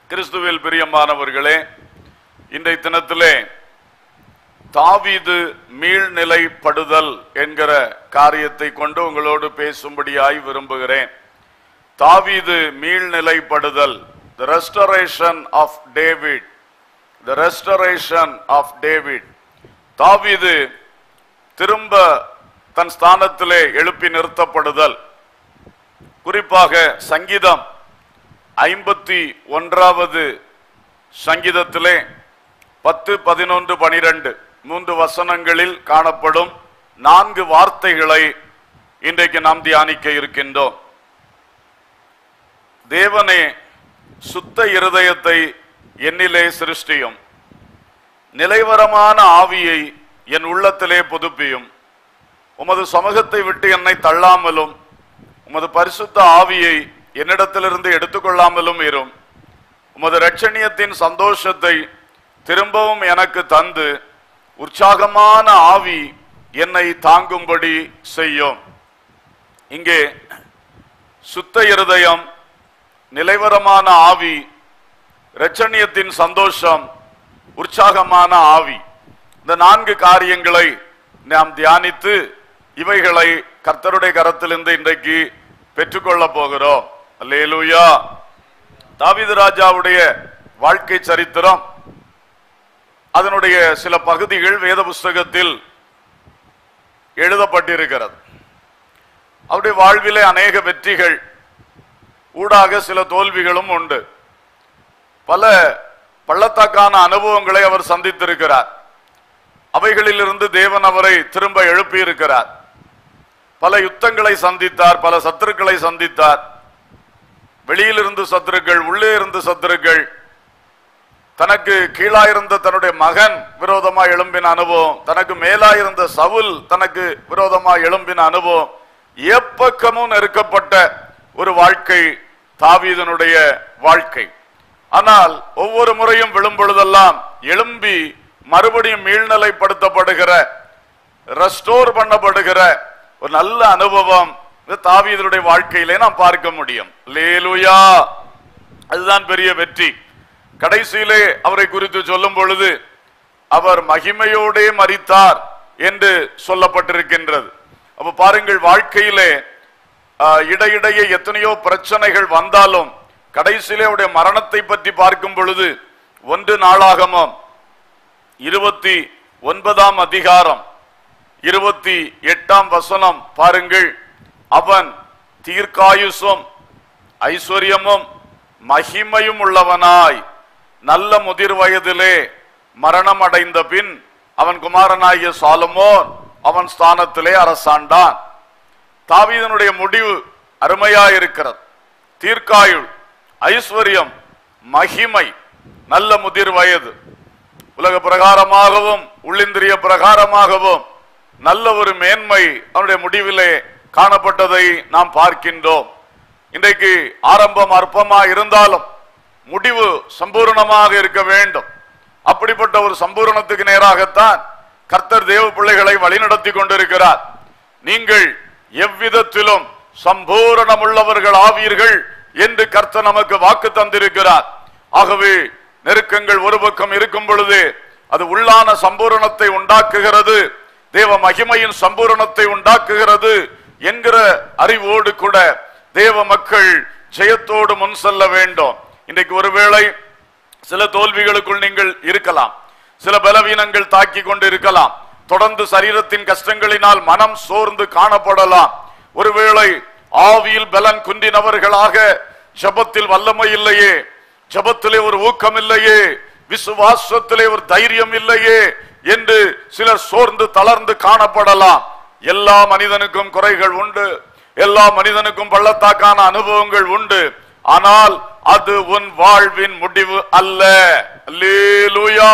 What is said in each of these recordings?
கிறிஸ்துவில் பிரியமானவர்களே இன்றைய தினத்திலே தாவீது மீள்நிலைப்படுதல் என்கிற காரியத்தை கொண்டு உங்களோடு பேசும்படியாய் விரும்புகிறேன் தாவீது மீள்நிலைப்படுதல் the restoration of David the restoration of David தாவீது திரும்ப தன் ஸ்தானத்திலே எழுப்பி நிறுத்தப்படுதல் குறிப்பாக சங்கீதம் ஐம்பத்தி ஒன்றாவது சங்கீதத்திலே பத்து பதினொன்று பனிரெண்டு மூன்று வசனங்களில் காணப்படும் நான்கு வார்த்தைகளை இன்றைக்கு நாம் தியானிக்க இருக்கின்றோம் தேவனே சுத்த இருதயத்தை என்னிலே சிருஷ்டியும் நிலைவரமான ஆவியை என் உள்ளத்திலே புதுப்பியும் உமது சமூகத்தை விட்டு என்னை தள்ளாமலும் உமது பரிசுத்த ஆவியை என்னிடத்திலிருந்து எடுத்துக்கொள்ளாமலும் இரும் உமது இரட்சணியத்தின் சந்தோஷத்தை திரும்பவும் எனக்கு தந்து உற்சாகமான ஆவி என்னை தாங்கும்படி செய்யும் இங்கே சுத்த இருதயம் நிலைவரமான ஆவி இரட்சணியத்தின் சந்தோஷம் உற்சாகமான ஆவி இந்த நான்கு காரியங்களை நாம் தியானித்து இவைகளை கர்த்தருடைய கரத்திலிருந்து இன்றைக்கு பெற்றுக்கொள்ள போகிறோம் அல்லேலூயா தாவீது ராஜாவுடைய வாழ்க்கை சரித்திரம் அதனுடைய சில பகுதிகள் வேத புஸ்தகத்தில் எழுதப்பட்டிருக்கிறது அவருடைய வாழ்விலே அநேக வெற்றிகள் ஊடாக சில தோல்விகளும் உண்டு பல பள்ளத்தாக்கான அனுபவங்களை அவர் சந்தித்திருக்கிறார் அவைகளிலிருந்து தேவன் அவரை திரும்ப எழுப்பி இருக்கிறார் பல யுத்தங்களை சந்தித்தார் பல சத்துருக்களை சந்தித்தார் வெளியிலிருந்து சத்துருக்கள் உள்ளே இருந்து சத்துருக்கள் தனக்கு கீழாயிருந்த தன்னுடைய மகன் விரோதமா எழும்பின அனுபவம் தனக்கு மேலாயிருந்த சவுல் தனக்கு விரோதமா எழும்பின அனுபவம் எப்பக்கமும் நெருக்கப்பட்ட ஒரு வாழ்க்கை தாவீதனுடைய வாழ்க்கை ஆனால் ஒவ்வொரு முறையும் விழும் பொழுதெல்லாம் எழும்பி மறுபடியும் மீள்நிலைப்படுத்தப்படுகிற ரெஸ்டோர் பண்ணப்படுகிற ஒரு நல்ல அனுபவம் இந்த தாவீதனுடைய வாழ்க்கையிலே நாம் பார்க்க முடியும் லேலுயா அதுதான் பெரிய வெற்றி கடைசியிலே அவரை குறித்து சொல்லும் பொழுது அவர் மகிமையோடே மரித்தார் என்று சொல்லப்பட்டிருக்கின்றது அப்ப பாருங்கள் வாழ்க்கையிலே ஆஹ், இடையிடையே எத்தனையோ பிரச்சனைகள் வந்தாலும் கடைசியிலே அவருடைய மரணத்தை பற்றி பார்க்கும் பொழுது ஒன்று நாளாகமம் இருபத்தி ஒன்பதாம் அதிகாரம் இருபத்தி எட்டாம் வசனம் பாருங்கள் அவன் தீர்க்காயுசும் ஐஸ்வர்யமும் மகிமையும் உள்ளவனாய் நல்ல முதிர் வயதிலே மரணம் அடைந்த பின் அவன் குமாரனாகிய சாலமோன் அவன் ஸ்தானத்திலே அரசாண்டான் தாவீதனுடைய முடிவு அருமையாயிருக்கிறது தீர்க்காயுள் ஐஸ்வர்யம் மகிமை நல்ல முதிர் வயது உலக பிரகாரமாகவும் உள்ளிந்திரிய பிரகாரமாகவும் நல்ல ஒரு மேன்மை அவனுடைய முடிவிலே காணப்பட்டதை நாம் பார்க்கின்றோம் இன்றைக்கு ஆரம்பம் அற்பமா இருந்தாலும் முடிவு சம்பூரணமாக இருக்க வேண்டும் அப்படிப்பட்ட ஒரு சம்பூரணத்துக்கு நேராகத்தான் கர்த்தர் தேவ பிள்ளைகளை வழிநடத்தி கொண்டிருக்கிறார் நீங்கள் எவ்விதத்திலும் சம்பூரணமுள்ளவர்கள் ஆவீர்கள் என்று கர்த்தர் நமக்கு வாக்கு தந்திருக்கிறார் ஆகவே நெருக்கங்கள் ஒரு பக்கம் இருக்கும் பொழுது அது உள்ளான சம்பூரணத்தை உண்டாக்குகிறது தேவ மகிமையின் சம்பூரணத்தை உண்டாக்குகிறது என்கிற அறிவோடு கூட தேவ மக்கள் ஜெயத்தோடு முன் செல்ல வேண்டும் இன்றைக்கு ஒருவேளை சில தோல்விகளுக்குள் நீங்கள் இருக்கலாம் சில பலவீனங்கள் தாக்கி கொண்டு இருக்கலாம் தொடர்ந்து சரீரத்தின் கஷ்டங்களினால் மனம் சோர்ந்து காணப்படலாம் ஒருவேளை ஆவியில் பலன் குன்றினவர்களாக ஜபத்தில் வல்லமை இல்லையே ஜபத்திலே ஒரு ஊக்கம் இல்லையே விசுவாசத்திலே ஒரு தைரியம் இல்லையே என்று சிலர் சோர்ந்து தளர்ந்து காணப்படலாம் எல்லா மனிதனுக்கும் குறைகள் உண்டு எல்லா மனிதனுக்கும் பள்ளத்தாக்கான அனுபவங்கள் உண்டு ஆனால் அது உன் வாழ்வின் முடிவு அல்ல அல்லேலூயா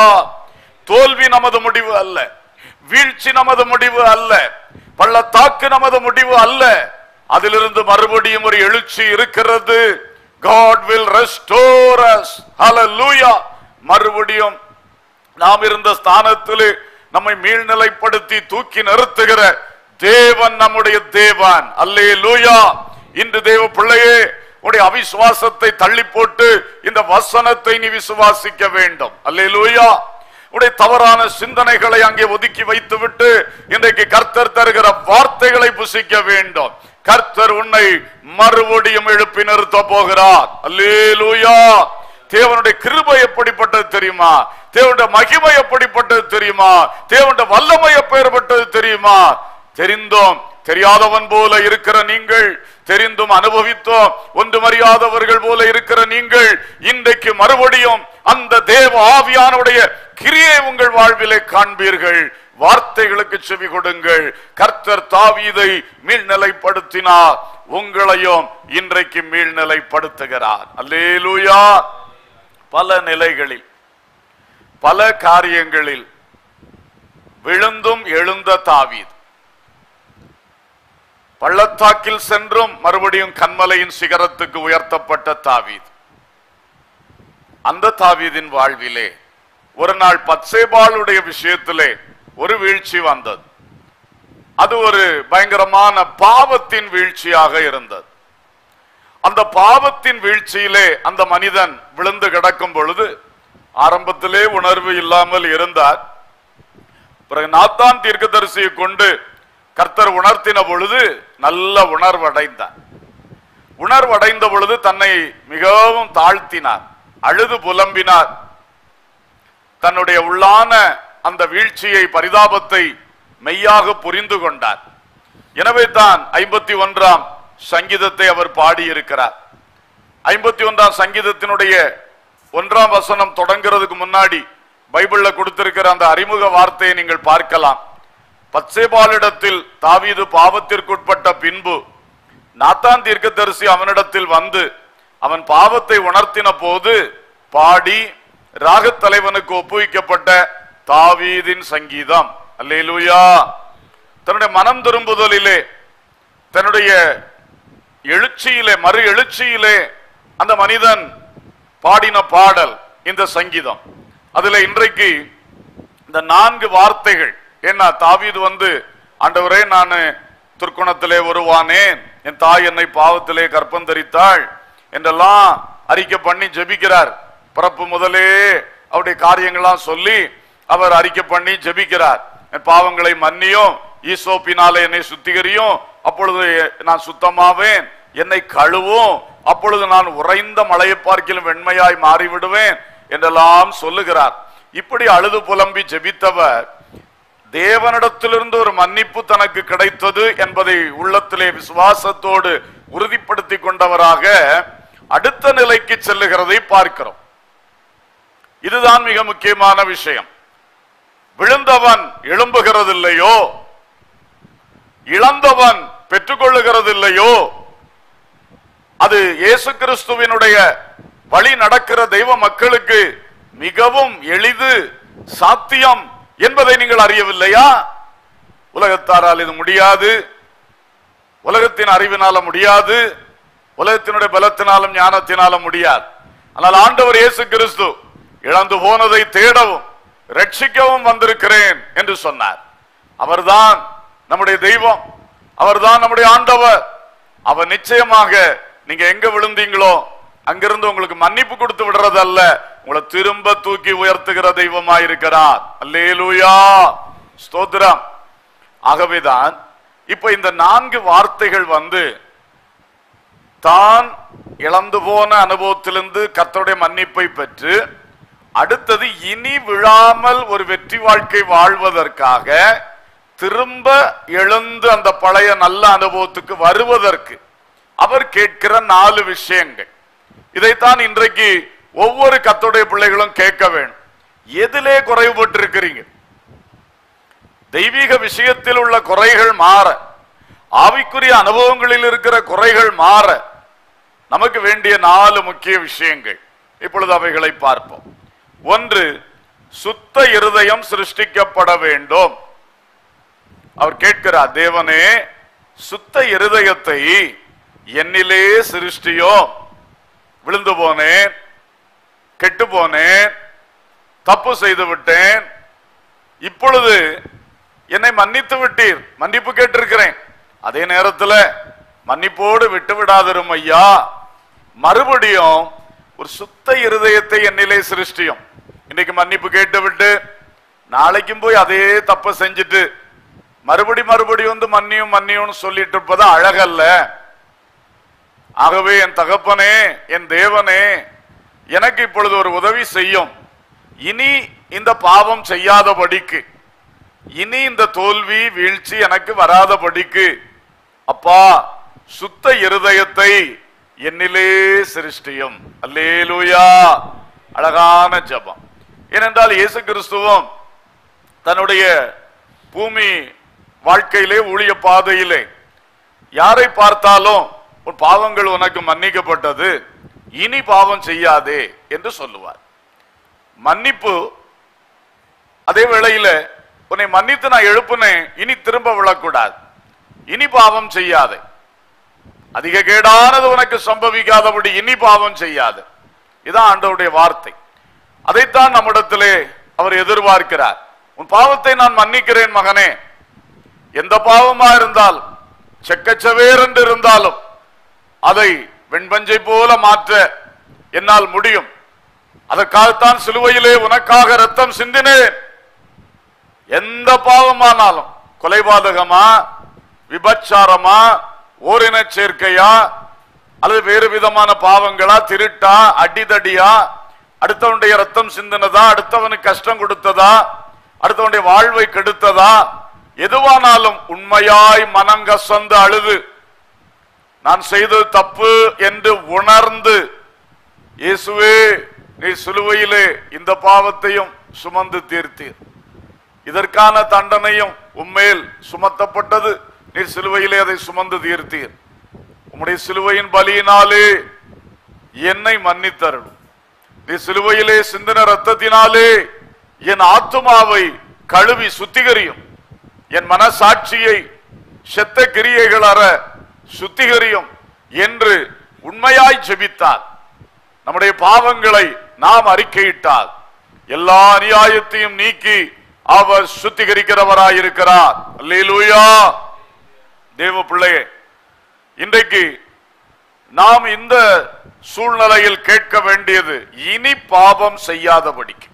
தோல்வி நமது முடிவு அல்ல வீழ்ச்சி நமது முடிவு அல்ல பள்ளத்தாக்கு நமது முடிவு அல்ல அதிலிருந்து மறுபடியும் ஒரு எழுச்சி இருக்கிறது God will restore us hallelujah மறுபடியும் நாம் இருந்த ஸ்தானத்திலே நம்மை மீள்நிலைப்படுத்தி தூக்கி நிறுத்துகிற தேவன் நம்முடைய தேவன் அல்லே லூயா இன்று தேவ பிள்ளையே உடைய அவிசுவாசத்தை தள்ளி போட்டு இந்த வசனத்தை நீ விசுவாசிக்க வேண்டும் அல்லேலூயா உடைய தவறான சிந்தனைகளை அங்கே ஒதுக்கி வைத்துவிட்டு இன்றைக்கு கர்த்தர் தருகிற வார்த்தைகளை புசிக்க வேண்டும் கர்த்தர் உன்னை மறுபடியும் எழுப்பி நிறுத்த போகிறார் அல்லேலூயா தேவனுடைய கிருபை எப்படிப்பட்டது தெரியுமா தேவனுடைய மகிமை எப்படிப்பட்டது தெரியுமா தேவனுடைய வல்லமை எப்பேற்பட்டது தெரியுமா தெரிந்தோம் தெரியாதவன் போல இருக்கிற நீங்கள் தெரிந்தும் அனுபவித்தோம் ஒன்றும் அறியாதவர்கள் போல இருக்கிற நீங்கள் இன்றைக்கு மறுபடியும் அந்த தேவ ஆவியானுடைய கிரியை உங்கள் வாழ்விலே காண்பீர்கள் வார்த்தைகளுக்கு செவி கொடுங்கள் கர்த்தர் தாவீதை மீள்நிலைப்படுத்தினார் உங்களையும் இன்றைக்கு மீள்நிலைப்படுத்துகிறார் அல்லேலூயா பல நிலைகளில் பல காரியங்களில் விழுந்தும் எழுந்த தாவீது பள்ளத்தாக்கில் சென்றும் மறுபடியும் கண்மலையின் சிகரத்துக்கு உயர்த்தப்பட்ட தாவீது அந்த தாவீதின் வாழ்விலே ஒரு நாள் பத்சேபாளுடைய விஷயத்திலே ஒரு வீழ்ச்சி வந்தது அது ஒரு பயங்கரமான பாவத்தின் வீழ்ச்சியாக இருந்தது அந்த பாவத்தின் வீழ்ச்சியிலே அந்த மனிதன் விழுந்து கிடக்கும் பொழுது ஆரம்பத்திலே உணர்வு இல்லாமல் இருந்தார் பிறகு நாத்தான் தீர்க்கதரிசியை கொண்டு கர்த்தர் உணர்த்தின பொழுது நல்ல உணர்வடைந்தார் உணர்வடைந்த பொழுது தன்னை மிகவும் தாழ்த்தினார் அழுது புலம்பினார் தன்னுடைய உள்ளான அந்த வீழ்ச்சியை பரிதாபத்தை மெய்யாக புரிந்து கொண்டார் எனவே தான் ஐம்பத்தி ஒன்றாம் சங்கீதத்தை அவர் பாடியிருக்கிறார் ஐம்பத்தி ஒன்றாம் சங்கீதத்தினுடைய ஒன்றாம் வசனம் தொடங்குறதுக்கு முன்னாடி பைபிள்ல கொடுத்திருக்கிற அந்த அறிமுக வார்த்தையை நீங்கள் பார்க்கலாம் பத்சேபாலிடத்தில் தாவீது பாவத்திற்குட்பட்ட பின்பு நாத்தான் தீர்க்கதரிசி அவனிடத்தில் வந்து அவன் பாவத்தை உணர்த்தின போது பாடி ராகத் தலைவனுக்கு ஒப்புவிக்கப்பட்ட தாவீதின் சங்கீதம் அல்லேலூயா தன்னுடைய மனம் திரும்புதலிலே தன்னுடைய எழுச்சியிலே மறு எழுச்சியிலே அந்த மனிதன் பாடின பாடல் இந்த சங்கீதம் அதுல இன்றைக்கு இந்த நான்கு வார்த்தைகள் என்ன தாவீது வந்து ஆண்டவரே நான் துர்க்குணத்திலே வருவானேன் என் தாய் என்னை பாவத்திலே கற்பந்தரித்தாள் என்றெல்லாம் அறிக்கை பண்ணி ஜெபிக்கிறார் பிறப்பு முதலே அவருடைய காரியங்கள்லாம் சொல்லி அவர் அறிக்கை பண்ணி ஜெபிக்கிறார் என் பாவங்களை மன்னியும் ஈசோப்பினாலே என்னை சுத்திகரியும் அப்பொழுது நான் சுத்தமாவேன் என்னை கழுவும் அப்பொழுது நான் உறைந்த மலையை பார்க்கிலும் வெண்மையாய் மாறிவிடுவேன் என்றெல்லாம் சொல்லுகிறார் இப்படி அழுது புலம்பி ஜெபித்தவர் தேவனிடத்திலிருந்து ஒரு மன்னிப்பு தனக்கு கிடைத்தது என்பதை உள்ளத்திலே விசுவாசத்தோடு உறுதிப்படுத்தி கொண்டவராக அடுத்த நிலைக்கு செல்லுகிறதை பார்க்கிறோம் இதுதான் மிக முக்கியமான விஷயம் விழுந்தவன் எழும்புகிறதில்லையோ இழந்தவன் பெற்றுக்கொள்ளுகிறதில்லையோ அது இயேசு கிறிஸ்துவினுடைய வழி நடக்கிற தெய்வ மக்களுக்கு மிகவும் எளிது சாத்தியம் என்பதை நீங்கள் அறியவில்லையா உலகத்தாரால் இது முடியாது உலகத்தின் அறிவினால முடியாது உலகத்தினுடைய பலத்தினாலும் ஞானத்தினாலும் முடியாது ஆனால் ஆண்டவர் இயேசு கிறிஸ்து இழந்து போனதை தேடவும் ரட்சிக்கவும் வந்திருக்கிறேன் என்று சொன்னார் அவர்தான் நம்முடைய தெய்வம் அவர்தான் நம்முடைய ஆண்டவர் அவர் நிச்சயமாக நீங்க எங்க விழுந்தீங்களோ அங்கிருந்து உங்களுக்கு மன்னிப்பு கொடுத்து விடுறது அல்ல உங்களை திரும்ப தூக்கி உயர்த்துகிற தெய்வமா இருக்கிறார் அல்லேலூயா ஸ்தோத்திரம் ஆகவேதான் இப்ப இந்த நான்கு வார்த்தைகள் வந்து தான் இழந்து போன அனுபவத்திலிருந்து கர்த்தருடைய மன்னிப்பை பெற்று அடுத்தது இனி விழாமல் ஒரு வெற்றி வாழ்க்கை வாழ்வதற்காக திரும்ப எழுந்து அந்த பழைய நல்ல அனுபவத்துக்கு வருவதற்கு அவர் கேட்கிற நாலு விஷயங்கள் இதைத்தான் இன்றைக்கு ஒவ்வொரு கத்தோடைய பிள்ளைகளும் கேட்க வேண்டும் எதிலே குறைவுபட்டிருக்கிறீங்க தெய்வீக விஷயத்தில் உள்ள குறைகள் மாற ஆவிக்குரிய அனுபவங்களில் இருக்கிற குறைகள் மாற நமக்கு வேண்டிய நாலு முக்கிய விஷயங்கள் இப்பொழுது அவைகளை பார்ப்போம் ஒன்று சுத்த இருதயம் சிருஷ்டிக்கப்பட வேண்டும் அவர் கேட்கிறார் தேவனே சுத்த இருதயத்தை என்னிலே சிருஷ்டியோ விழுந்து போனேன் கெட்டு போனேன் தப்பு செய்து விட்டேன் இப்பொழுது என்னை மன்னித்து விட்டீர் மன்னிப்பு கேட்டிருக்கிறேன் அதே நேரத்தில் மன்னிப்போடு விட்டு விடாதிரும் ஐயா மறுபடியும் ஒரு சுத்த இருதயத்தை என்னிலே சிருஷ்டியும் இன்னைக்கு மன்னிப்பு கேட்டுவிட்டு நாளைக்கும் போய் அதே தப்ப செஞ்சுட்டு மறுபடி மறுபடி வந்து மன்னியும் மன்னியும்னு சொல்லிட்டு இருப்பது அழகல்ல ஆகவே என் தகப்பனே என் தேவனே எனக்கு இப்பொழுது ஒரு உதவி செய்யும் இனி இந்த பாவம் செய்யாதபடிக்கு இனி இந்த தோல்வி வீழ்ச்சி எனக்கு வராதபடிக்கு அப்பா சுத்த இருதயத்தை என்னிலே சிருஷ்டியும் அல்லேலூயா அழகான ஜெபம் ஏனென்றால் இயேசு கிறிஸ்துவும் தன்னுடைய பூமி வாழ்க்கையிலே ஊழிய பாதையிலே யாரை பார்த்தாலும் உன் பாவங்கள் உனக்கு மன்னிக்கப்பட்டது இனி பாவம் செய்யாதே என்று சொல்லுவார் மன்னிப்பு அதே வேளையில உன்னை மன்னித்து நான் எழுப்புனேன் இனி திரும்ப விழக்கூடாது இனி பாவம் செய்யாதே அதிக கேடானது உனக்கு சம்பவிக்காதபடி இனி பாவம் செய்யாது இதான் ஆண்டவருடைய வார்த்தை அதைத்தான் நம்மிடத்திலே அவர் எதிர்பார்க்கிறார் உன் பாவத்தை நான் மன்னிக்கிறேன் மகனே எந்த பாவமா இருந்தால் செக்கச்சவேர் என்று இருந்தாலும் அதை வெண்பஞ்சை போல மாற்ற என்னால் முடியும் அதற்காகத்தான் சிலுவையிலே உனக்காக ரத்தம் சிந்தினேன் எந்த பாவமானாலும் கொலைபாதகமா விபச்சாரமா ஓரின சேர்க்கையா அல்லது வேறு விதமான பாவங்களா திருட்டா அடிதடியா அடுத்தவனுடைய ரத்தம் சிந்தினதா அடுத்தவனுக்கு கஷ்டம் கொடுத்ததா அடுத்தவனுடைய வாழ்வை கெடுத்ததா எதுவானாலும் உண்மையாய் மனம் கசந்து அழுது நான் செய்தது தப்பு என்று உணர்ந்து இயேசுவே நீ சிலுவையிலே இந்த பாவத்தையும் சுமந்து தீர்த்தீர் இதற்கான தண்டனையும் உம்மேல் சுமத்தப்பட்டது நீர் சிலுவையிலே அதை சுமந்து தீர்த்தீர் உம்முடைய சிலுவையின் பலியினாலே என்னை மன்னித்தருளும் நீ சிலுவையிலே சிந்தின ரத்தத்தினாலே என் ஆத்துமாவை கழுவி சுத்திகரியும் என் மனசாட்சியை செத்த கிரியைகள் அற சுத்திகரியும் என்று உண்மையாய் ஜெபித்தார் நம்முடைய பாவங்களை நாம் அறிக்கையிட்டால் எல்லா அநியாயத்தையும் நீக்கி அவர் சுத்திகரிக்கிறவராயிருக்கிறார் அல்லேலூயா தேவ பிள்ளையே இன்றைக்கு நாம் இந்த சூழ்நிலையில் கேட்க வேண்டியது இனி பாவம் செய்யாதபடிக்கு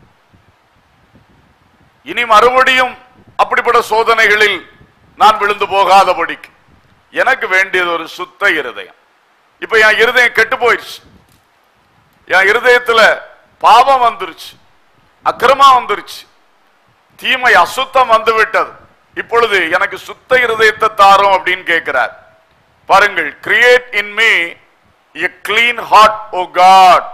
இனி மறுபடியும் அப்படிப்பட்ட சோதனைகளில் நான் விழுந்து போகாதபடிக்கு எனக்கு வேண்டியது ஒரு சுத்த இருதயம் இப்ப என் இருதயம் கெட்டு போயிடுச்சு என் இருதயத்துல பாவம் வந்துருச்சு அக்கிரமம் வந்துருச்சு தீமை அசுத்தம் வந்து விட்டது இப்பொழுது எனக்கு சுத்த இருதயத்தை தாரும் அப்படின்னு கேட்கிறார் பாருங்கள் create in me a clean heart O God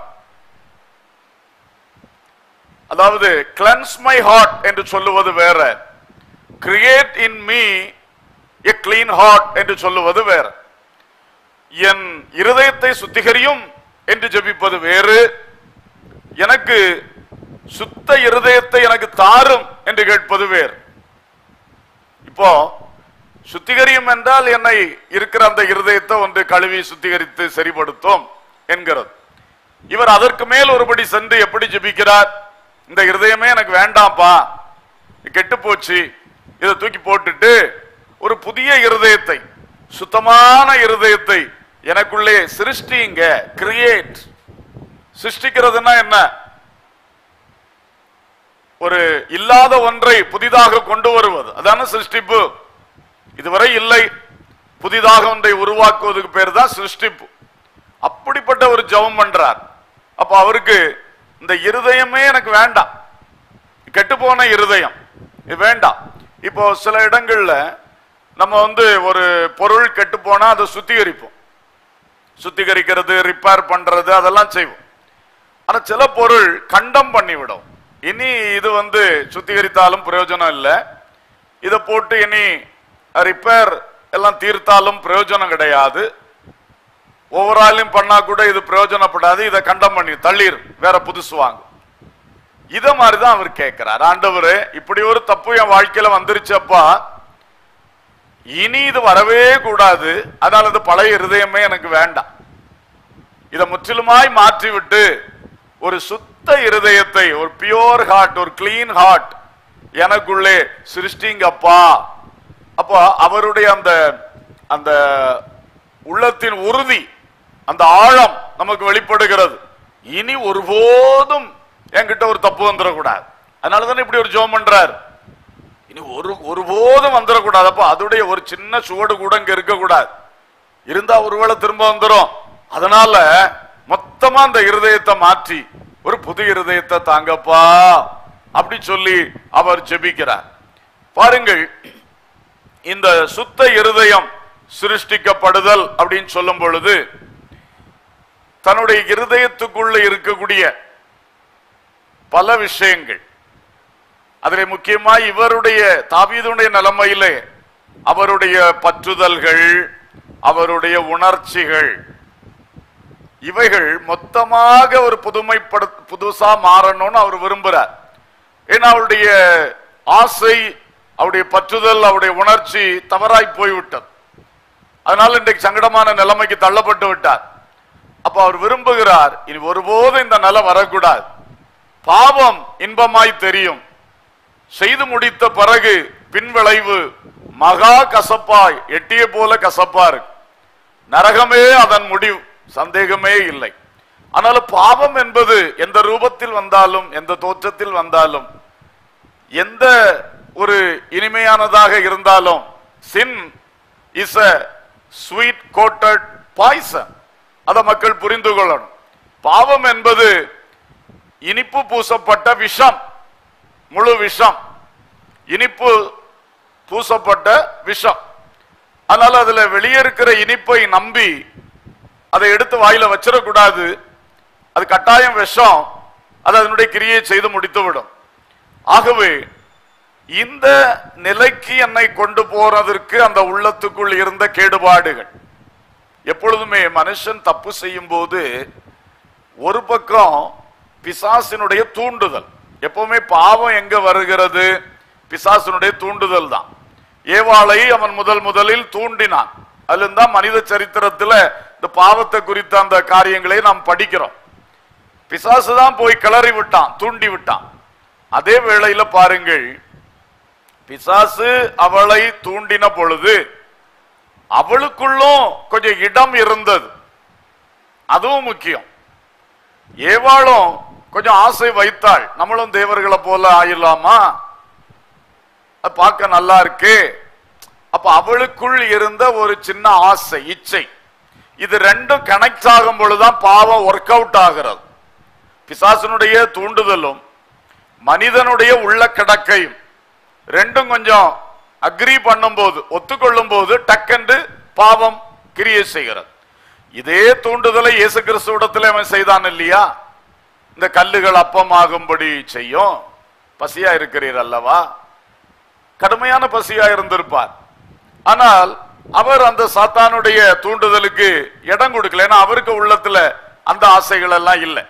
அதாவது கிளன்ஸ் மை ஹார்ட் என்று சொல்லுவது வேற create in me a clean heart என்று சொல்லுவது வேற என் இருதயத்தை சுத்திகரியும் என்று ஜெபிப்பது வேறு எனக்கு சுத்த இருதயத்தை எனக்கு தாரும் என்று கேட்பது வேறு இப்போ சுத்திகரியும் என்றால் என்னை இருக்கிற அந்த இருதயத்தை ஒன்று கழுவி சுத்திகரித்து சரிப்படுத்தும் என்கிறது இவர் அதற்கு மேல் ஒருபடி சென்று எப்படி ஜெபிக்கிறார் இந்த இருதயமே எனக்கு வேண்டாம்ப்பா கெட்டு போச்சு இதை தூக்கி போட்டுட்டு ஒரு புதிய இருதயத்தை சுத்தமான இருதயத்தை எனக்குள்ளே சிருஷ்டிங்க கிரியேட் சிருஷ்டிக்கிறதுனா என்ன ஒரு இல்லாத ஒன்றை புதிதாக கொண்டு வருவது அதான சிருஷ்டிப்பு இதுவரை இல்லை புதிதாக ஒன்றை உருவாக்குவதுக்கு பேர் தான் சிருஷ்டிப்பு அப்படிப்பட்ட ஒரு ஜெபம் பண்றார் அப்ப அவருக்கு இந்த இருதயமே எனக்கு வேண்டாம் கெட்டு போன இருதயம் இது வேண்டாம் இப்போ சில இடங்கள்ல நம்ம வந்து ஒரு பொருள் கெட்டு போனா அதை சுத்திகரிப்போம் சுத்திகரிக்கிறது ரிப்பேர் பண்றது அதெல்லாம் செய்வோம் ஆனா சில பொருள் கண்டம் பண்ணிவிடும் இனி இது வந்து சுத்திகரித்தாலும் பிரயோஜனம் இல்லை இதை போட்டு இனி ரிப்பேர் எல்லாம் தீர்த்தாலும் பிரயோஜனம் கிடையாது ஓவராலையும் பண்ணா கூட இது பிரயோஜனப்படாது இதை கண்டம் பண்ணி தள்ளிரு வேற புதுசு வாங்கும் இத மாதிரிதான் அவர் கேட்கிறார் ஆண்டவரே இப்படி ஒரு தப்பு என் வாழ்க்கையில வந்துருச்சப்பா இனி இது வரவே கூடாது அதனால இது பழைய இருதயமே எனக்கு வேண்டாம் இதை முற்றிலுமாய் மாற்றிவிட்டு ஒரு சுத்த இருதயத்தை ஒரு பியோர் ஹார்ட் ஒரு கிளீன் ஹார்ட் எனக்குள்ளே சிருஷ்டிங்கப்பா அப்போ அவருடைய அந்த அந்த உள்ளத்தின் உறுதி அந்த ஆழம் நமக்கு வெளிப்படுகிறது இனி ஒருபோதும் என்கிட்ட ஒரு தப்பு வந்துடக்கூடாது அதனால தானே இப்படி ஒரு ஜோம் பண்றார் இனி ஒரு ஒருபோதும் வந்துடக்கூடாது அப்ப அதோடைய ஒரு சின்ன சுவடு கூட இங்க இருக்கக்கூடாது இருந்தா ஒருவேளை திரும்ப வந்துரும் அதனால மொத்தமா அந்த இருதயத்தை மாற்றி ஒரு புது இருதயத்தை தாங்கப்பா அப்படி சொல்லி அவர் ஜெபிக்கிறார் பாருங்கள் இந்த சுத்த இருதயம் சிருஷ்டிக்கப்படுதல் அப்படின்னு சொல்லும் பொழுது தன்னுடைய இருதயத்துக்குள்ள இருக்கக்கூடிய பல விஷயங்கள் அதிலே முக்கியமா இவருடைய தாவீதுடைய நிலைமையிலே அவருடைய பற்றுதல்கள் அவருடைய உணர்ச்சிகள் இவைகள் மொத்தமாக ஒரு புதுமைப்படு புதுசா மாறணும்னு அவர் விரும்புறார் ஏன்னா அவருடைய ஆசை அவருடைய பற்றுதல் அவருடைய உணர்ச்சி தவறாய் போய்விட்டது அதனால இன்றைக்கு சங்கடமான நிலைமைக்கு தள்ளப்பட்டு விட்டார் அப்ப அவர் விரும்புகிறார் இனி ஒருபோதும் இந்த நிலை வரக்கூடாது பாவம் இன்பமாய் தெரியும் செய்து முடித்த பிறகு பின்விளைவு மகா கசப்பாய் எட்டிய போல கசப்பா இருக்கு நரகமே அதன் முடிவு சந்தேகமே இல்லை ஆனால் பாவம் என்பது எந்த ரூபத்தில் வந்தாலும் எந்த தோற்றத்தில் வந்தாலும் எந்த ஒரு இனிமையானதாக இருந்தாலும் sin is a sweet coated poison அதை மக்கள் புரிந்து கொள்ளணும் பாவம் என்பது இனிப்பு பூசப்பட்ட விஷம் முழு விஷம் இனிப்பு பூசப்பட்ட விஷம் அதனால அதுல வெளியே இருக்கிற இனிப்பை நம்பி அதை எடுத்து வாயில வச்சிடக்கூடாது அது கட்டாயம் விஷம் அது அதனுடைய கிரியை செய்து முடித்து விடும் ஆகவே இந்த நிலைக்கு என்னை கொண்டு போறதற்கு அந்த உள்ளத்துக்குள் இருந்த கேடுபாடுகள் எப்பொழுதுமே மனுஷன் தப்பு செய்யும் போது ஒரு பக்கம் பிசாசினுடைய தூண்டுதல் எப்பவுமே பாவம் எங்க வருகிறது பிசாசினுடைய தூண்டுதல் தான் ஏவாளை அவன் முதல் முதலில் தூண்டினான் அதுல தான் மனித சரித்திரத்துல இந்த பாவத்தை குறித்த அந்த காரியங்களை நாம் படிக்கிறோம் பிசாசு தான் போய் கிளறி விட்டான் தூண்டி விட்டான் அதே வேளையில பாருங்கள் பிசாசு அவளை தூண்டின பொழுது அவளுக்குள்ளும் கொஞ்சம் இடம் இருந்தது அதுவும் முக்கியம் ஏவாளும் கொஞ்சம் ஆசை வைத்தாள் நம்மளும் தேவர்களை போல ஆயிடலாமா அது பார்க்க நல்லா இருக்கு அப்ப அவளுக்குள் இருந்த ஒரு சின்ன ஆசை இச்சை இது ரெண்டும் கனெக்ட் ஆகும் பொழுதுதான் பாவம் ஒர்க் அவுட் ஆகிறது பிசாசனுடைய தூண்டுதலும் மனிதனுடைய உள்ள கிடக்கையும் ரெண்டும் கொஞ்சம் அக்ரி பண்ணும்போது ஒத்துக்கொள்ளும் போது டக்கென்று பாவம் கிரியை செய்கிறது இதே தூண்டுதலை இயேசு கிறிஸ்துவிடத்தில் அவன் செய்தான் இல்லையா இந்த கல்லுகள் அப்பமாகும்படி செய்யும் பசியா இருக்கிறீர் அல்லவா கடுமையான பசியா இருந்திருப்பார் ஆனால் அவர் அந்த சாத்தானுடைய தூண்டுதலுக்கு இடம் கொடுக்கல ஏன்னா அவருக்கு உள்ளத்துல அந்த ஆசைகள் எல்லாம் இல்லை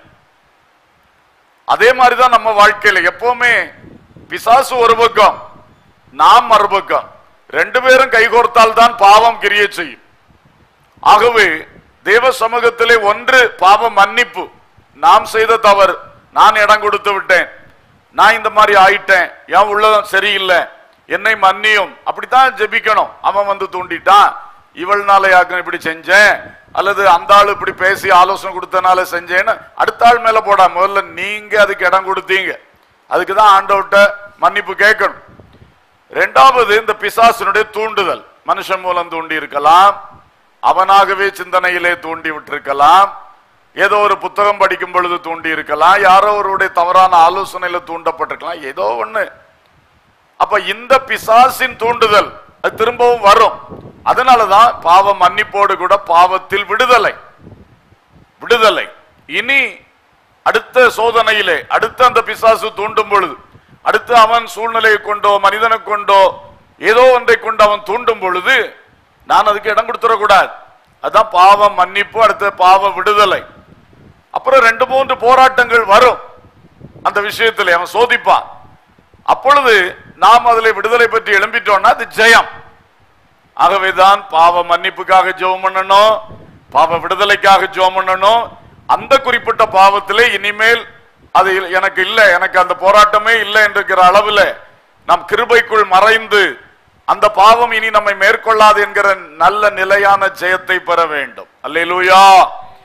அதே மாதிரிதான் நம்ம வாழ்க்கையில எப்பவுமே பிசாசு ஒரு பக்கம் நாம் மறுபக்கம் ரெண்டு பேரும் கைகோர்த்தால் தான் பாவம் கிரியை செய்யும் ஆகவே தேவ சமூகத்திலே ஒன்று பாவ மன்னிப்பு நாம் செய்த தவறு நான் இடம் கொடுத்து விட்டேன் நான் இந்த மாதிரி ஆயிட்டேன் என் உள்ளதும் சரியில்லை என்னை மன்னியும் அப்படித்தான் ஜெபிக்கணும் அவன் வந்து தூண்டிட்டான் இவள்னால யாருக்கும் இப்படி செஞ்சேன் அல்லது அந்த ஆள் இப்படி பேசி ஆலோசனை கொடுத்தனால செஞ்சேன்னு அடுத்த ஆள் மேல போடா முதல்ல நீங்க அதுக்கு இடம் கொடுத்தீங்க அதுக்கு தான் ஆண்டவர்கிட்ட மன்னிப்பு கேட்கணும் ரெண்டாவது இந்த பிசாசினுடைய தூண்டுதல் மனுஷன் மூலம் தூண்டி இருக்கலாம் அவனாகவே சிந்தனையிலே தூண்டி விட்டிருக்கலாம் ஏதோ ஒரு புத்தகம் படிக்கும் பொழுது தூண்டி இருக்கலாம் யாரோ ஒருவருடைய தவறான ஆலோசனையில தூண்டப்பட்டிருக்கலாம் ஏதோ ஒண்ணு அப்ப இந்த பிசாசின் தூண்டுதல் அது திரும்பவும் வரும் அதனாலதான் பாவ மன்னிப்போடு கூட பாவத்தில் விடுதலை விடுதலை இனி அடுத்த சோதனையிலே அடுத்த அந்த பிசாசு தூண்டும் பொழுது அடுத்து அவன் சூழ்நிலையை கொண்டோ மனிதனை கொண்டோ ஏதோ ஒன்றை கொண்டு அவன் தூண்டும் பொழுது நான் அதுக்கு இடம் கொடுத்துடக்கூடாது அதான் பாவம் மன்னிப்பு அடுத்து பாவ விடுதலை அப்புறம் ரெண்டு மூன்று போராட்டங்கள் வரும் அந்த விஷயத்தில் அவன் சோதிப்பான் அப்பொழுது நாம் அதில் விடுதலை பற்றி எழும்பிட்டோம்னா அது ஜெயம் ஆகவேதான் பாவ மன்னிப்புக்காக ஜெபம் பண்ணணும் பாவ விடுதலைக்காக ஜெபம் பண்ணணும் அந்த குறிப்பிட்ட பாவத்திலே இனிமேல் அது இல்ல- எனக்கு இல்லை எனக்கு அந்த போராட்டமே இல்லை என்கிற அளவில் நாம் கிருபைக்குள் மறைந்து அந்த பாவம் இனி நம்மை மேற்கொள்ளாது என்கிற நல்ல நிலையான ஜெயத்தை பெற வேண்டும் அல்லேலூயா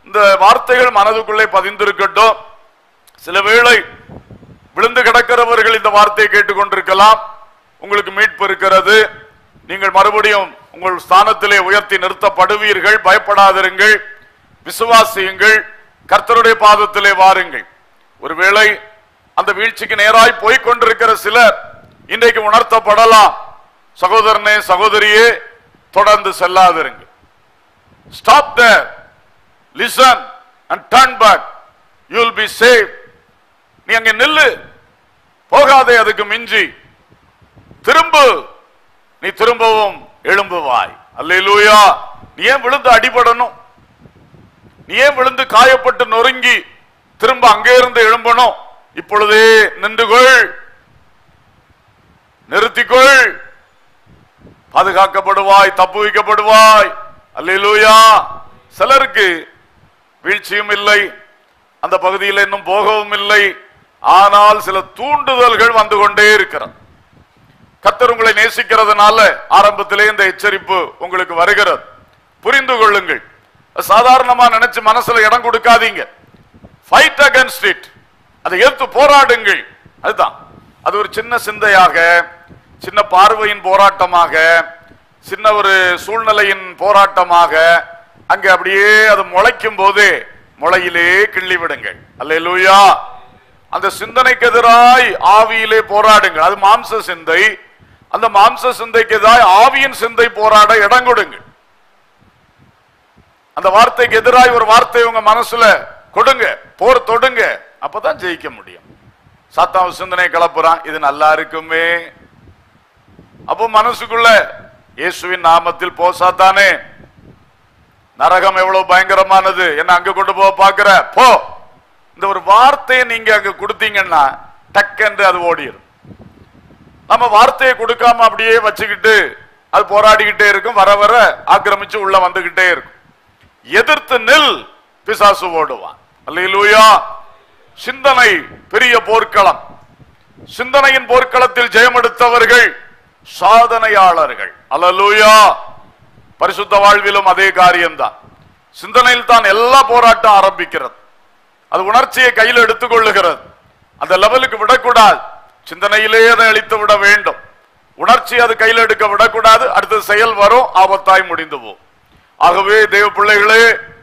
இந்த வார்த்தைகள் மனதுக்குள்ளே பதிந்திருக்கட்டும் சில வேளை விழுந்து கிடக்கிறவர்கள் இந்த வார்த்தையை கேட்டுக்கொண்டிருக்கலாம் உங்களுக்கு மீட்பு இருக்கிறது நீங்கள் மறுபடியும் உங்கள் ஸ்தானத்திலே உயர்த்தி நிறுத்தப்படுவீர்கள் பயப்படாதிருங்கள் விசுவாசியுங்கள் கர்த்தருடைய பாதத்திலே வாருங்கள் ஒருவேளை அந்த வீழ்ச்சிக்கு நேராய் போய்க் கொண்டிருக்கிற சிலர் இன்றைக்கு உணர்த்தப்படலாம் சகோதரனே சகோதரியே தொடர்ந்து செல்லாதிருங்கள் stop there listen and turn back you will be save நீ அங்க நில்லு போகாதே அதுக்கு மிஞ்சி திரும்பு நீ திரும்பவும் எழும்புவாய் அல்லேலூயா நீ ஏன் விழுந்து அடிபடணும் நீ ஏன் விழுந்து காயப்பட்டு நொறுங்கி திரும்ப அங்கே இருந்து எழும்பணும் இப்பொழுதே நின்று கொள் நிறுத்திக்கொள் பாதுகாக்கப்படுவாய் தப்பு வைக்கப்படுவாய் அல்லேலூயா சிலருக்கு வீழ்ச்சியும் இல்லை அந்த பகுதியில் இன்னும் போகவும் இல்லை ஆனால் சில தூண்டுதல்கள் வந்து கொண்டே இருக்கிறது கத்தர் உங்களை நேசிக்கிறதுனால ஆரம்பத்திலே இந்த எச்சரிப்பு உங்களுக்கு வருகிறது புரிந்து கொள்ளுங்கள் சாதாரணமா நினைச்சு மனசுல இடம் கொடுக்காதீங்க ஃபைட் அகேன்ஸ்ட் இட் அதை எதிர்த்து போராடுங்கள் அதுதான் அது ஒரு சின்ன சிந்தையாக சின்ன பார்வையின் போராட்டமாக சின்ன ஒரு சூழ்நிலையின் போராட்டமாக அங்கே அப்படியே அது முளைக்கும் போது முளையிலே கிள்ளி விடுங்கள் அல்லேலூயா அந்த சிந்தனைக்கு எதிராய் ஆவியிலே போராடுங்கள் அது மாம்ச சிந்தை அந்த மாம்ச சிந்தைக்கு எதிராய் ஆவியின் சிந்தை போராட இடம் கொடுங்கள் அந்த வார்த்தைக்கு எதிராய் ஒரு வார்த்தை உங்க மனசுல கொடுங்க போர் தொடுங்க அப்பதான் ஜெயிக்க முடியும் சாத்தான் சிந்தனை கலப்புறான் இது நல்லா இருக்குமே அப்போ மனசுக்குள்ள இயேசுவின் நாமத்தில் போ சாத்தானே நரகம் எவ்வளவு பயங்கரமானது என்ன அங்க கொண்டு போக பாக்குற போ இந்த ஒரு வார்த்தையை நீங்க அங்க கொடுத்தீங்கன்னா டக்கென்று அது ஓடிடும் நம்ம வார்த்தையை கொடுக்காம அப்படியே வச்சுக்கிட்டு அது போராடிக்கிட்டே இருக்கும் வர வர ஆக்கிரமிச்சு உள்ள வந்துகிட்டே இருக்கும் எதிர்த்து நில் பிசாசு ஓடுவான் அல்லேலூயா சிந்தனை பெரிய போர்க்களம் சிந்தனையின் போர்க்களத்தில் ஜெயமெடுத்தவர்கள் சாதனையாளர்கள் அல்லேலூயா பரிசுத்த வாழ்விலும் அதே காரியம்தான் சிந்தனையில் தான் எல்லா போராட்டம் ஆரம்பிக்கிறது அது உணர்ச்சியை கையில் எடுத்துக்கொள்ளுகிறது அந்த லெவலுக்கு விடக்கூடாது சிந்தனையிலே அதை அழித்து விட வேண்டும் உணர்ச்சி அது கையில் எடுக்க விடக்கூடாது அடுத்த செயல் வரும் ஆபத்தாய் முடிந்து போகும் ஆகவே தேவ பிள்ளைகளே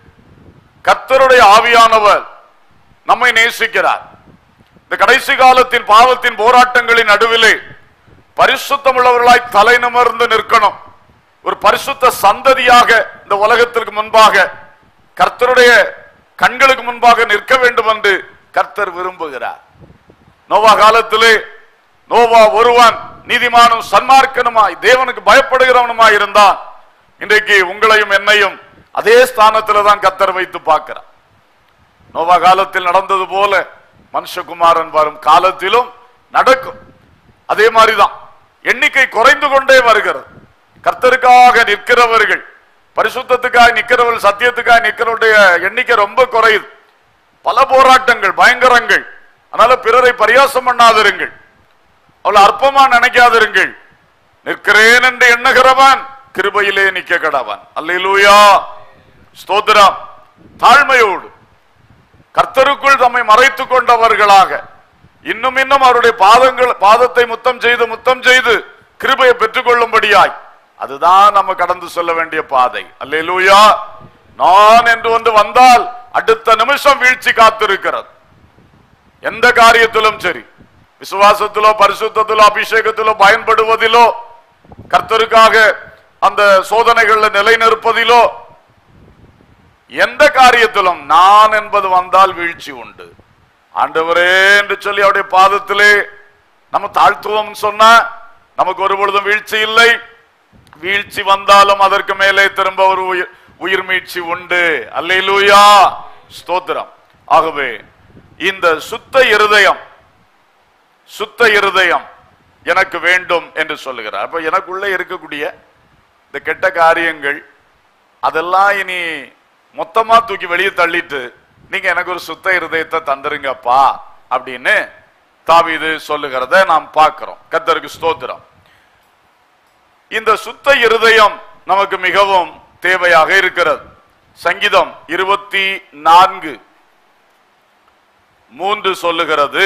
கர்த்தருடைய ஆவியானவர் நம்மை நேசிக்கிறார் இந்த கடைசி காலத்தின் பாவத்தின் போராட்டங்களின் நடுவிலே பரிசுத்தமுள்ளவர்களாய் தலை நிமிர்ந்து நிற்கணும் ஒரு பரிசுத்த சந்ததியாக இந்த உலகத்திற்கு முன்பாக கர்த்தருடைய கண்களுக்கு முன்பாக நிற்க வேண்டும் என்று கர்த்தர் விரும்புகிறார் நோவா காலத்திலே நோவா ஒருவன் நீதிமானும் சன்மார்க்கனுமாய் தேவனுக்கு பயப்படுகிறவனுமாய் இருந்தான் இன்றைக்கு உங்களையும் என்னையும் அதே ஸ்தானத்துல தான் கர்த்தர் வைத்து பார்க்கிறார் நோவா காலத்தில் நடந்தது போல மனுஷகுமாரன் வரும் காலத்திலும் நடக்கும் அதே மாதிரிதான் எண்ணிக்கை குறைந்து கொண்டே வருகிறது கர்த்தருக்காக நிற்கிறவர்கள் பரிசுத்தத்துக்காக நிற்கிறவர்கள் சத்தியத்துக்காக நிற்கிறவருடைய எண்ணிக்கை ரொம்ப குறையுது பல போராட்டங்கள் பயங்கரங்கள் அதனால பிறரை பரியாசம் பண்ணாதிருங்கள் அவளை அற்பமா நினைக்காதிருங்கள் நிற்கிறேன் என்று எண்ணுகிறவன் கிருபையிலே நிக்க கடவன் அல்லேலூயா ஸ்தோத்திரம் தாழ்மையோடு கர்த்தருக்குள் தம்மை மறைத்துக் கொண்டவர்களாக இன்னும் இன்னும் அவருடைய பாதங்கள் பாதத்தை முத்தம் செய்து முத்தம் செய்து கிருபையை பெற்றுக் கொள்ளும்படியாய் அதுதான் நம்ம கடந்து சொல்ல வேண்டிய பாதை அல்லேலூயா நான் என்று வந்து வந்தால் அடுத்த நிமிஷம் வீழ்ச்சி காத்திருக்கிறது எந்த காரியத்திலும் சரி விசுவாசத்திலோ பரிசுத்தத்திலோ அபிஷேகத்திலோ பயன்படுவதிலோ கர்த்தருக்காக அந்த சோதனைகள்ல நிலைநிற்பதிலோ எந்த காரியத்திலும் நான் என்பது வந்தால் வீழ்ச்சி உண்டு ஆண்டவரே என்று சொல்லி அவருடைய பாதத்திலே நம்ம தாழ்த்துவோம் சொன்னா நமக்கு ஒரு பொழுதும் வீழ்ச்சி இல்லை வீழ்ச்சி வந்தாலும் அதற்கு மேலே திரும்ப ஒரு உயிர் உயிர் மீட்சி உண்டு அல்லேலூயா ஸ்தோத்திரம் ஆகவே இந்த சுத்த இருதயம் சுத்த இருதயம் எனக்கு வேண்டும் என்று சொல்லுகிறார் அப்ப எனக்குள்ளே இருக்கக்கூடிய இந்த கெட்ட காரியங்கள் அதெல்லாம் இனி மொத்தமா தூக்கி வெளியே தள்ளிட்டு நீங்க எனக்கு ஒரு சுத்த இருதயத்தை தந்துருங்கப்பா அப்படின்னு தாவீது சொல்லுகிறத நாம் பார்க்கிறோம் கத்தருக்கு ஸ்தோத்திரம் இந்த சுத்த இருதயம் நமக்கு மிகவும் தேவையாக இருக்கிறது சங்கீதம் இருபத்தி நான்கு மூன்று சொல்லுகிறது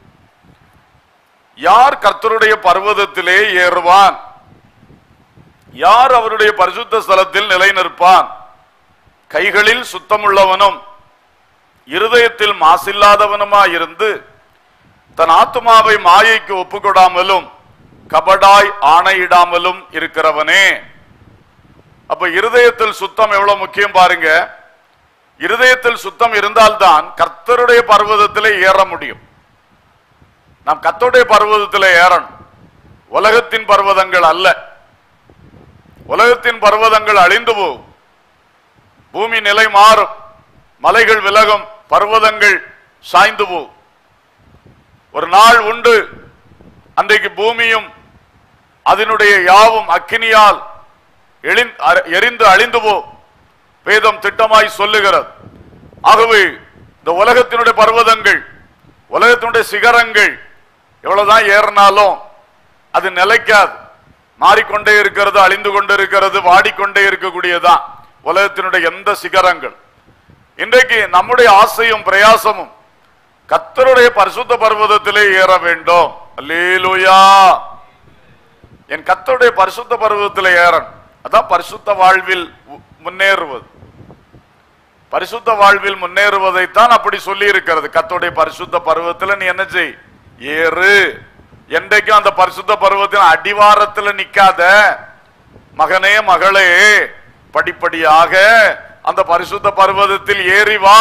யார் கர்த்தருடைய பர்வதத்திலே ஏறுவான் யார் அவருடைய பரிசுத்த ஸ்தலத்தில் நிலை நிற்பான் கைகளில் சுத்தமுள்ளவனும் இருதயத்தில் மாசில்லாதவனுமாயிருந்து தன் ஆத்துமாவை மாயைக்கு ஒப்புக்கொடாமலும் கபடாய் ஆணையிடாமலும் இருக்கிறவனே அப்ப இருதயத்தில் சுத்தம் எவ்வளவு முக்கியம் பாருங்க இருதயத்தில் சுத்தம் இருந்தால்தான் கர்த்தருடைய பர்வதத்திலே ஏற முடியும் நாம் கர்த்தருடைய பர்வதத்திலே ஏறணும் உலகத்தின் பர்வதங்கள் அல்ல உலகத்தின் பர்வதங்கள் அழிந்து போகும் பூமி நிலை மாறும் மலைகள் விலகும் பர்வதங்கள் சாய்ந்து போகும் ஒரு நாள் உண்டு அன்றைக்கு பூமியும் அதனுடைய யாவும் அக்கினியால் எழிந்- அர- எரிந்து அழிந்து போ வேதம் திட்டமாய் சொல்லுகிறது ஆகவே இந்த உலகத்தினுடைய பர்வதங்கள் உலகத்தினுடைய சிகரங்கள் எவ்வளவுதான் ஏறினாலும் அது நிலைக்காது மாறிக்கொண்டே இருக்கிறது அழிந்து கொண்டே இருக்கிறது வாடிக்கொண்டே இருக்கக்கூடியதான் உலகத்தினுடைய எந்த சிகரங்கள் இன்றைக்கு நம்முடைய ஆசையும் பிரயாசமும் கத்தருடைய பரிசுத்த பர்வதத்திலே ஏற வேண்டும் அல்லேலூயா என் கத்தருடைய பரிசுத்த பர்வதத்திலே ஏறணும் அதான் பரிசுத்த வாழ்வில் மு- முன்னேறுவது பரிசுத்த வாழ்வில் முன்னேறுவதைத்தான் அப்படி சொல்லி இருக்கிறது கத்தோடைய பரிசுத்த பருவத்துல நீ என்ன செய் ஏறு என்றைக்கும் அந்த பரிசுத்த பருவத்தின் அடிவாரத்துல நிக்காத மகனே மகளே படிப்படியாக அந்த பரிசுத்த பர்வதத்தில் ஏறி வா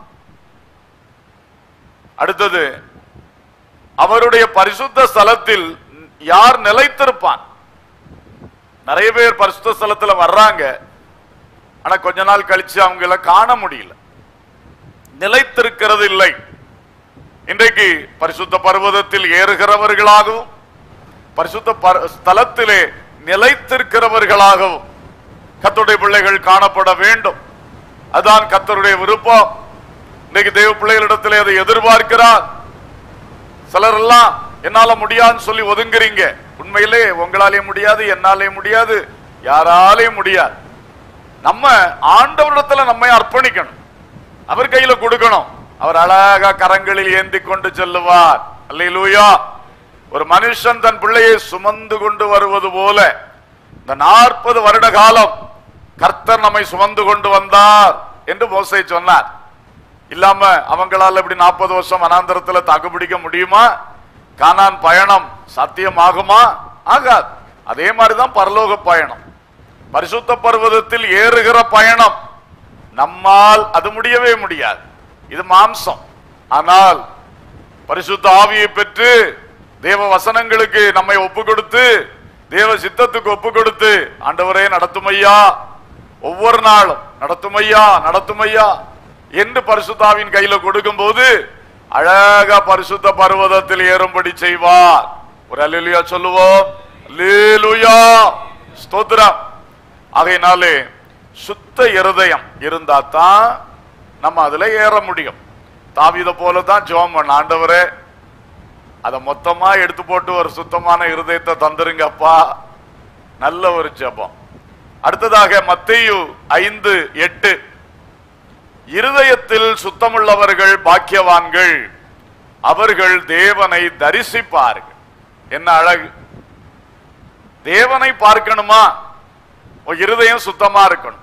அடுத்தது அவருடைய பரிசுத்த ஸ்தலத்தில் யார் நிலைத்திருப்பான் நிறைய பேர் பரிசுத்த ஸ்தலத்துல வர்றாங்க ஆனா கொஞ்ச நாள் கழிச்சு அவங்கள காண முடியல நிலைத்திருக்கிறது இல்லை இன்றைக்கு பரிசுத்த பர்வதத்தில் ஏறுகிறவர்களாகவும் பரிசுத்த பர்- ஸ்தலத்திலே நிலைத்திருக்கிறவர்களாகவும் கத்தருடைய பிள்ளைகள் காணப்பட வேண்டும் அதான் கத்தருடைய விருப்பம் இன்னைக்கு தேவ பிள்ளைகளிடத்திலே அதை எதிர்பார்க்கிறார் சிலர் எல்லாம் என்னால முடியாதுன்னு சொல்லி ஒதுங்குறீங்க உண்மையிலே உங்களாலே முடியாது என்னாலே முடியாது யாராலே முடியாது நம்ம ஆண்டவரிடத்துல நம்மை அர்ப்பணிக்கணும் அவர் கையில கொடுக்கணும் அவர் அழகா கரங்களில் ஏந்தி கொண்டு செல்லுவார் அல்லேலூயா ஒரு மனுஷன் தன் பிள்ளையை சுமந்து கொண்டு வருவது போல இந்த நாற்பது வருட காலம் கர்த்தர் நம்மை சுமந்து கொண்டு வந்தார் என்று மோசை சொன்னார் இல்லாம அவங்களால இப்படி நாற்பது வருஷம் வனாந்தரத்துல தாக்குப்பிடிக்க முடியுமா கானான் பயணம் சாத்தியமாகுமா ஆகாது அதே மாதிரிதான் பரலோக பயணம் பரிசுத்த பர்வதத்தில் ஏறுகிற பயணம் நம்மால் அது முடியவே முடியாது இது மாம்சம் ஆனால் பரிசுத்த ஆவியை பெற்று தேவ வசனங்களுக்கு நம்மை ஒப்பு கொடுத்து தேவ சித்தத்துக்கு ஒப்பு கொடுத்து ஆண்டவரே நடத்துமையா ஒவ்வொரு நாளும் நடத்துமையா நடத்துமையா என்று பரிசுத்தாவின் கையில கொடுக்கும் போது அழகா பரிசுத்த பர்வதத்தில் ஏறும்படி செய்வார் ஒரு அல்லேலூயா சொல்லுவோம் அல்லேலூயா ஸ்தோத்திரம் ஆகையினாலே சுத்த இருதயம் இருந்தா தான் நம்ம அதுல ஏற முடியும் தாவித போல தான் ஜோம் பண்ண ஆண்டவரே அதை மொத்தமா எடுத்து போட்டு ஒரு சுத்தமான இருதயத்தை தந்துருங்கப்பா நல்ல ஒரு ஜெபம் அடுத்ததாக மத்தேயு ஐந்து எட்டு இருதயத்தில் சுத்தமுள்ளவர்கள் பாக்கியவான்கள் அவர்கள் தேவனை தரிசிப்பார்கள் என்ன அழகு தேவனை பார்க்கணுமா உன் இருதயம் சுத்தமா இருக்கணும்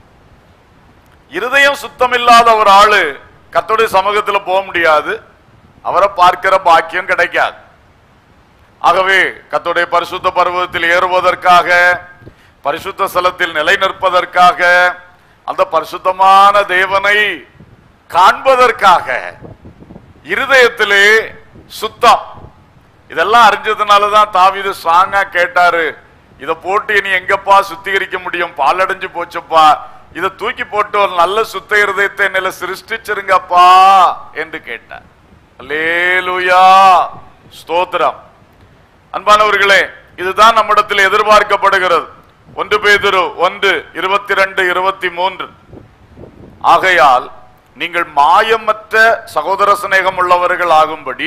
இருதயம் சுத்தம் இல்லாத ஒரு ஆளு கர்த்தருடைய சமூகத்துல போக முடியாது அவரை பார்க்கிற பாக்கியம் கிடைக்காது ஆகவே கர்த்தருடைய பரிசுத்த பருவத்தில் ஏறுவதற்காக பரிசுத்த ஸ்தலத்தில் நிலை நிற்பதற்காக அந்த பரிசுத்தமான தேவனை காண்பதற்காக இருதயத்திலே சுத்தம் இதெல்லாம் அறிஞ்சதுனாலதான் தாவீது ஸ்ட்ராங்கா கேட்டாரு இத போட்டு இனி எங்கப்பா சுத்திகரிக்க முடியும் பாலடைஞ்சு போச்சுப்பா இத தூக்கி போட்டு ஒரு நல்ல சுத்த இருதயத்தை என்னில சிருஷ்டிச்சிருங்கப்பா என்று கேட்டார் அல்லேலூயா ஸ்தோத்திரம் அன்பானவர்களே இதுதான் நம்மிடத்தில் எதிர்பார்க்கப்படுகிறது ஒன்று பேதுரு ஒன்று இருபத்தி ரெண்டு இருபத்தி மூன்று ஆகையால் நீங்கள் மாயமற்ற சகோதர சிநேகம் உள்ளவர்கள் ஆகும்படி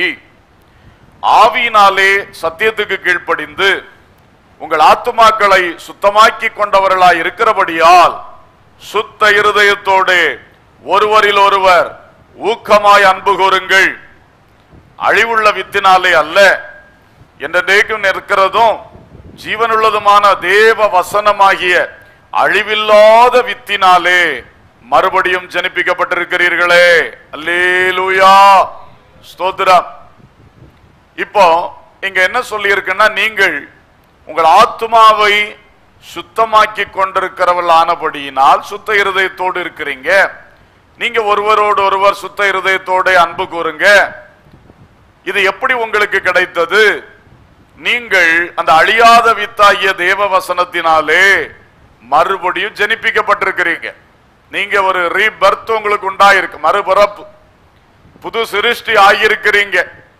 ஆவியினாலே சத்தியத்துக்கு கீழ்ப்படிந்து உங்கள் ஆத்துமாக்களை சுத்தமாக்கி கொண்டவர்களாய் இருக்கிறபடியால் சுத்த இருதயத்தோடு ஒருவரில் ஒருவர் ஊக்கமாய் அன்பு கூறுங்கள் அழிவுள்ள வித்தினாலே அல்ல என்றைக்கும் நிற்கிறதும் ஜீவனுள்ளதுமான தேவ வசனமாகிய அழிவில்லாத வித்தினாலே மறுபடியும் ஜனிப்பிக்கப்பட்டிருக்கிறீர்களே அல்லேலூயா ஸ்தோத்திரம் இப்போ இங்க என்ன சொல்லி இருக்குன்னா நீங்கள் உங்கள் ஆத்மாவை சுத்தமாக்கி கொண்டிருக்கிறவள் ஆனபடியினால் சுத்த இருதயத்தோடு இருக்கிறீங்க நீங்க ஒருவரோடு ஒருவர் சுத்த இருதயத்தோட அன்பு கூறுங்க இது எப்படி உங்களுக்கு கிடைத்தது நீங்கள் அந்த அழியாத வித்தாகிய தேவ வசனத்தினாலே மறுபடியும் ஜெனிப்பிக்கப்பட்டிருக்கிறீங்க நீங்க ஒரு ரீபர்த் உங்களுக்கு உண்டாயிருக்கு மறுபிறப்பு புது சிருஷ்டி ஆகியிருக்கிறீங்க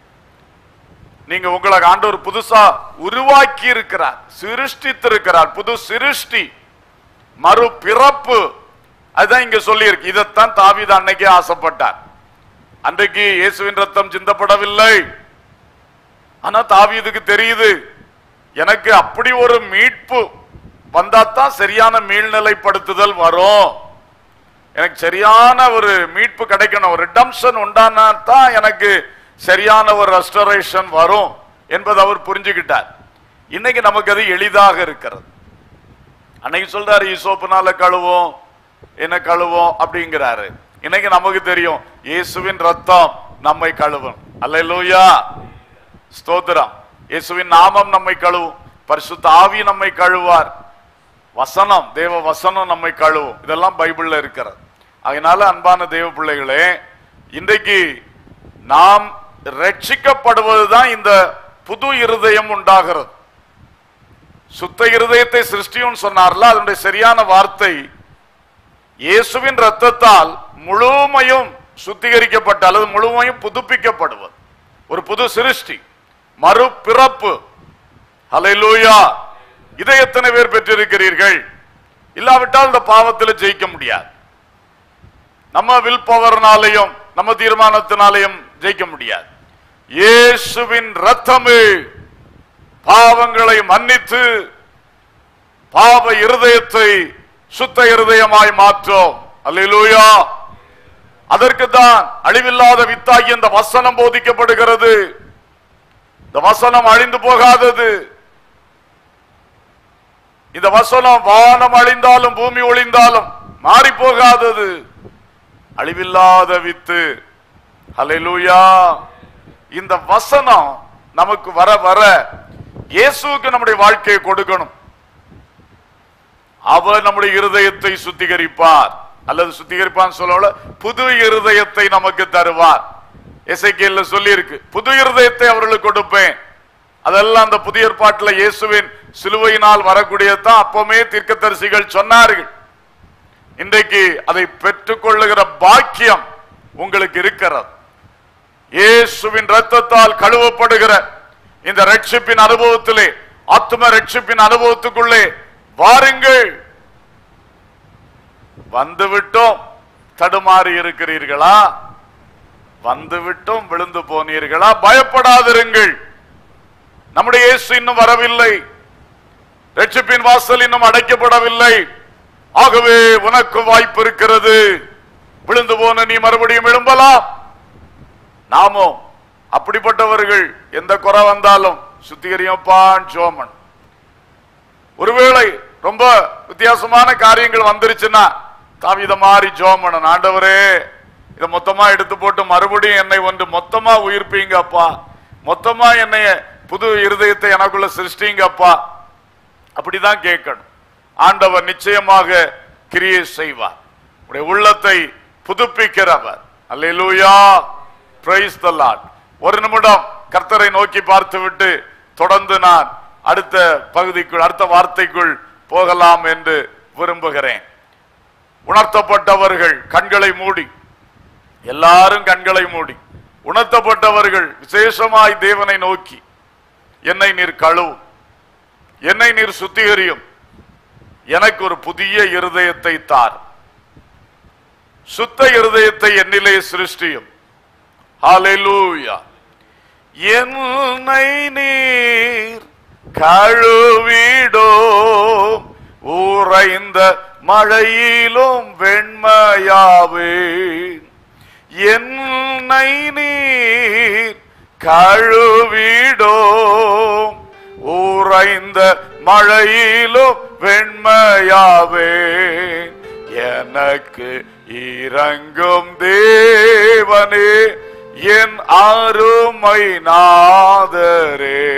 நீங்க உங்களை ஆண்டவர் புதுசா உருவாக்கி இருக்கிறார் சிருஷ்டித்திருக்கிறார் புது சிருஷ்டி மறுபிறப்பு அதுதான் இங்க சொல்லி இருக்கு இதைத்தான் தாவீது அன்னைக்கே ஆசைப்பட்டார் அன்றைக்கு இயேசுவின் ரத்தம் சிந்தப்படவில்லை ஆனா தாவீதுக்கு தெரியுது எனக்கு அப்படி ஒரு மீட்பு வந்தாதான் சரியான மீள்நிலைப்படுத்துதல் வரும் எனக்கு சரியான ஒரு மீட்பு கிடைக்கணும் ஒரு ரிடம்ஷன் உண்டானா தான் எனக்கு சரியான ஒரு ரெஸ்டரேஷன் வரும் என்பதை அவர் புரிஞ்சுக்கிட்டார் இன்னைக்கு நமக்கு அது எளிதாக இருக்கிறது அன்னைக்கு சொல்றாரு ஈசோப்புனால கழுவோம் என்ன கழுவோம் அப்படிங்கிறாரு இன்னைக்கு நமக்கு தெரியும் இயேசுவின் ரத்தம் நம்மை கழுவும் அல்லேலூயா ஸ்தோத்திரம் இயேசுவின் நாமம் நம்மை கழுவும் பரிசுத்த ஆவி நம்மை கழுவார் வசனம் தேவ வசனம் நம்மை கழுவும் இதெல்லாம் பைபிள்ல இருக்கிறது அதனால அன்பான தேவ பிள்ளைகளே இன்றைக்கு நாம் ரட்சிக்கப்படுவதுதான் இந்த புது இருதயம் உண்டாகிறது சுத்த இருதயத்தை சிருஷ்டியும் சொன்னார்ல அதனுடைய சரியான வார்த்தை இயேசுவின் ரத்தத்தால் முழுமையும் சுத்திகரிக்கப்பட்ட அல்லது முழுமையும் புதுப்பிக்கப்படுவது ஒரு புது சிருஷ்டி மறுபிறப்பு ஹalleluya இதை எத்தனை பேர் பெற்றிருக்கிறீர்கள் இல்லாவிட்டால் இந்த பாவத்தில் ஜெயிக்க முடியாது நம்ம வில் பவர்னாலையும் நம்ம தீர்மானத்தினாலையும் ஜெயிக்க முடியாது இயேசுவின் ரத்தமே பாவங்களை மன்னித்து பாவ இருதயத்தை சுத்த இருதயமாய் மாற்றும் அல்லேலூயா அதற்கு தான் அழிவில்லாத வித்தாகி இந்த வசனம் போதிக்கப்படுகிறது இந்த வசனம் அழிந்து போகாதது இந்த வசனம் வானம் அழிந்தாலும் பூமி ஒளிந்தாலும் மாறி போகாதது அழிவில்லாத வித்து ஹalleluya இந்த வசனம் நமக்கு வர வர இயேசுவுக்கு நம்முடைய வாழ்க்கையை கொடுக்கணும் அவர் நம்முடைய இருதயத்தை சுத்திகரிப்பார் அல்லது சுத்திகரிப்பான்னு சொல்லல புது இருதயத்தை நமக்கு தருவார் எசைக்கேல்ல சொல்லி இருக்கு புது இருதயத்தை அவர்களுக்கு கொடுப்பேன் அதெல்லாம் அந்த புதிய ஏற்பாட்டுல இயேசுவின் சிலுவையினால் வரக்கூடியதான் அப்பவுமே தீர்க்கதரிசிகள் சொன்னார்கள் இன்றைக்கு அதை பெற்றுக்கொள்ளுகிற பாக்கியம் உங்களுக்கு இருக்கிறது இயேசுவின் ரத்தத்தால் கழுவப்படுகிற இந்த ரட்சிப்பின் அனுபவத்திலே ஆத்ம ரட்சிப்பின் அனுபவத்துக்குள்ளே வாருங்கள் வந்துவிட்டோம் தடுமாறி இருக்கிறீர்களா வந்துவிட்டோம் விழுந்து போனீர்களா பயப்படாதிருங்கள் நம்முடைய இயேசு இன்னும் வரவில்லை ரட்சிப்பின் வாசல் இன்னும் அடைக்கப்படவில்லை ஆகவே உனக்கு வாய்ப்பு இருக்கிறது விழுந்து போன நீ மறுபடியும் எழும்பலாம் நாமோ அப்படிப்பட்டவர்கள் எந்த குறை வந்தாலும் சுத்திகரியப்பான் சோமன் ஒருவேளை ரொம்ப வித்தியாசமான காரியங்கள் வந்துருச்சுன்னா தாவித மாதிரி ஜோமனன் ஆண்டவரே இதை மொத்தமா எடுத்து போட்டு மறுபடியும் என்னை ஒன்று மொத்தமா உயிர்ப்பீங்க அப்பா மொத்தமா என்னைய புது இருதயத்தை எனக்குள்ள சிருஷ்டிங்க அப்பா அப்படிதான் கேட்கணும் ஆண்டவர் நிச்சயமாக கிரியை செய்வார் உடைய உள்ளத்தை புதுப்பிக்கிறவர் அல்லேலூயா பிரைஸ் த லார்ட் ஒரு நிமிடம் கர்த்தரை நோக்கி பார்த்துவிட்டு தொடர்ந்து நான் அடுத்த பகுதிக்குள் அடுத்த வார்த்தைக்குள் போகலாம் என்று விரும்புகிறேன் உணர்த்தப்பட்டவர்கள் கண்களை மூடி எல்லாரும் கண்களை மூடி உணர்த்தப்பட்டவர்கள் விசேஷமாய் தேவனை நோக்கி என்னை நீர் கழுவும் என்னை நீர் சுத்திகரியும் எனக்கு ஒரு புதிய இருதயத்தை தார் சுத்த இருதயத்தை என்னிலே சிருஷ்டியும் ஹalleluya என்னை நீர் கழுவிடோம் உறைந்த மழையிலும் வெண்மையாவேன் என்னை நீர் கழுவிடோம் உறைந்த மழையிலும் வெண்மையாவேன் எனக்கு இறங்கும் தேவனே என் அருமை நாதரே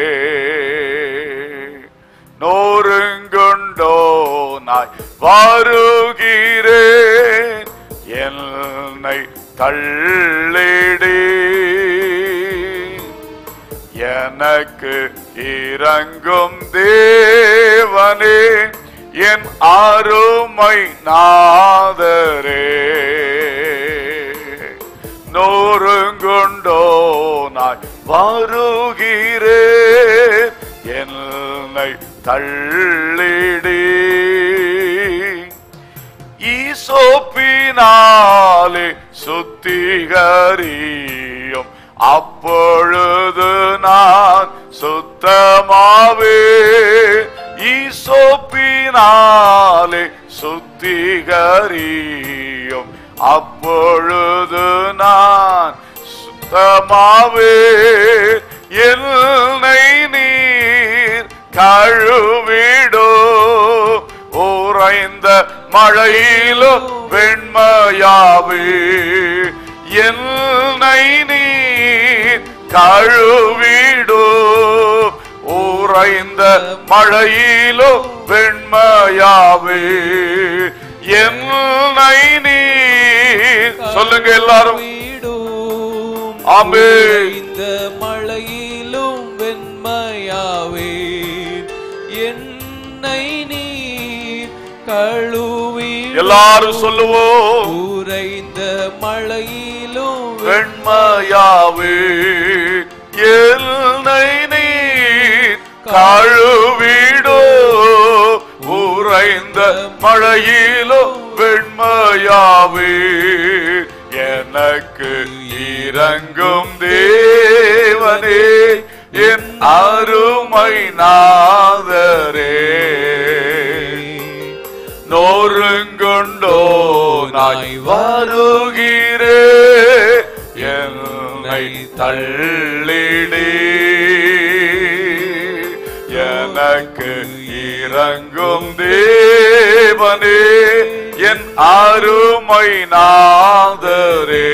நோருங்குண்டோ நாய் வருகிறேன் என்னை தள்ளிடி எனக்கு இறங்கும் தேவனே என் அருமை நாதரே நோருங்குண்டோ நாய் வருகிறேன் என்னை தள்ளிடி ஈசோப்பினாலே சுத்திகரியும் அப்பொழுது நான் சுத்தமாவே ஈசோப்பினாலே சுத்திகரியும் அப்பொழுது நான் சுத்தமாவே என்னை நீர் கழுவிடோ உறைந்த மழையிலும் வெண்மையாவே என்னை நீர் கழுவிடோ உறைந்த மழையிலும் வெண்மையாவே என்னை நீர் சொல்லுங்க எல்லாரும் வீடும் ஆமென். இந்த மழையிலும் வெண்மையாவே என்னை நீர் கழுவி எல்லாரும் சொல்லுவோம் உறைந்த மழையிலும் வெண்மையாவே என்னை நீர் கழுவிடோ உறைந்த மழையிலோ வெண்மையாவே எனக்கு இறங்கும் தேவனே என் அருமை நாதரே நோருங்கொண்டோ நாய் வருகிறே என்னை தள்ளிடி எனக்கு இறங்கும் தேவனே என் அருமை நாதரே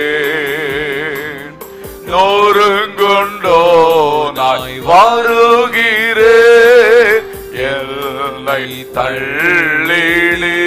நோருங்கொண்டோ நாய் வருகிறே என்னை தள்ளிடி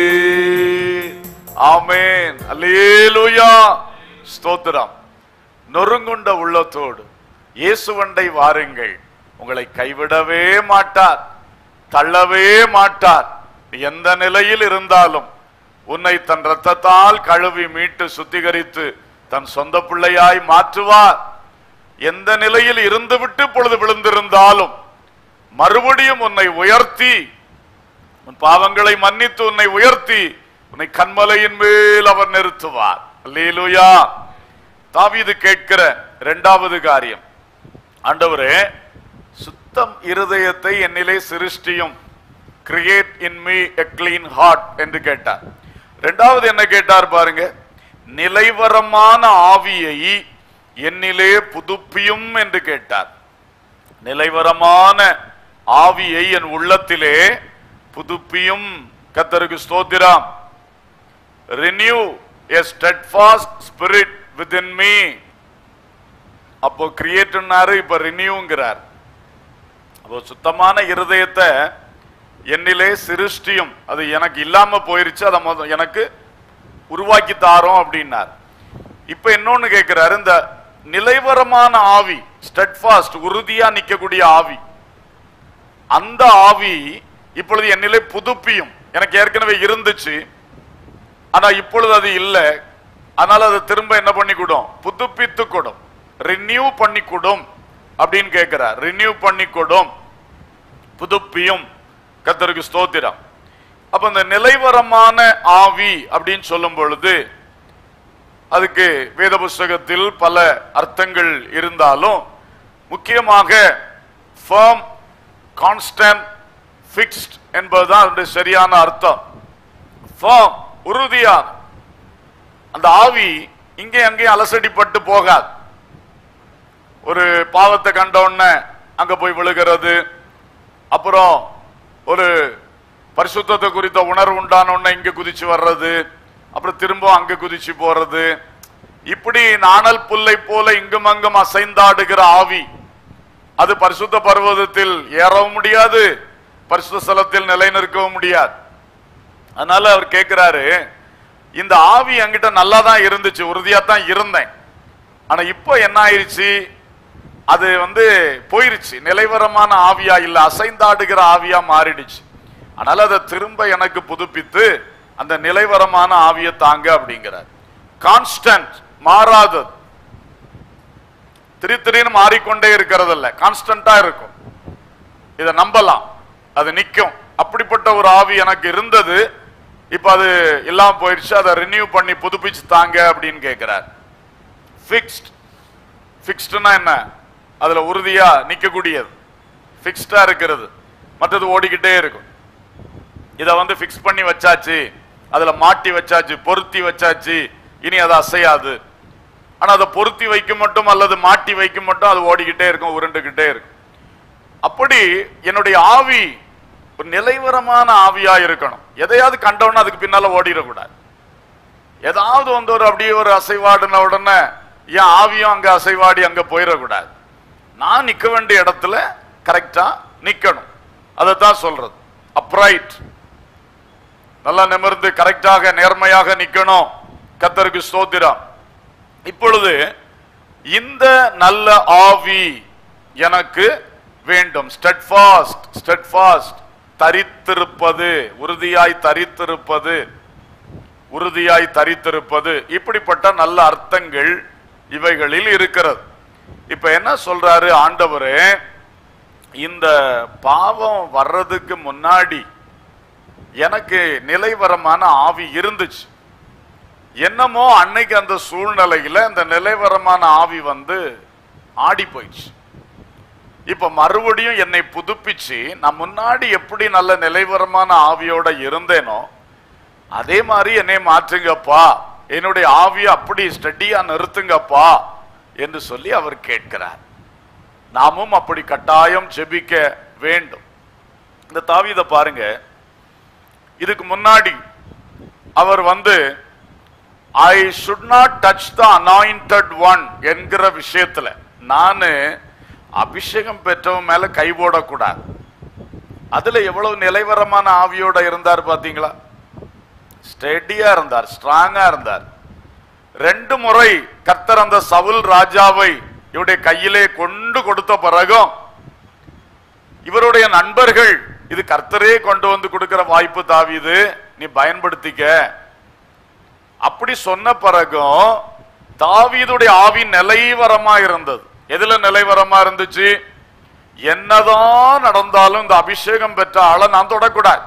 ஆமென் அல்லேலூயா ஸ்தோத்திரம் நொறுங்குண்ட உள்ளத்தோடு இயேசுவண்டை வாருங்கள் உங்களை கைவிடவே மாட்டார் தள்ளவே மாட்டார் நீ எந்த நிலையில் இருந்தாலும் உன்னை தன் ரத்தத்தால் கழுவி மீட்டு சுத்திகரித்து தன் சொந்த பிள்ளையாய் மாற்றுவார் எந்த நிலையில் இருந்துவிட்டு பொழுது விழுந்திருந்தாலும் மறுபடியும் உன்னை உயர்த்தி உன் பாவங்களை மன்னித்து உன்னை உயர்த்தி உன்னை கண்மலையின் மேல் அவர் நிறுத்துவார் அல்லேலூயா தாவீது கேட்கிற இரண்டாவது காரியம் ஆண்டவரே சுத்தம் இருதயத்தை என்னிலே சிருஷ்டியும் create in me a clean heart என்று கேட்டார் இரண்டாவது என்ன கேட்டார் பாருங்க நிலைவரமான ஆவியை என்னிலே புதுப்பியும் என்று கேட்டார் நிலைவரமான ஆவியை என் உள்ளத்திலே புதுப்பியும் கத்தருக்கு ஸ்தோத்திரம் renew a steadfast spirit within me அப்போ கிரியேட்னாரு இப்ப ரினியூங்கிறார் அப்போ சுத்தமான இருதயத்தை என்னிலே சிருஷ்டியும் அது எனக்கு இல்லாம போயிருச்சு அதை மொத எனக்கு உருவாக்கி தாரோம் அப்படின்னார் இப்ப இன்னொன்னு கேட்கிறாரு இந்த நிலைவரமான ஆவி ஸ்டெட்ஃபாஸ்ட் உறுதியா நிக்கக்கூடிய ஆவி அந்த ஆவி இப்பொழுது என்னிலே புதுப்பியும் எனக்கு ஏற்கனவே இருந்துச்சு ஆனா இப்பொழுது அது இல்லை அதனால அதை திரும்ப என்ன பண்ணி கொடும் புதுப்பித்து கொடும் ரினியூ பண்ணி கொடும் அப்படின்னு கேட்கிறார் ரினியூ பண்ணி கொடும் புதுப்பியும் கத்தருக்கு ஸ்தோத்திரம் அப்ப இந்த நிலைவரமான ஆவி அப்படின்னு சொல்லும் பொழுது அதுக்கு வேத புஸ்தகத்தில் பல அர்த்தங்கள் இருந்தாலும் முக்கியமாக firm கான்ஸ்டன்ட் ஃபிக்ஸ்ட் என்பதுதான் அதனுடைய சரியான அர்த்தம் firm, உறுதியான அந்த ஆவி இங்கே அங்கேயும் அலசடிப்பட்டு போகாது ஒரு பாவத்தை கண்ட உடனே அங்க போய் விழுகிறது அப்புறம் ஒரு பரிசுத்தத்தை குறித்த உணர்வு உண்டான உடனே இங்க குதிச்சு வர்றது அப்புறம் திரும்ப அங்க குதிச்சு போறது இப்படி நாணல் புல்லை போல இங்கும் அங்கும் அசைந்தாடுகிற ஆவி அது பரிசுத்த பர்வதத்தில் ஏறவும் முடியாது பரிசுத்த ஸ்தலத்தில் நிலைநிற்கவும் முடியாது அதனால அவர் கேட்கிறாரு இந்த ஆவி என்கிட்ட நல்லா தான் இருந்துச்சு உறுதியா தான் இருந்தேன் ஆனா இப்போ என்ன ஆயிருச்சு அது வந்து போயிருச்சு நிலைவரமான ஆவியா இல்ல அசைந்தாடுகிற ஆவியா மாறிடுச்சு அதனால அதை திரும்ப எனக்கு புதுப்பித்து அந்த நிலைவரமான ஆவியை தாங்க அப்படிங்கிறார் கான்ஸ்டன்ட் மாறாதது திரி திடீர்னு மாறிக்கொண்டே இருக்கிறது இல்ல கான்ஸ்டன்டா இருக்கும் இதை நம்பலாம் அது நிக்கும் அப்படிப்பட்ட ஒரு ஆவி எனக்கு இருந்தது இப்ப அது இல்லாம போயிடுச்சு அதை ரினியூ பண்ணி புதுப்பிச்சு தாங்க அப்படின்னு கேட்கிறார் ஃபிக்ஸ்ட் ஃபிக்ஸ்டுனா என்ன அதுல உறுதியா நிக்கக்கூடியது ஃபிக்ஸ்டா இருக்கிறது மற்றது ஓடிக்கிட்டே இருக்கும் இதை வந்து ஃபிக்ஸ் பண்ணி வச்சாச்சு அதுல மாட்டி வச்சாச்சு பொருத்தி வச்சாச்சு இனி அது அசையாது ஆனா அதை பொருத்தி வைக்கும் மட்டும் அல்லது மாட்டி வைக்கும் மட்டும் அது ஓடிக்கிட்டே இருக்கும் உருண்டுகிட்டே இருக்கும் அப்படி என்னுடைய ஆவி ஒரு நிலைவரமான ஆவியா இருக்கணும் எதையாவது கண்டவன அதுக்கு பின்னால ஓடிடக்கூடாது ஏதாவது வந்து ஒரு அப்படியே ஒரு அசைவாடுன உடனே என் ஆவியும் அங்க அசைவாடி அங்க போயிடக்கூடாது நான் நிக்க வேண்டிய இடத்துல கரெக்டா நிக்கணும் அதைத்தான் சொல்றது அப்ரைட் நல்லா நிமிர்ந்து கரெக்டாக நேர்மையாக நிக்கணும் கத்தருக்கு ஸ்தோத்திரம் இப்பொழுது இந்த நல்ல ஆவி எனக்கு வேண்டும் ஸ்டெட்ஃபாஸ்ட் ஸ்டெட்ஃபாஸ்ட் தரித்திருப்பது உறுதியாய் தரித்திருப்பது உறுதியாய் தரித்திருப்பது இப்படிப்பட்ட நல்ல அர்த்தங்கள் இவைகளில் இருக்கிறது இப்ப என்ன சொல்றாரு ஆண்டவரே இந்த பாவம் வர்றதுக்கு முன்னாடி எனக்கு நிலைவரமான ஆவி இருந்துச்சு என்னமோ அன்னைக்கு அந்த சூழ்நிலையில அந்த நிலைவரமான ஆவி வந்து ஆடி போயிடுச்சு இப்ப மறுபடியும் என்னை புதுப்பிச்சு நான் முன்னாடி எப்படி நல்ல நிலைவரமான ஆவியோட இருந்தேனோ அதே மாதிரி என்னை மாற்றுங்கப்பா என்னுடைய ஆவியை அப்படி ஸ்டடியா நிறுத்துங்கப்பா என்று சொல்லி அவர் கேட்கிறார் நாமும் அப்படி கட்டாயம் ஜெபிக்க வேண்டும் இந்த தாவீதை பாருங்க இதுக்கு முன்னாடி அவர் வந்து I should not touch the anointed one என்கிற விஷயத்துல நானு அபிஷேகம் பெற்றவன் மேல கை போடக்கூடாது அதுல எவ்வளவு நிலைவரமான ஆவியோட இருந்தார் பாத்தீங்களா ஸ்டெடியா இருந்தார் ஸ்ட்ராங்கா இருந்தார் ரெண்டு முறை கர்த்தர் அந்த சவுல் ராஜாவை இவருடைய கையிலே கொண்டு கொடுத்த பிறகும் இவருடைய நண்பர்கள் இது கர்த்தரே கொண்டு வந்து கொடுக்கிற வாய்ப்பு தாவிது நீ பயன்படுத்திக்க அப்படி சொன்ன பிறகும் தாவீதுடைய ஆவி நிலைவரமா இருந்தது எதுல நிலைவரமா இருந்துச்சு என்னதான் நடந்தாலும் இந்த அபிஷேகம் பெற்ற ஆளை நான் தொடக்கூடாது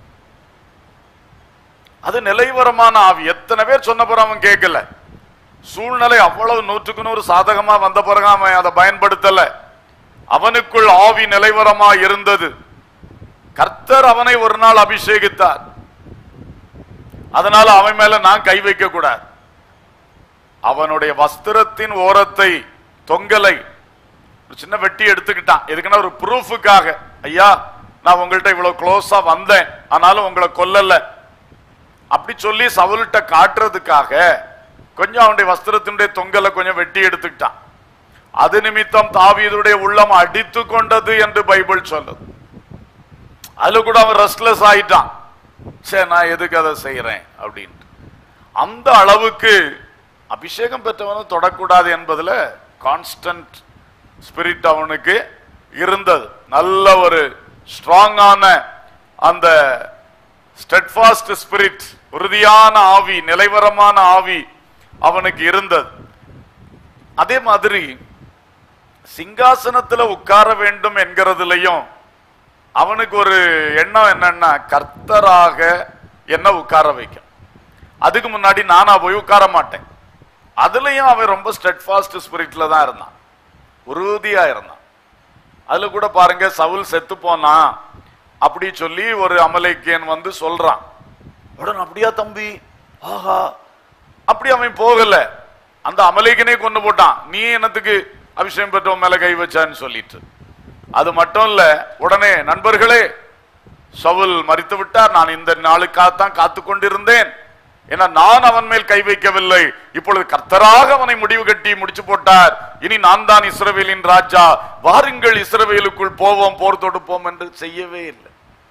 அது நிலைவரமான ஆவி எத்தனை பேர் சொன்ன பிறகு அவன் கேட்கல சூழ்நிலை அவ்வளவு நூற்றுக்கு நூறு சாதகமா வந்த பிறகு அவன் அதை பயன்படுத்தல அவனுக்குள் ஆவி நிலைவரமா இருந்தது கர்த்தர் அவனை ஒரு நாள் அபிஷேகித்தார் அதனால அவன் மேல நான் கை வைக்க கூடாது அவனுடைய வஸ்திரத்தின் ஓரத்தை தொங்கலை ஒரு சின்ன வெட்டி எடுத்துக்கிட்டான் எதுக்குன்னா ஒரு ப்ரூஃபுக்காக ஐயா நான் உங்கள்கிட்ட இவ்வளவு க்ளோஸா வந்தேன் ஆனாலும் உங்களை கொல்லல அப்படி சொல்லி சவுல்கிட்ட காட்டுறதுக்காக கொஞ்சம் அவனுடைய வஸ்திரத்தினுடைய தொங்கலை கொஞ்சம் வெட்டி எடுத்துக்கிட்டான் அது நிமித்தம் தாவீதுடைய உள்ளம் அடித்து கொண்டது என்று பைபிள் சொல்லுது அதுல கூட அவன் ரெஸ்ட்லெஸ் ஆயிட்டான் சரி நான் எதுக்கு அதை செய்யறேன் அப்படின்ட்டு அந்த அளவுக்கு அபிஷேகம் பெற்றவனும் தொடக்கூடாது என்பதுல கான்ஸ்டன்ட் ஸ்பிரிட் அவனுக்கு இருந்தது நல்ல ஒரு ஸ்ட்ராங்கான அந்த ஸ்டெட்ஃபாஸ்ட் ஸ்பிரிட் உறுதியான ஆவி நிலைவரமான ஆவி அவனுக்கு இருந்தது அதே மாதிரி சிங்காசனத்துல உட்கார வேண்டும் என்கிறதுலயும் அவனுக்கு ஒரு எண்ணம் என்னன்னா கர்த்தராக என்ன உட்கார வைக்கும் அதுக்கு முன்னாடி நானா போய் உட்கார மாட்டேன் அதுலயும் அவன் ரொம்ப ஸ்டெட்ஃபாஸ்ட் ஸ்பிரிட்ல தான் இருந்தான் உறுதியா இருந்தான் அதுல கூட பாருங்க சவுல் செத்து போனான் அப்படி சொல்லி ஒரு அமலேக்கியன் வந்து சொல்றான் உடனே அப்படியா தம்பி ஆஹா அப்படி அவன் போகல அந்த அமலேக்கனே கொண்டு போட்டான் நீ என்னத்துக்கு அபிஷேகம் பெற்றவன் மேல கை வச்சான்னு சொல்லிட்டு அது மட்டும் இல்ல உடனே நண்பர்களே சவுல் மறித்து விட்டார் நான் இந்த நாளுக்காகத்தான் காத்து கொண்டிருந்தேன் ஏன்னா நான் அவன் மேல் கை வைக்கவில்லை இப்பொழுது கர்த்தராக அவனை முடிவு கட்டி முடிச்சு போட்டார் இனி நான் தான் இஸ்ரவேலின் ராஜா வாருங்கள் இஸ்ரவேலுக்குள் போவோம் போர் தொடுப்போம் என்று செய்யவே இல்லை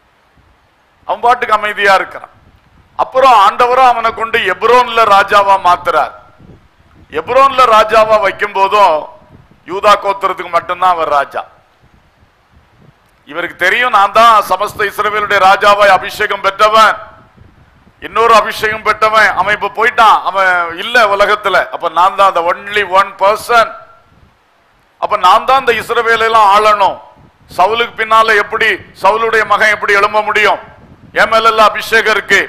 அவன் பாட்டுக்கு அமைதியா இருக்கிறான் அப்புறம் ஆண்டவரும் அவனை கொண்டு எப்ரோன்ல ராஜாவா மாத்துறார் எப்ரோன்ல ராஜாவா வைக்கும் போதும் யூதா கோத்திரத்துக்கு மட்டும்தான் அவர் ராஜா இவருக்கு தெரியும் நான் தான் சமஸ்த இஸ்ரவேலுடைய ராஜாவாய் அபிஷேகம் பெற்றவன் இன்னொரு அபிஷேகம் பெற்றவன் அவன் இப்ப போயிட்டான் அவன் இல்ல உலகத்துல அப்ப நான் தான் அந்த ஒன்லி ஒன் பர்சன் அப்ப நான் தான் இந்த இஸ்ரவேலை எல்லாம் ஆளணும் சவுலுக்கு பின்னால எப்படி சவுலுடைய மகன் எப்படி எழும்ப முடியும் என் மேல எல்லாம் அபிஷேகம் இருக்கு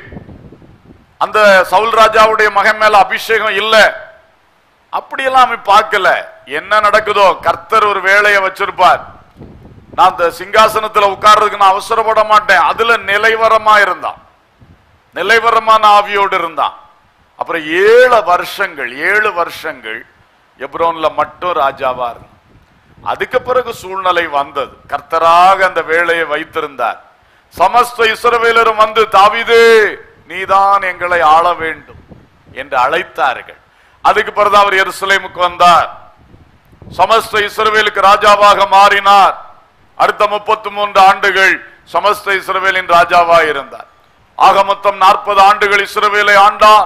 அந்த சவுல் ராஜாவுடைய மகன் மேல அபிஷேகம் இல்ல அப்படியெல்லாம் அவன் பார்க்கல என்ன நடக்குதோ கர்த்தர் ஒரு வேலையை வச்சிருப்பார் நான் இந்த சிங்காசனத்துல உட்கார்றதுக்கு நான் அவசரப்பட மாட்டேன் அதுல நிலைவரமா இருந்தான் நிலைவரமான ஆவியோடு இருந்தான் அப்புறம் ஏழு வருஷங்கள் ஏழு வருஷங்கள் எப்ரோன்ல மட்டும் ராஜாவா இருந்தான் அதுக்கு பிறகு சூழ்நிலை வந்தது கர்த்தராக அந்த வேலையை வைத்திருந்தார் சமஸ்த இஸ்ரவேலரும் வந்து தாவீதே நீதான் எங்களை ஆள வேண்டும் என்று அழைத்தார்கள் அதுக்கு பிறகு அவர் எருசலேமுக்கு வந்தார் சமஸ்த இஸ்ரவேலுக்கு ராஜாவாக மாறினார் அடுத்த முப்பத்தி மூன்று ஆண்டுகள் சமஸ்த இஸ்ரவேலின் ராஜாவாக இருந்தார் ஆக மொத்தம் நாற்பது ஆண்டுகள் இஸ்ரவேலை ஆண்டான்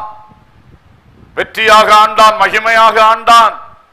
வெற்றியாக ஆண்டான் மகிமையாக ஆண்டான்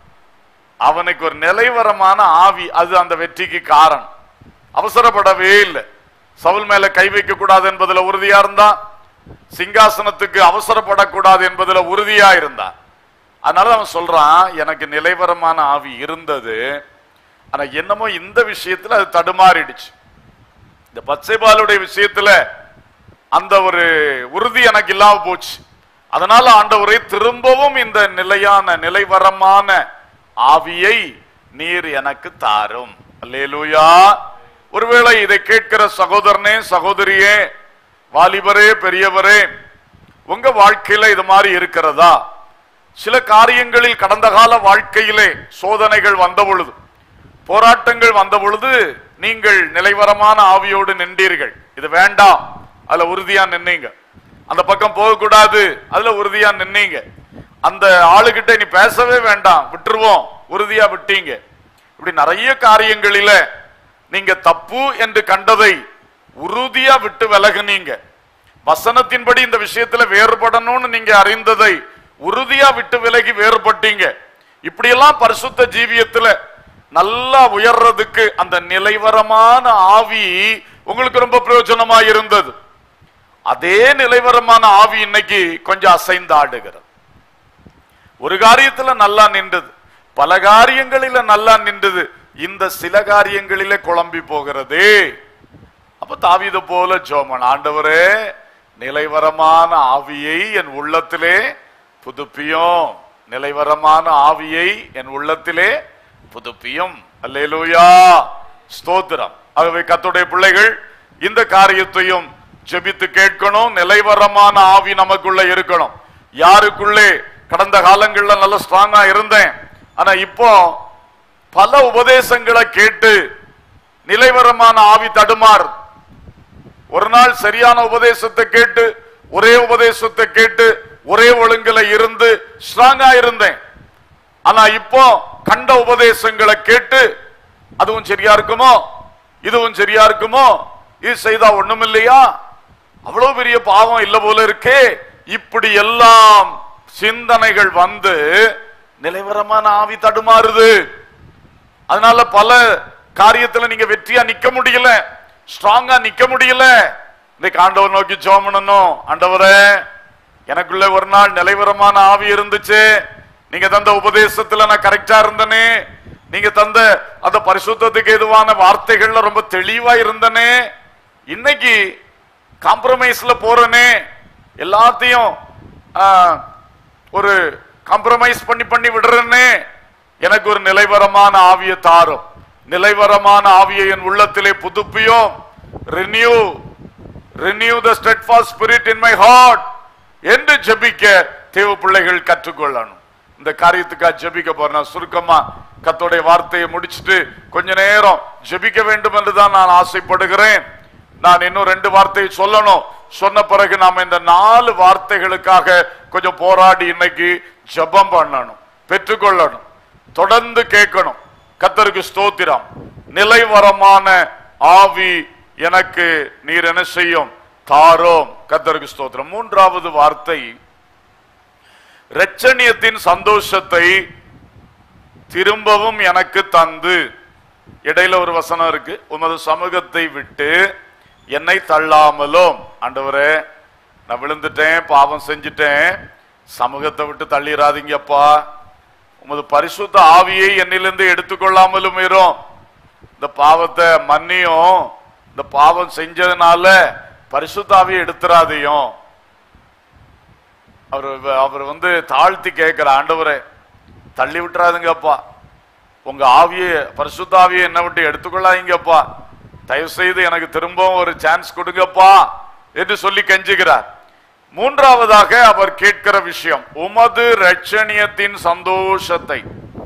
அவனுக்கு ஒரு நிலைவரமான ஆவி அது அந்த வெற்றிக்கு காரணம் அவசரப்படவே இல்லை சவுல் மேல கை வைக்க கூடாது என்பதுல உறுதியா இருந்தான் சிங்காசனத்துக்கு அவசரப்படக்கூடாது என்பதுல உறுதியா இருந்தான் அதனால அவன் சொல்றான் எனக்கு நிலைவரமான ஆவி இருந்தது ஆனா என்னமோ இந்த விஷயத்துல அது தடுமாறிடுச்சு இந்த பச்சைபாலுடைய விஷயத்துல அந்த ஒரு உறுதி எனக்கு இல்லாம போச்சு அதனால ஆண்டவரை திரும்பவும் இந்த நிலையான நிலைவரமான ஆவியை நீர் எனக்கு தாரும் அல்லேலூயா ஒருவேளை இதை கேட்கிற சகோதரனே சகோதரியே வாலிபரே பெரியவரே உங்க வாழ்க்கையில இது மாதிரி இருக்கிறதா சில காரியங்களில் கடந்த கால வாழ்க்கையிலே சோதனைகள் வந்த பொழுது போராட்டங்கள் வந்த பொழுது நீங்கள் நிலைவரமான ஆவியோடு நின்றீர்கள் இது வேண்டாம் அதுல உறுதியா நின்னீங்க அந்த பக்கம் போகக்கூடாது அதுல உறுதியா நின்னீங்க அந்த ஆளுகிட்ட நீ பேசவே வேண்டாம் விட்டுருவோம் உறுதியா விட்டீங்க இப்படி நிறைய காரியங்களில நீங்க தப்பு என்று கண்டதை உறுதியா விட்டு விலகுனீங்க வசனத்தின்படி இந்த விஷயத்துல வேறுபடணும்னு நீங்க அறிந்ததை உறுதியா விட்டு விலகி வேறுபட்டீங்க இப்படியெல்லாம் பரிசுத்த ஜீவியத்துல நல்லா உயர்றதுக்கு அந்த நிலைவரமான ஆவி உங்களுக்கு ரொம்ப பிரயோஜனமா இருந்தது அதே நிலைவரமான ஆவி இன்னைக்கு கொஞ்சம் அசைந்து ஆடுகிறது ஒரு காரியத்துல நல்லா நின்றது பல காரியங்களில நல்லா நின்றது இந்த சில காரியங்களிலே குழம்பி போகிறது அப்ப தாவீது போல ஜோமன் ஆண்டவரே நிலைவரமான ஆவியை என் உள்ளத்திலே புதுப்பியும் நிலைவரமான ஆவியை என் உள்ளத்திலே புதுப்பியும் அல்லேலூயா ஸ்தோத்திரம் ஆகவே கத்துடைய பிள்ளைகள் இந்த காரியத்தையும் ஜெபித்து கேட்கணும் நிலைவரமான ஆவி நமக்குள்ள இருக்கணும் யாருக்குள்ளே கடந்த காலங்கள்ல நல்ல ஸ்ட்ராங்கா இருந்தேன் ஆனா இப்போ பல உபதேசங்களை கேட்டு நிலைவரமான ஆவி தடுமாறு ஒரு நாள் சரியான உபதேசத்தை கேட்டு ஒரே உபதேசத்தை கேட்டு ஒரே ஒழுங்குல இருந்து ஸ்ட்ராங்கா இருந்தேன் ஆனா இப்போ கண்ட உபதேசங்களை கேட்டு அதுவும் சரியா இருக்குமோ இதுவும் சரியா இருக்குமோ இது செய்தா ஒண்ணும் இல்லையா அவ்வளவு பெரிய பாவம் இல்ல போல இருக்கே இப்படி எல்லாம் சிந்தனைகள் வந்து நிலைவரமான ஆவி தடுமாறுது அதனால பல காரியத்துல நீங்க வெற்றியா நிக்க முடியல ஸ்ட்ராங்கா நிக்க முடியல இன்னைக்கு ஆண்டவர் நோக்கி ஜெபம் பண்ணணும் ஆண்டவரே எனக்குள்ள ஒரு நாள் நிலைவரமான ஆவி இருந்துச்சு நீங்க தந்த உபதேசத்துல நான் கரெக்டா இருந்தனே நீங்க தந்த அந்த பரிசுத்தத்துக்கு எதுவான வார்த்தைகள்ல ரொம்ப தெளிவா இருந்தனே இன்னைக்கு காம்ப்ரமைஸ்ல போறனே எல்லாத்தையும் ஆ, ஒரு காம்ப்ரமைஸ் பண்ணி பண்ணி விடுறேனே எனக்கு ஒரு நிலைவரமான ஆவியை தாரும் நிலைவரமான ஆவியை என் உள்ளத்திலே புதுப்பியும் renew renew the steadfast spirit in my heart என்று ஜெபிக்க தேவ பிள்ளைகள் கற்றுக்கொள்ளணும் இந்த காரியத்துக்காக ஜெபிக்க போறேன் சுருக்கமா கத்தோடைய வார்த்தையை முடிச்சிட்டு கொஞ்ச நேரம் ஜெபிக்க வேண்டும் என்று தான் நான் ஆசைப்படுகிறேன் நான் இன்னும் ரெண்டு வார்த்தையை சொல்லணும் சொன்ன பிறகு நாம இந்த நாலு வார்த்தைகளுக்காக கொஞ்சம் போராடி இன்னைக்கு ஜெபம் பண்ணணும் பெற்றுக்கொள்ளணும் தொடர்ந்து கேட்கணும் கத்தருக்கு ஸ்தோத்திரம் நிலைவரமான ஆவி எனக்கு நீர் என்ன செய்யும் தாரோம் கத்தருக்கு ஸ்தோத்திரம் மூன்றாவது வார்த்தை இரட்சணியத்தின் சந்தோஷத்தை திரும்பவும் எனக்கு தந்து இடையில ஒரு வசனம் இருக்கு உமது சமூகத்தை விட்டு என்னை தள்ளாமலும் ஆண்டவரே நான் விழுந்துட்டேன் பாவம் செஞ்சுட்டேன் சமூகத்தை விட்டு தள்ளிடாதீங்கப்பா உமது பரிசுத்த ஆவியை என்னிலிருந்து எடுத்துக்கொள்ளாமலும் இரும் இந்த பாவத்தை மன்னியும் இந்த பாவம் செஞ்சதுனால பரிசுத்த ஆவியை எடுத்துறாதையும் அவர் அவர் வந்து தாழ்த்தி கேட்கிற ஆண்டவரே தள்ளி விட்டுறாதுங்கப்பா உங்க ஆவியை பரிசுத்த ஆவியை என்ன விட்டு எடுத்துக்கொள்ளாதீங்கப்பா தயவு செய்து எனக்கு திரும்பவும் ஒரு சான்ஸ் கொடுங்கப்பா என்று சொல்லி கெஞ்சுகிறார் மூன்றாவதாக அவர் கேட்கிற விஷயம் உமது ரட்சணியத்தின் சந்தோஷத்தை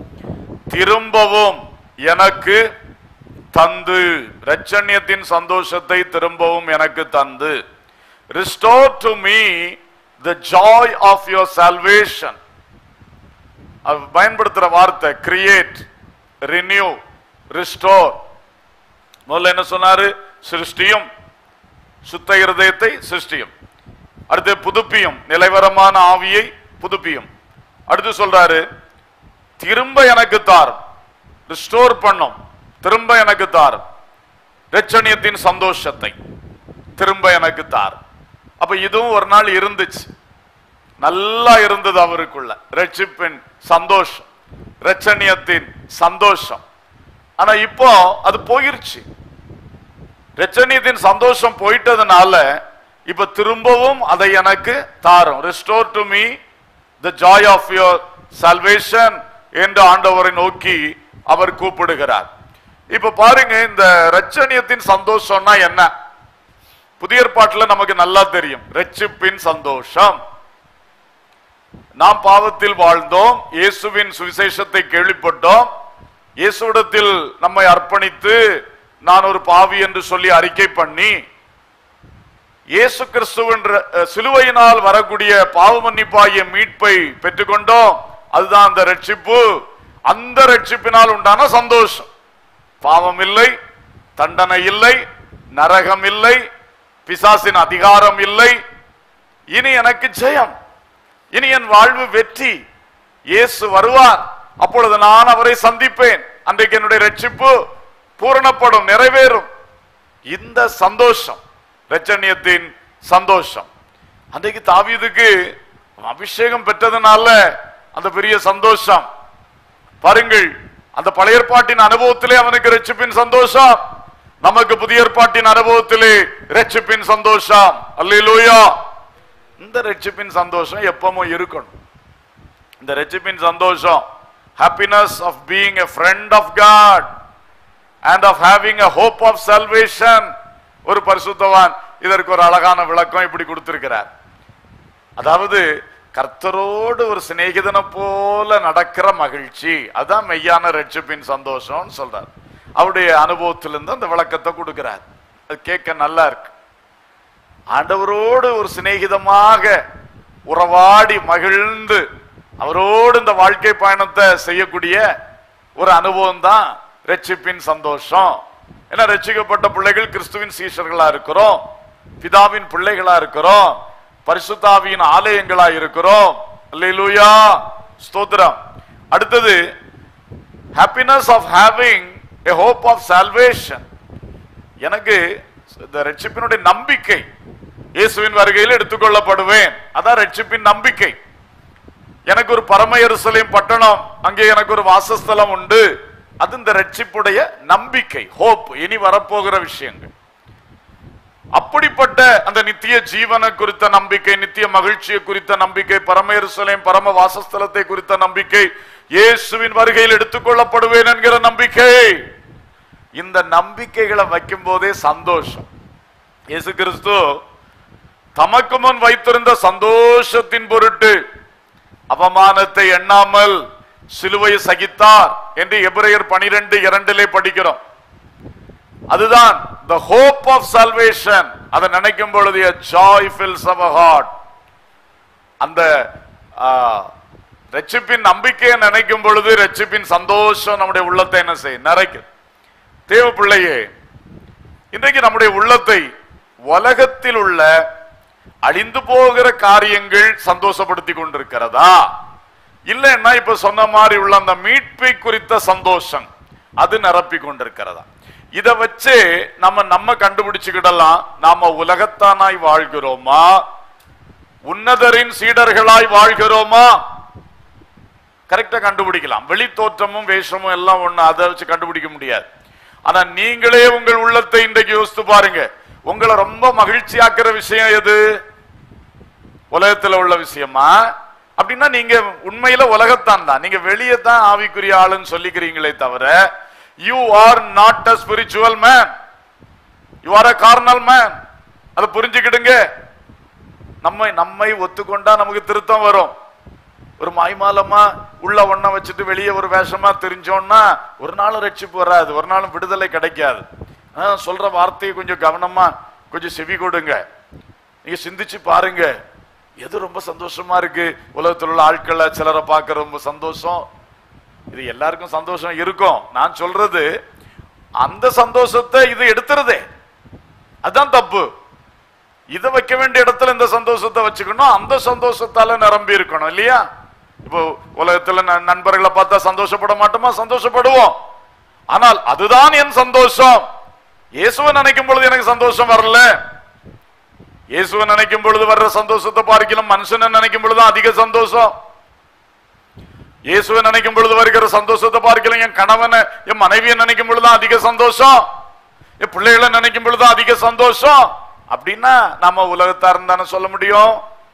திரும்பவும் எனக்கு தந்து ரட்சண்யத்தின் சந்தோஷத்தை திரும்பவும் எனக்கு தந்து restore to me the joy of your salvation அவர் பயன்படுத்துற வார்த்தை கிரியேட் ரினியூ ரிஸ்டோர் முதல்ல என்ன சொன்னாரு சிருஷ்டியும் சுத்த இருதயத்தை சிருஷ்டியும் அடுத்து புதுப்பியும் நிலைவரமான ஆவியை புதுப்பியும் அடுத்து சொல்றாரு திரும்ப எனக்கு தாரும் ரிஸ்டோர் பண்ணும் திரும்ப எனக்கு தாரும் ரட்சணியத்தின் சந்தோஷத்தை திரும்ப எனக்கு தாரும் அப்ப இதுவும் ஒரு நாள் இருந்துச்சு நல்லா இருந்தது அவருக்குள்ள ரட்சிப்பின் சந்தோஷம் ரட்சணியத்தின் சந்தோஷம் ஆனா இப்போ அது போயிருச்சு ரட்சணியத்தின் சந்தோஷம் போயிட்டதுனால இப்ப திரும்பவும் அதை எனக்கு தாரும் restore to me the joy of your salvation என்று ஆண்டவரை நோக்கி அவர் கூப்பிடுகிறார் இப்ப பாருங்க இந்த ரட்சணியத்தின் சந்தோஷம்னா என்ன புதிய ஏற்பாட்டுல நமக்கு நல்லா தெரியும் ரட்சிப்பின் சந்தோஷம் நாம் பாவத்தில் வாழ்ந்தோம் இயேசுவின் சுவிசேஷத்தை கேள்விப்பட்டோம் இயேசுவிடத்தில் நம்மை அர்ப்பணித்து நான் ஒரு பாவி என்று சொல்லி அறிக்கை பண்ணி இயேசு கிறிஸ்துவின் ர- அஹ், சிலுவையினால் வரக்கூடிய பாவ மன்னிப்பாகிய மீட்பை பெற்றுக்கொண்டோம் அதுதான் அந்த ரட்சிப்பு அந்த ரட்சிப்பினால் உண்டான சந்தோஷம் பாவம் இல்லை தண்டனை இல்லை நரகம் இல்லை பிசாசின் அதிகாரம் இல்லை இனி எனக்கு ஜெயம் இனி என் வாழ்வு வெற்றி இயேசு வருவார் அப்பொழுது நான் அவரை சந்திப்பேன் அன்றைக்கு என்னுடைய ரட்சிப்பு பூரணப்படும் நிறைவேறும் இந்த சந்தோஷம் ரச்சனியத்தின் சந்தோஷம் அன்றைக்கு தாவீதுக்கு அபிஷேகம் பெற்றதுனால அந்த பெரிய சந்தோஷம் பாருங்கள் அந்த பழைய ஏற்பாட்டின் அனுபவத்திலே அவனுக்கு ரட்சிப்பின் சந்தோஷம் நமக்கு புதிய ஏற்பாட்டின் அனுபவத்திலே ரட்சிப்பின் சந்தோஷம் அல்லேலூயா இந்த ரட்சிப்பின் சந்தோஷம் எப்பவும் இருக்கணும் இந்த ரட்சிப்பின் சந்தோஷம் happiness of being a friend of God and of having a hope of salvation ஒரு பரிசுத்தவான் இதற்கு ஒரு அழகான விளக்கம் இப்படி கொடுத்திருக்கிறார் அதாவது கர்த்தரோடு ஒரு சிநேகிதனை போல நடக்கிற மகிழ்ச்சி அதான் மெய்யான ரட்சிப்பின் சந்தோஷம்னு சொல்றார் அவருடைய அனுபவத்திலிருந்து அந்த விளக்கத்தை கொடுக்கிறார் அது கேட்க நல்லா இருக்கு ஆண்டவரோடு ஒரு சிநேகிதமாக உறவாடி மகிழ்ந்து அவரோடு இந்த வாழ்க்கை பயணத்தை செய்யக்கூடிய ஒரு அனுபவம் தான் ரட்சிப்பின் சந்தோஷம் ஏன்னா ரட்சிக்கப்பட்ட பிள்ளைகள் கிறிஸ்துவின் சீஷர்களா இருக்கிறோம் பிதாவின் பிள்ளைகளா இருக்கிறோம் பரிசுத்தாவியின் ஆலயங்களா இருக்கிறோம் அல்லேலூயா ஸ்தோத்திரம் அடுத்தது happiness of having a hope of salvation எனக்கு இந்த ரட்சிப்பினுடைய நம்பிக்கை இயேசுவின் வருகையில் எடுத்துக்கொள்ளப்படுவேன் அதான் ரட்சிப்பின் நம்பிக்கை எனக்கு ஒரு பரம எருசலேம் பட்டணம் அங்கே எனக்கு ஒரு வாசஸ்தலம் உண்டு அது இந்த ரட்சிப்புடைய நம்பிக்கை ஹோப் இனி வரப்போகிற விஷயங்கள் அப்படிப்பட்ட அந்த நித்திய ஜீவனை குறித்த நம்பிக்கை நித்திய மகிழ்ச்சியை குறித்த நம்பிக்கை பரம எருசலேம் பரம வாசஸ்தலத்தை குறித்த நம்பிக்கை இயேசுவின் வருகையில் எடுத்துக்கொள்ளப்படுவேன் என்கிற நம்பிக்கை இந்த நம்பிக்கைகளை வைக்கும் போதே சந்தோஷம் இயேசு கிறிஸ்து தமக்கு முன் வைத்திருந்த சந்தோஷத்தின் பொருட்டு அவமானத்தை எண்ணாமல் சிலுவையை சகித்தார் என்று எபிரேயர் பனிரெண்டு இரண்டிலே படிக்கிறோம் அதுதான் the hope of salvation அதை நினைக்கும் பொழுது a joy fills our heart அந்த ஆ, ரட்சிப்பின் நம்பிக்கையை நினைக்கும் பொழுது ரட்சிப்பின் சந்தோஷம் நம்முடைய உள்ளத்தை என்ன செய்யும் நிறைக்கும் தேவ பிள்ளையே இன்றைக்கு நம்முடைய உள்ளத்தை உலகத்தில் உள்ள அழிந்து போகிற காரியங்கள் சந்தோஷப்படுத்தி கொண்டிருக்கிறதா இல்லைன்னா இப்ப சொன்ன மாதிரி உள்ள அந்த மீட்பை குறித்த சந்தோஷம் அது நிரப்பி கொண்டிருக்கிறதா இத வச்சு நம்ம நம்ம கண்டுபிடிச்சுக்கிடலாம் நாம உலகத்தானாய் வாழ்கிறோமா உன்னதரின் சீடர்களாய் வாழ்கிறோமா கரெக்டா கண்டுபிடிக்கலாம் வெளி தோற்றமும் வேஷமும் எல்லாம் ஒண்ணு அதை வச்சு கண்டுபிடிக்க முடியாது ஆனா நீங்களே உங்கள் உள்ளத்தை இன்றைக்கு யோசித்து பாருங்க உங்களை ரொம்ப மகிழ்ச்சியாக்குற விஷயம் எது உலகத்துல உள்ள விஷயமா அப்படின்னா நீங்க உண்மையில உலகத்தான் தான் நீங்க வெளியே தான் ஆவிக்குரிய ஆளுன்னு சொல்லிக்கிறீங்களே தவிர you are not a spiritual man you are a carnal man அதை புரிஞ்சுக்கிடுங்க நம்மை நம்மை ஒத்துக்கொண்டா நமக்கு திருத்தம் வரும் ஒரு மாய்மாலமா உள்ள ஒண்ண வச்சுட்டு வெளியே ஒரு வேஷமா தெரிஞ்சோம்னா ஒரு நாளும் ரட்சிப்பு வராது ஒரு நாளும் விடுதலை கிடைக்காது ஆ, சொல்ற வார்த்தையை கொஞ்சம் கவனமா கொஞ்சம் செவி கொடுங்க நீங்க சிந்திச்சு பாருங்க எது ரொம்ப சந்தோஷமா இருக்கு உலகத்தில் உள்ள ஆட்களை சிலரை பார்க்க ரொம்ப சந்தோஷம் இது எல்லாருக்கும் சந்தோஷம் இருக்கும் நான் சொல்றது அந்த சந்தோஷத்தை இது எடுத்துறதே அதான் தப்பு இதை வைக்க வேண்டிய இடத்துல இந்த சந்தோஷத்தை வச்சுக்கணும் அந்த சந்தோஷத்தால நிரம்பி இருக்கணும் இல்லையா இப்போ உலகத்துல ந- நண்பர்களை பார்த்தா சந்தோஷப்பட மாட்டோமா சந்தோஷப்படுவோம் ஆனால் அதுதான் என் சந்தோஷம் இயேசுவை நினைக்கும் பொழுது எனக்கு சந்தோஷம் வரல இயேசுவை நினைக்கும் பொழுது வர்ற சந்தோஷத்தை பார்க்கலாம் மனுஷனை நினைக்கும் பொழுது அதிக சந்தோஷம் இயேசுவை நினைக்கும் பொழுது வருகிற சந்தோஷத்தை பார்க்கலாம் என் கணவனை என் மனைவியை நினைக்கும் பொழுது அதிக சந்தோஷம் என் பிள்ளைகளை நினைக்கும் பொழுது அதிக சந்தோஷம் அப்படின்னா நம்ம உலகத்தாருன்னு தானே சொல்ல முடியும்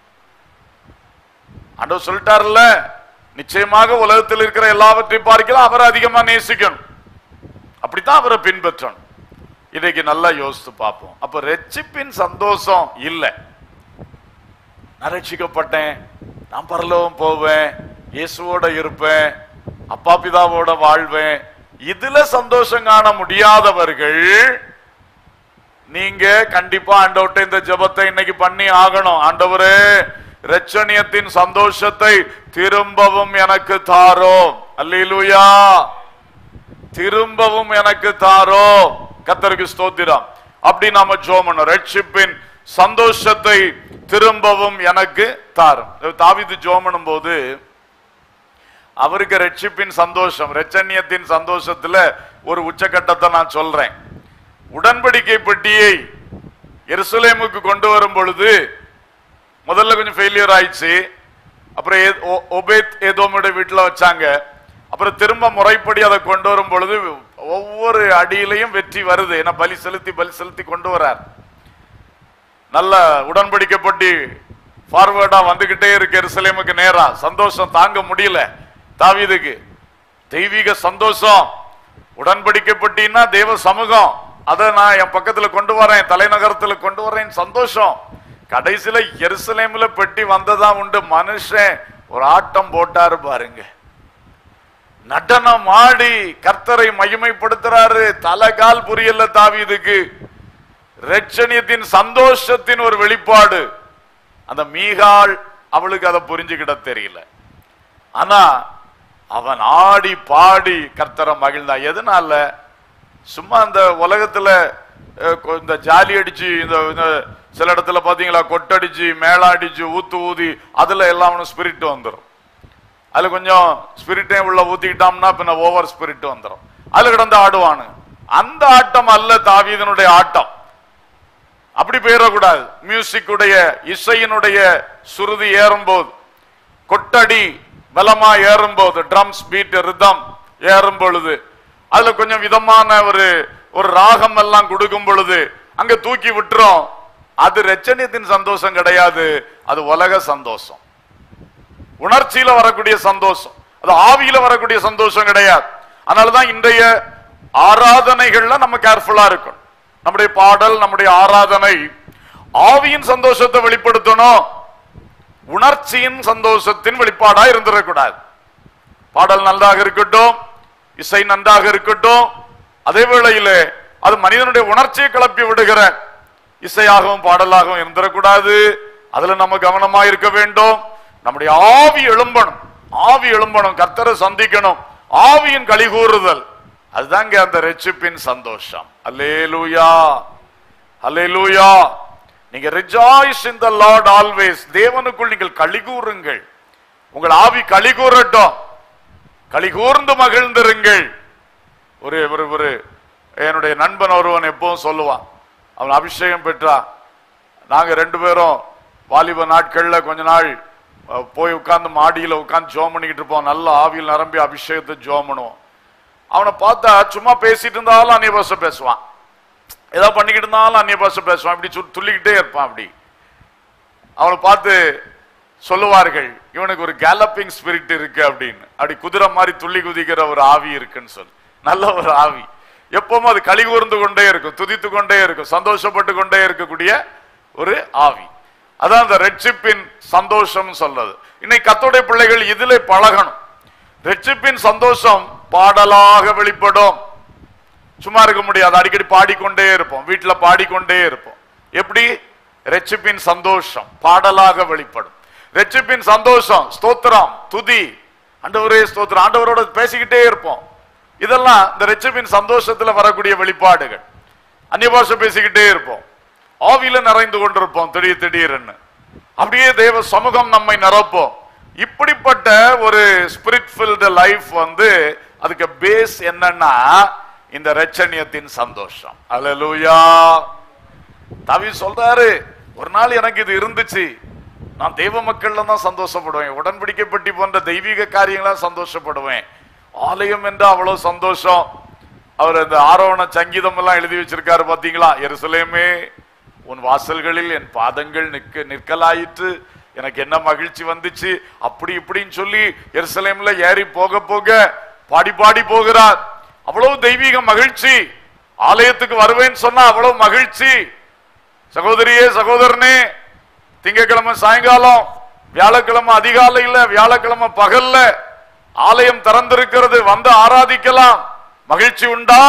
ஆண்டவர் சொல்லிட்டாருல்ல நிச்சயமாக உலகத்தில் இருக்கிற எல்லாவற்றையும் பார்க்கலாம் அவரை அதிகமா நேசிக்கணும் அப்படித்தான் அவரை பின்பற்றணும் இன்னைக்கு நல்லா யோசித்து பார்ப்போம் அப்ப ரட்சிப்பின் சந்தோஷம் இல்லை நான் ரட்சிக்கப்பட்டேன் நான் பரலோகம் போவேன் இயேசுவோட இருப்பேன் அப்பா பிதாவோட வாழ்வேன் இதுல சந்தோஷம் காண முடியாதவர்கள் நீங்க கண்டிப்பா ஆண்டவர்ட்ட இந்த ஜெபத்தை இன்னைக்கு பண்ணி ஆகணும் ஆண்டவரே ரட்சணியத்தின் சந்தோஷத்தை திரும்பவும் எனக்கு தாரோ அல்லேலூயா திரும்பவும் எனக்கு தாரோ கத்தருக்கு ஸ்தோத்திரம் அப்படி நாம ஜோமணும் ரட்சிப்பின் சந்தோஷத்தை திரும்பவும் எனக்கு தாரும் தாவிது ஜோமனும் போது அவருக்கு ரட்சிப்பின் சந்தோஷம் ரட்சண்யத்தின் சந்தோஷத்துல ஒரு உச்சக்கட்டத்தை நான் சொல்றேன் உடன்படிக்கை பெட்டியை எருசலேமுக்கு கொண்டு வரும் பொழுது முதல்ல கொஞ்சம் ஃபெயிலியர் ஆயிடுச்சு அப்புறம் ஏ- ஒ- ஒபேத் ஏதோமுடைய வீட்டுல வச்சாங்க அப்புறம் திரும்ப முறைப்படி அதை கொண்டு வரும் பொழுது ஒவ்வொரு அடியிலையும் வெற்றி வருது ஏன்னா பலி செலுத்தி பலி செலுத்தி கொண்டு வரார் நல்ல உடன்படிக்கப்பட்டு ஃபார்வேர்டா வந்துகிட்டே இருக்கு எருசலேமுக்கு நேரா சந்தோஷம் தாங்க முடியல தாவீதுக்கு தெய்வீக சந்தோஷம் உடன்படிக்கப்பட்டின்னா தேவ சமூகம் அதை நான் என் பக்கத்துல கொண்டு வரேன் தலைநகரத்துல கொண்டு வரேன் சந்தோஷம் கடைசியில எருசலேம்ல பெட்டி வந்ததா உண்டு மனுஷன் ஒரு ஆட்டம் போட்டாரு பாருங்க நடனம் ஆடி கர்த்தரை மகிமைப்படுத்துறாரு தலைகால் புரியல தாவீதுக்கு ரட்சணியத்தின் சந்தோஷத்தின் ஒரு வெளிப்பாடு அந்த மீகாள் அவளுக்கு அதை புரிஞ்சுக்கிட தெரியல ஆனா அவன் ஆடி பாடி கர்த்தரை மகிழ்ந்தான் எதனால சும்மா அந்த உலகத்துல அஹ், கொ- இந்த ஜாலி அடிச்சு இந்த இந்த சில இடத்துல பாத்தீங்களா கொட்டடிச்சு மேளாடிச்சு ஊத்து ஊதி அதுல எல்லாம் ஸ்பிரிட் வந்துடும் அதுல கொஞ்சம் ஸ்பிரிட்டே உள்ள ஊத்திக்கிட்டோம்னா பின்ன ஓவர் ஸ்பிரிட் வந்துடும் அதுல கிடந்து ஆடுவானு அந்த ஆட்டம் அல்ல தாவீதனுடைய ஆட்டம் அப்படி போயிடக்கூடாது மியூசிக் உடைய இசையினுடைய சுருதி ஏறும்போது கொட்டடி பலமா ஏறும்போது ட்ரம்ஸ் பீட் ரிதம் ஏறும் பொழுது அதுல கொஞ்சம் விதமான ஒரு ஒரு ராகம் எல்லாம் கொடுக்கும் பொழுது அங்க தூக்கி விட்டுரும் அது ரச்சனியத்தின் சந்தோஷம் கிடையாது அது உலக சந்தோஷம் உணர்ச்சியில வரக்கூடிய சந்தோஷம் அது ஆவியில வரக்கூடிய சந்தோஷம் கிடையாது அதனாலதான் இன்றைய ஆராதனைகள்ல நம்ம கேர்ஃபுல்லா இருக்கணும் நம்முடைய பாடல் நம்முடைய ஆராதனை ஆவியின் சந்தோஷத்தை வெளிப்படுத்தணும் உணர்ச்சியின் சந்தோஷத்தின் வெளிப்பாடா இருந்துடக்கூடாது பாடல் நன்றாக இருக்கட்டும் இசை நன்றாக இருக்கட்டும் அதே வேளையிலே அது மனிதனுடைய உணர்ச்சியை கிளப்பி விடுகிற இசையாகவும் பாடலாகவும் இருந்துடக்கூடாது அதுல நம்ம கவனமா இருக்க வேண்டும் நம்முடைய ஆவி எழும்பணும் ஆவி எழும்பணும் கர்த்தரை சந்திக்கணும் ஆவியின் கலிகூறுதல் அதுதாங்க அந்த ரெச்சிப்பின் சந்தோஷம் அல்லேலூயா அல்லேலூயா நீங்க rejoice in the Lord always தேவனுக்குள் நீங்கள் கலிகூறுங்கள் உங்கள் ஆவி கலிகூறட்டும் கலிகூர்ந்து மகிழ்ந்திருங்கள் ஒரு ஒரு ஒரு என்னுடைய நண்பன் ஒருவன் எப்பவும் சொல்லுவான் அவன் அபிஷேகம் பெற்றா நாங்க ரெண்டு பேரும் வாலிப நாட்கள்ல கொஞ்ச நாள் அஹ், போய் உட்கார்ந்து மாடியில உட்கார்ந்து ஜோம் பண்ணிக்கிட்டு இருப்போம் நல்ல ஆவியில் நிரம்பி அபிஷேகத்தை ஜோம் பண்ணுவோம் அவனை பார்த்தா சும்மா பேசிட்டு இருந்தாலும் அந்நிய பாஷை பேசுவான் ஏதோ பண்ணிக்கிட்டு இருந்தாலும் அந்நிய பாஷை பேசுவான் இப்படி சொல்லி துள்ளிக்கிட்டே இருப்பான் அப்படி அவனை பார்த்து சொல்லுவார்கள் இவனுக்கு ஒரு கேலப்பிங் ஸ்பிரிட் இருக்கு அப்படின்னு அப்படி குதிரை மாதிரி துள்ளி குதிக்கிற ஒரு ஆவி இருக்குன்னு சொல்லி நல்ல ஒரு ஆவி எப்பவும் அது களி கூர்ந்து கொண்டே இருக்கும் துதித்து கொண்டே இருக்கும் சந்தோஷப்பட்டு கொண்டே இருக்கக்கூடிய ஒரு ஆவி அதான் அந்த ரெட்சிப்பின் சந்தோஷம் சொல்றது இன்னைக்கு கத்தோடைய பிள்ளைகள் இதிலே பழகணும் ரெட்சிப்பின் சந்தோஷம் பாடலாக வெளிப்படும் சும்மா இருக்க முடியாது அடிக்கடி பாடிக்கொண்டே இருப்போம் வீட்டுல பாடிக்கொண்டே இருப்போம் எப்படி ரெச்சிப்பின் சந்தோஷம் பாடலாக வெளிப்படும் ரெச்சிப்பின் சந்தோஷம் ஸ்தோத்திரம் துதி ஆண்டவரே ஸ்தோத்திரம் ஆண்டவரோட பேசிக்கிட்டே இருப்போம் இதெல்லாம் இந்த ரெச்சிப்பின் சந்தோஷத்துல வரக்கூடிய வெளிப்பாடுகள் அந்நிய பாஷை பேசிக்கிட்டே இருப்போம் ஆவியில நிறைந்து கொண்டிருப்போம் திடீர் திடீர்னு அப்படியே தேவ சமூகம் நம்மை நிரப்போம் இப்படிப்பட்ட ஒரு ஸ்பிரிட் ஃபில்டு லைஃப் வந்து அதுக்கு பேஸ் என்னன்னா இந்த ரச்சனியத்தின் சந்தோஷம் அல்லேலூயா தவி சொல்றாரு ஒரு நாள் எனக்கு இது இருந்துச்சு நான் தெய்வ மக்கள்ல தான் சந்தோஷப்படுவேன் உடன்படிக்கை பெட்டி போன்ற தெய்வீக காரியங்களா சந்தோஷப்படுவேன் ஆலயம் என்று அவ்வளவு சந்தோஷம் அவர் இந்த ஆரோவண சங்கீதம் எல்லாம் எழுதி வச்சிருக்காரு பாத்தீங்களா எருசலேமே உன் வாசல்களில் என் பாதங்கள் நிற்க நிற்கலாயிற்று எனக்கு என்ன மகிழ்ச்சி வந்துச்சு அப்படி இப்படின்னு சொல்லி எருசலேம்ல ஏறி போக போக பாடி பாடி போகிறார் அவ்வளவு தெய்வீக மகிழ்ச்சி ஆலயத்துக்கு வருவேன்னு சொன்னா அவ்வளவு மகிழ்ச்சி சகோதரியே சகோதரனே திங்கட்கிழமை சாயங்காலம் வியாழக்கிழமை அதிகாலையில் வியாழக்கிழமை பகல்ல ஆலயம் திறந்திருக்கிறது வந்து ஆராதிக்கலாம் மகிழ்ச்சி உண்டா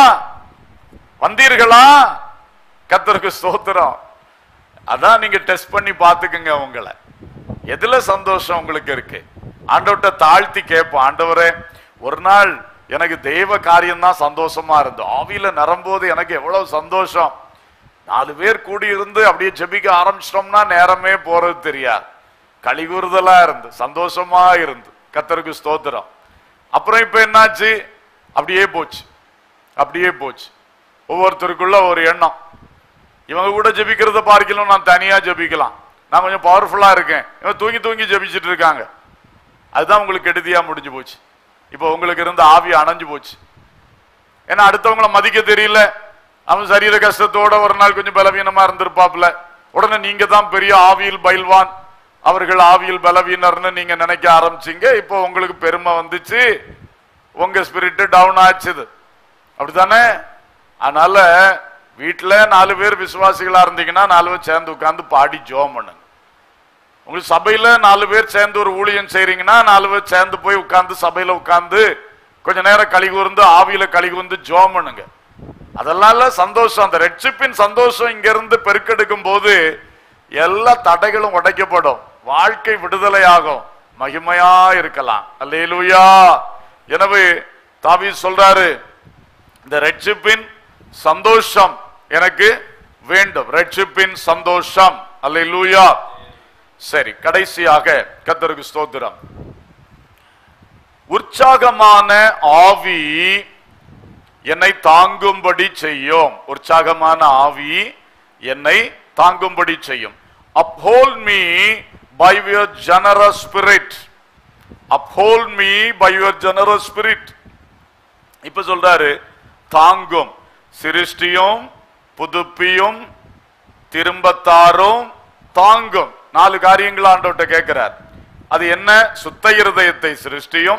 வந்தீர்களா கத்தருக்கு ஸ்தோத்திரம் அதான் நீங்க டெஸ்ட் பண்ணி பார்த்துக்குங்க உங்களை எதுல சந்தோஷம் உங்களுக்கு இருக்கு ஆண்டவர்கிட்ட தாழ்த்தி கேட்போம் ஆண்டவரே ஒரு நாள் எனக்கு தெய்வ காரியம் தான் சந்தோஷமா இருந்தது ஆவியில நிரம்போது எனக்கு எவ்வளவு சந்தோஷம் நாலு பேர் கூடி இருந்து அப்படியே ஜெபிக்க ஆரம்பிச்சிட்டோம்னா நேரமே போறது தெரியாது கலிகூறுதலா இருந்து சந்தோஷமா இருந்து கத்தருக்கு ஸ்தோத்திரம் அப்புறம் இப்ப என்னாச்சு அப்படியே போச்சு அப்படியே போச்சு ஒவ்வொருத்தருக்குள்ள ஒரு எண்ணம் இவங்க கூட ஜெபிக்கிறத பார்க்கலாம் நான் தனியா ஜெபிக்கலாம் நான் கொஞ்சம் பவர்ஃபுல்லா இருக்கேன் இவன் தூங்கி தூங்கி ஜெபிச்சிட்டு இருக்காங்க அதுதான் உங்களுக்கு கெடுதியா முடிஞ்சு போச்சு இப்போ உங்களுக்கு இருந்த ஆவி அணைஞ்சு போச்சு ஏன்னா அடுத்தவங்கள மதிக்க தெரியல அவன் சரீர கஷ்டத்தோட ஒரு நாள் கொஞ்சம் பலவீனமா இருந்திருப்பாப்ல உடனே நீங்க தான் பெரிய ஆவியில் பயில்வான் அவர்கள் ஆவியில் பலவீனர்னு நீங்க நினைக்க ஆரம்பிச்சீங்க இப்போ உங்களுக்கு பெருமை வந்துச்சு உங்க ஸ்பிரிட் டவுன் ஆச்சுது அப்படித்தானே அதனால வீட்டுல நாலு பேர் விசுவாசிகளா இருந்தீங்கன்னா நாலு பேர் சேர்ந்து உட்கார்ந்து பாடி ஜோம் பண்ணுங்க உங்களுக்கு சபையில நாலு பேர் சேர்ந்து ஒரு ஊழியம் செய்றீங்கன்னா நாலு பேர் சேர்ந்து போய் உட்கார்ந்து சபையில உட்கார்ந்து கொஞ்ச நேரம் களி கூர்ந்து ஆவியில களி கூர்ந்து ஜோம் பண்ணுங்க அதெல்லாம் இல்ல சந்தோஷம் அந்த ரெட்சிப்பின் சந்தோஷம் இங்க இருந்து பெருக்கெடுக்கும் போது எல்லா தடைகளும் உடைக்கப்படும் வாழ்க்கை விடுதலையாகும் மகிமையா இருக்கலாம் அல்லேலூயா எனவே தாவி சொல்றாரு இந்த ரட்சிப்பின் சந்தோஷம் எனக்கு வேண்டும் ரட்சிப்பின் சந்தோஷம் அல்லேலூயா சரி கடைசியாக கத்தருக்கு ஸ்தோத்திரம் உற்சாகமான ஆவி என்னை தாங்கும்படி செய்யும் உற்சாகமான ஆவி என்னை தாங்கும்படி செய்யும் uphold me by your generous spirit uphold me by your generous spirit இப்ப சொல்றாரு தாங்கும் சிருஷ்டியும் புதுப்பியும் திரும்பத்தாரும் தாங்கும் நாலு காரியங்கள் ஆண்டவர்கிட்ட கேட்கிறார் அது என்ன சுத்த இருதயத்தை சிருஷ்டியும்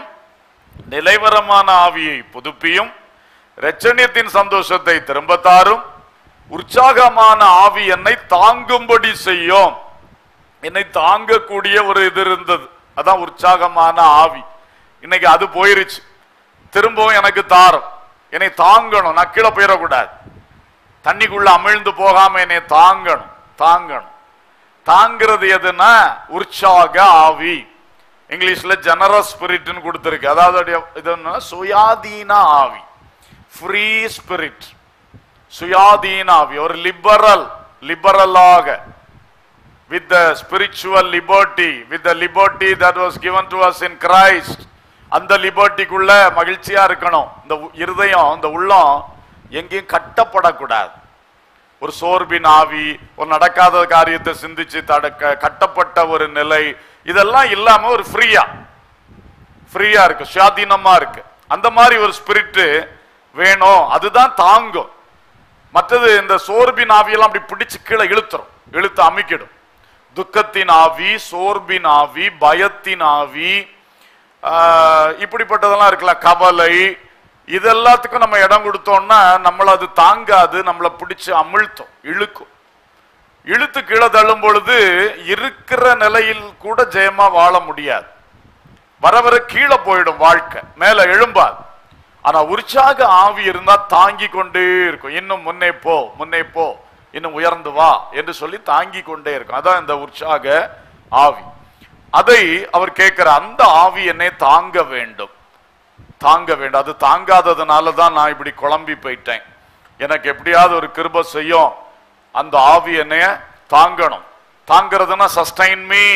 நிலைவரமான ஆவியை புதுப்பியும் இரட்சணியத்தின் சந்தோஷத்தை திரும்பத்தாரும் உற்சாகமான ஆவி என்னை தாங்கும்படி செய்யும் என்னை தாங்கக்கூடிய ஒரு இது இருந்தது அதான் உற்சாகமான ஆவி இன்னைக்கு அது போயிருச்சு திரும்பவும் எனக்கு தாரம் என்னை தாங்கணும் நான் கீழே போயிடக்கூடாது தண்ணிக்குள்ள அமிழ்ந்து போகாம என்னை தாங்கணும் தாங்கணும் தாங்கிறது எதுனா உற்சாக ஆவி இங்கிலீஷ்ல ஜெனரஸ் ஸ்பிரிட்னு கொடுத்திருக்கு அதாவது அது- இது என்ன? சுயாதீன ஆவி ஃப்ரீ ஸ்பிரிட் சுயாதீன ஆவி ஒரு லிபரல் லிபரலாக with the spiritual liberty with the liberty that was given to us in Christ அந்த லிபர்ட்டிக்குள்ள மகிழ்ச்சியா இருக்கணும் இந்த உ- இருதயம் இந்த உள்ளம் எங்கேயும் கட்டப்படக்கூடாது ஒரு சோர்பின் ஆவி ஒரு நடக்காத காரியத்தை சிந்திச்சு தடக்க கட்டப்பட்ட ஒரு நிலை இதெல்லாம் இல்லாம ஒரு ஃப்ரீயா ஃப்ரீயா இருக்கு சுயாதீனமா இருக்கு அந்த மாதிரி ஒரு ஸ்பிரிட் வேணும் அதுதான் தாங்கும் மற்றது இந்த சோர்பின் ஆவியெல்லாம் அப்படி பிடிச்சு கீழே இழுத்துரும் இழுத்து அமைக்கிடும் துக்கத்தின் ஆவி சோர்பின் ஆவி பயத்தின் ஆவி ஆஹ், இப்படிப்பட்டதெல்லாம் இருக்குல்ல கவலை இதெல்லாத்துக்கும் நம்ம இடம் கொடுத்தோம்னா நம்மள அது தாங்காது நம்மளை பிடிச்சு அமிழ்த்தும் இழுக்கும் இழுத்து கீழே தள்ளும் பொழுது இருக்கிற நிலையில் கூட ஜெயமா வாழ முடியாது வர வர கீழே போயிடும் வாழ்க்கை மேல எழும்பாது ஆனா உற்சாக ஆவி இருந்தா தாங்கி கொண்டே இருக்கும் இன்னும் முன்னே போ முன்னே போ இன்னும் உயர்ந்து வா என்று சொல்லி தாங்கி கொண்டே இருக்கும் அதான் இந்த உற்சாக ஆவி அதை அவர் கேட்கிற அந்த ஆவி என்னை தாங்க வேண்டும் தாங்க வேண்டும் அது தாங்காததுனால தான் நான் இப்படி குழம்பி போயிட்டேன் எனக்கு எப்படியாவது ஒரு கிருப செய்யும் அந்த ஆவி என்னைய தாங்கணும் தாங்கிறதுனா sustain me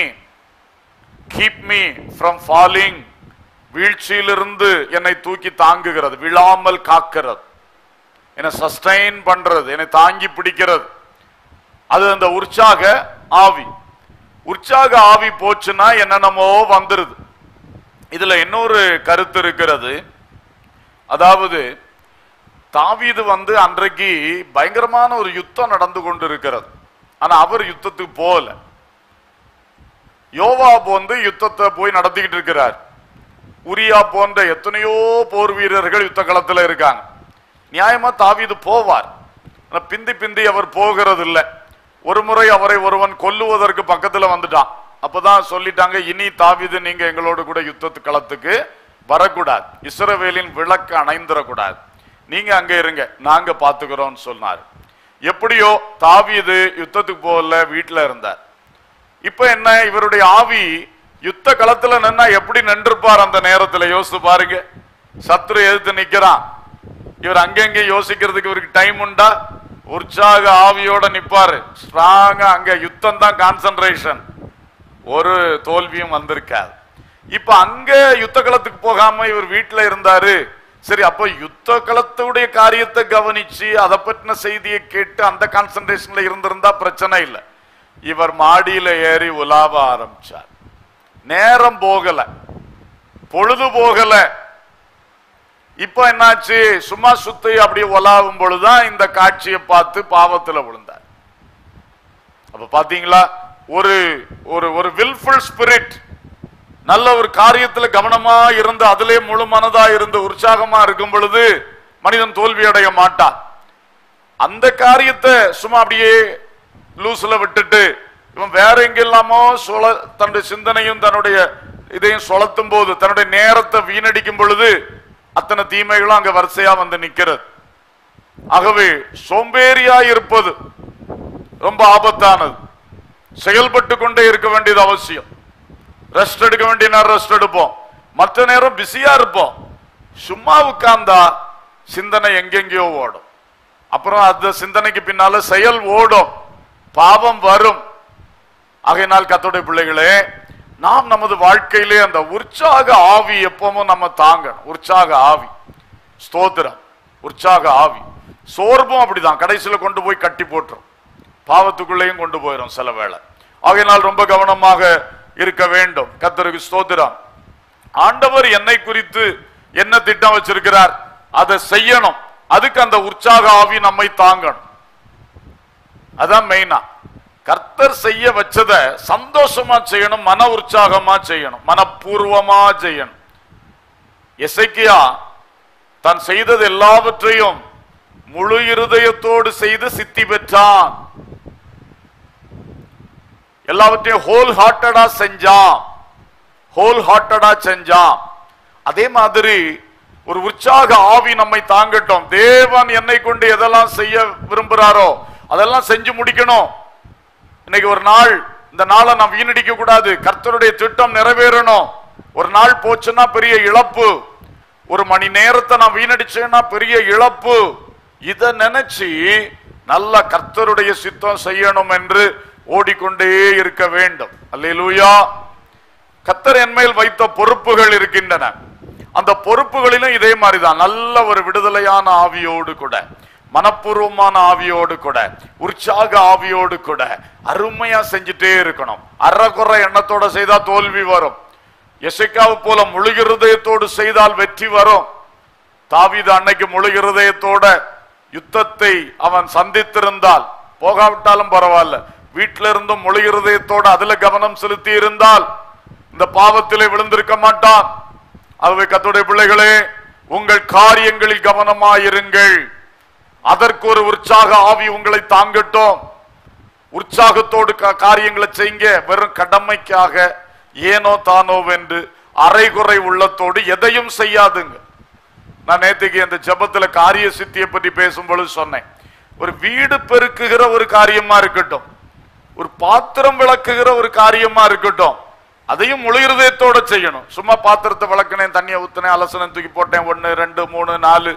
keep me from falling வீழ்ச்சியிலிருந்து என்னை தூக்கி தாங்குகிறது விழாமல் காக்கிறது என்னை சஸ்டைன் பண்றது என்னை தாங்கி பிடிக்கிறது அது அந்த உற்சாக ஆவி உற்சாக ஆவி போச்சுன்னா என்னென்னமோ வந்துருது இதுல இன்னொரு கருத்து இருக்கிறது அதாவது தாவீது வந்து அன்றைக்கு பயங்கரமான ஒரு யுத்தம் நடந்து கொண்டு இருக்கிறது ஆனா அவர் யுத்தத்துக்கு போகல யோவாப் வந்து யுத்தத்தை போய் நடத்திக்கிட்டு இருக்கிறார் உரியா போன்ற எத்தனையோ போர் வீரர்கள் யுத்த களத்துல இருக்காங்க நியாயமா தாவீது போவார் ஆனா பிந்தி பிந்தி அவர் போகிறது இல்ல ஒரு முறை அவரை ஒருவன் கொல்லுவதற்கு பக்கத்துல வந்துட்டான் அப்பதான் சொல்லிட்டாங்க இனி தாவீது நீங்க எங்களோடு கூட யுத்தத்து களத்துக்கு வரக்கூடாது இஸ்ரவேலின் விளக்கு அணைந்திரக்கூடாது நீங்க அங்க இருங்க நாங்க பாத்துக்கிறோம்னு சொன்னார் எப்படியோ தாவீது யுத்தத்துக்கு போகல வீட்டுல இருந்தார் இப்ப என்ன இவருடைய ஆவி யுத்த களத்துல நின்னா எப்படி நின்றுப்பார் அந்த நேரத்துல யோசித்து பாருங்க சத்ரு எதிர்த்து நிக்கிறான் இவர் அங்கங்க யோசிக்கிறதுக்கு இவருக்கு டைம் உண்டா உற்சாக ஆவியோட நிப்பாரு ஸ்ட்ராங்கா அங்க யுத்தம் தான் கான்சென்ட்ரேஷன் ஒரு தோல்வியும் வந்திருக்காது இப்ப அங்க யுத்த களத்துக்கு போகாம இவர் வீட்டுல இருந்தாரு சரி அப்ப யுத்த களத்துடைய காரியத்தை கவனிச்சு அதை பற்றின செய்தியை கேட்டு அந்த கான்சென்ட்ரேஷன்ல இருந்திருந்தா பிரச்சனை இல்லை இவர் மாடியில ஏறி உலாவ ஆரம்பிச்சார் நேரம் போகல பொழுது போகல இப்ப என்னாச்சு சும்மா சுத்தி அப்படியே உலாவும் பொழுதுதான் இந்த காட்சியை பார்த்து பாவத்துல விழுந்தார் அப்ப பாத்தீங்களா ஒரு ஒரு ஒரு வில்ஃபுல் ஸ்பிரிட் நல்ல ஒரு காரியத்துல கவனமா இருந்து அதிலே முழு மனதா இருந்து உற்சாகமா இருக்கும் பொழுது மனிதன் தோல்வி அடைய மாட்டான் அந்த காரியத்தை சும்மா அப்படியே லூஸ்ல விட்டுட்டு இவன் வேற எங்கெல்லாமோ சொல தன்னுடைய சிந்தனையும் தன்னுடைய இதையும் சொலத்தும் போது தன்னுடைய நேரத்தை வீணடிக்கும் பொழுது அத்தனை தீமைகளும் அங்க வரிசையா வந்து நிக்கிறது ஆகவே சோம்பேறியா இருப்பது ரொம்ப ஆபத்தானது செயல்பட்டு கொண்டே இருக்க வேண்டியது அவசியம் ரெஸ்ட் எடுக்க வேண்டிய நேரம் ரெஸ்ட் எடுப்போம் மற்ற நேரம் பிஸியா இருப்போம் சும்மா உட்கார்ந்தா சிந்தனை எங்கெங்கேயோ ஓடும் அப்புறம் அந்த சிந்தனைக்கு பின்னால செயல் ஓடும் பாவம் வரும் ஆகையினால் கத்தோடைய பிள்ளைகளே நாம் நமது வாழ்க்கையிலே அந்த உற்சாக ஆவி எப்பவும் நம்ம தாங்கணும் உற்சாக ஆவி ஸ்தோத்திரம் உற்சாக ஆவி சோர்வும் அப்படிதான் கடைசியில கொண்டு போய் கட்டி போட்டுரும் பாவத்துக்குள்ளேயும் கொண்டு போயிடும் சில வேளை ஆகையினால் ரொம்ப கவனமாக இருக்க வேண்டும் கத்தருக்கு ஸ்தோத்திரம் ஆண்டவர் என்னை குறித்து என்ன திட்டம் வச்சிருக்கிறார் அதை செய்யணும் அதுக்கு அந்த உற்சாக ஆவி நம்மை தாங்கணும் அதான் மெயினா கர்த்தர் செய்ய வச்சத சந்தோஷமா செய்யணும் மன உற்சாகமா செய்யணும் மனப்பூர்வமா செய்யணும் எசைக்கியா தான் செய்தது எல்லாவற்றையும் முழு இருதயத்தோடு செய்து சித்தி பெற்றான் எல்லாவற்றையும் ஹோல் ஹார்ட்டடா செஞ்சான் ஹோல் ஹார்ட்டடா செஞ்சான் அதே மாதிரி ஒரு உற்சாக ஆவி நம்மை தாங்கட்டும் தேவன் என்னை கொண்டு எதெல்லாம் செய்ய விரும்புறாரோ அதெல்லாம் செஞ்சு முடிக்கணும் இன்னைக்கு ஒரு நாள் இந்த நாளை நான் வீணடிக்க கூடாது கர்த்தருடைய திட்டம் நிறைவேறணும் ஒரு நாள் போச்சுன்னா பெரிய இழப்பு ஒரு மணி நேரத்தை நான் வீணடிச்சேன்னா பெரிய இழப்பு இத நினைச்சு நல்ல கர்த்தருடைய சித்தம் செய்யணும் என்று ஓடிக்கொண்டே இருக்க வேண்டும் அல்லேலூயா கத்தர் என்மேல் வைத்த பொறுப்புகள் இருக்கின்றன அந்த பொறுப்புகளிலும் இதே மாதிரிதான் நல்ல ஒரு விடுதலையான ஆவியோடு கூட மனப்பூர்வமான ஆவியோடு கூட உற்சாக ஆவியோடு கூட அருமையா செஞ்சுட்டே இருக்கணும் அறகுறை எண்ணத்தோட செய்தா தோல்வி வரும் எசைக்காவு போல முழு இருதயத்தோடு செய்தால் வெற்றி வரும் தாவீது அன்னைக்கு முழு இருதயத்தோட யுத்தத்தை அவன் சந்தித்திருந்தால் போகாவிட்டாலும் பரவாயில்ல வீட்டில இருந்தும் முழு இருதயத்தோட அதுல கவனம் செலுத்தி இருந்தால் இந்த பாவத்திலே விழுந்திருக்க மாட்டான் ஆகவே கத்துடைய பிள்ளைகளே உங்கள் காரியங்களில் கவனமாயிருங்கள் அதற்கு ஒரு உற்சாக ஆவி உங்களை தாங்கட்டும் உற்சாகத்தோடு கா- காரியங்களை செய்யுங்க வெறும் கடமைக்காக ஏனோ தானோ வென்று அரைகுறை உள்ளத்தோடு எதையும் செய்யாதுங்க நான் நேத்துக்கு இந்த ஜெபத்துல காரிய சித்தியை பற்றி பேசும் பொழுது சொன்னேன் ஒரு வீடு பெருக்குகிற ஒரு காரியமா இருக்கட்டும் ஒரு பாத்திரம் விளக்குகிற ஒரு காரியமா இருக்கட்டும் அதையும் முழு இருதயத்தோட செய்யணும் சும்மா பாத்திரத்தை விளக்குனேன் தண்ணியை ஊத்துனேன் அலசனம் தூக்கி போட்டேன் ஒன்னு ரெண்டு மூணு நாலு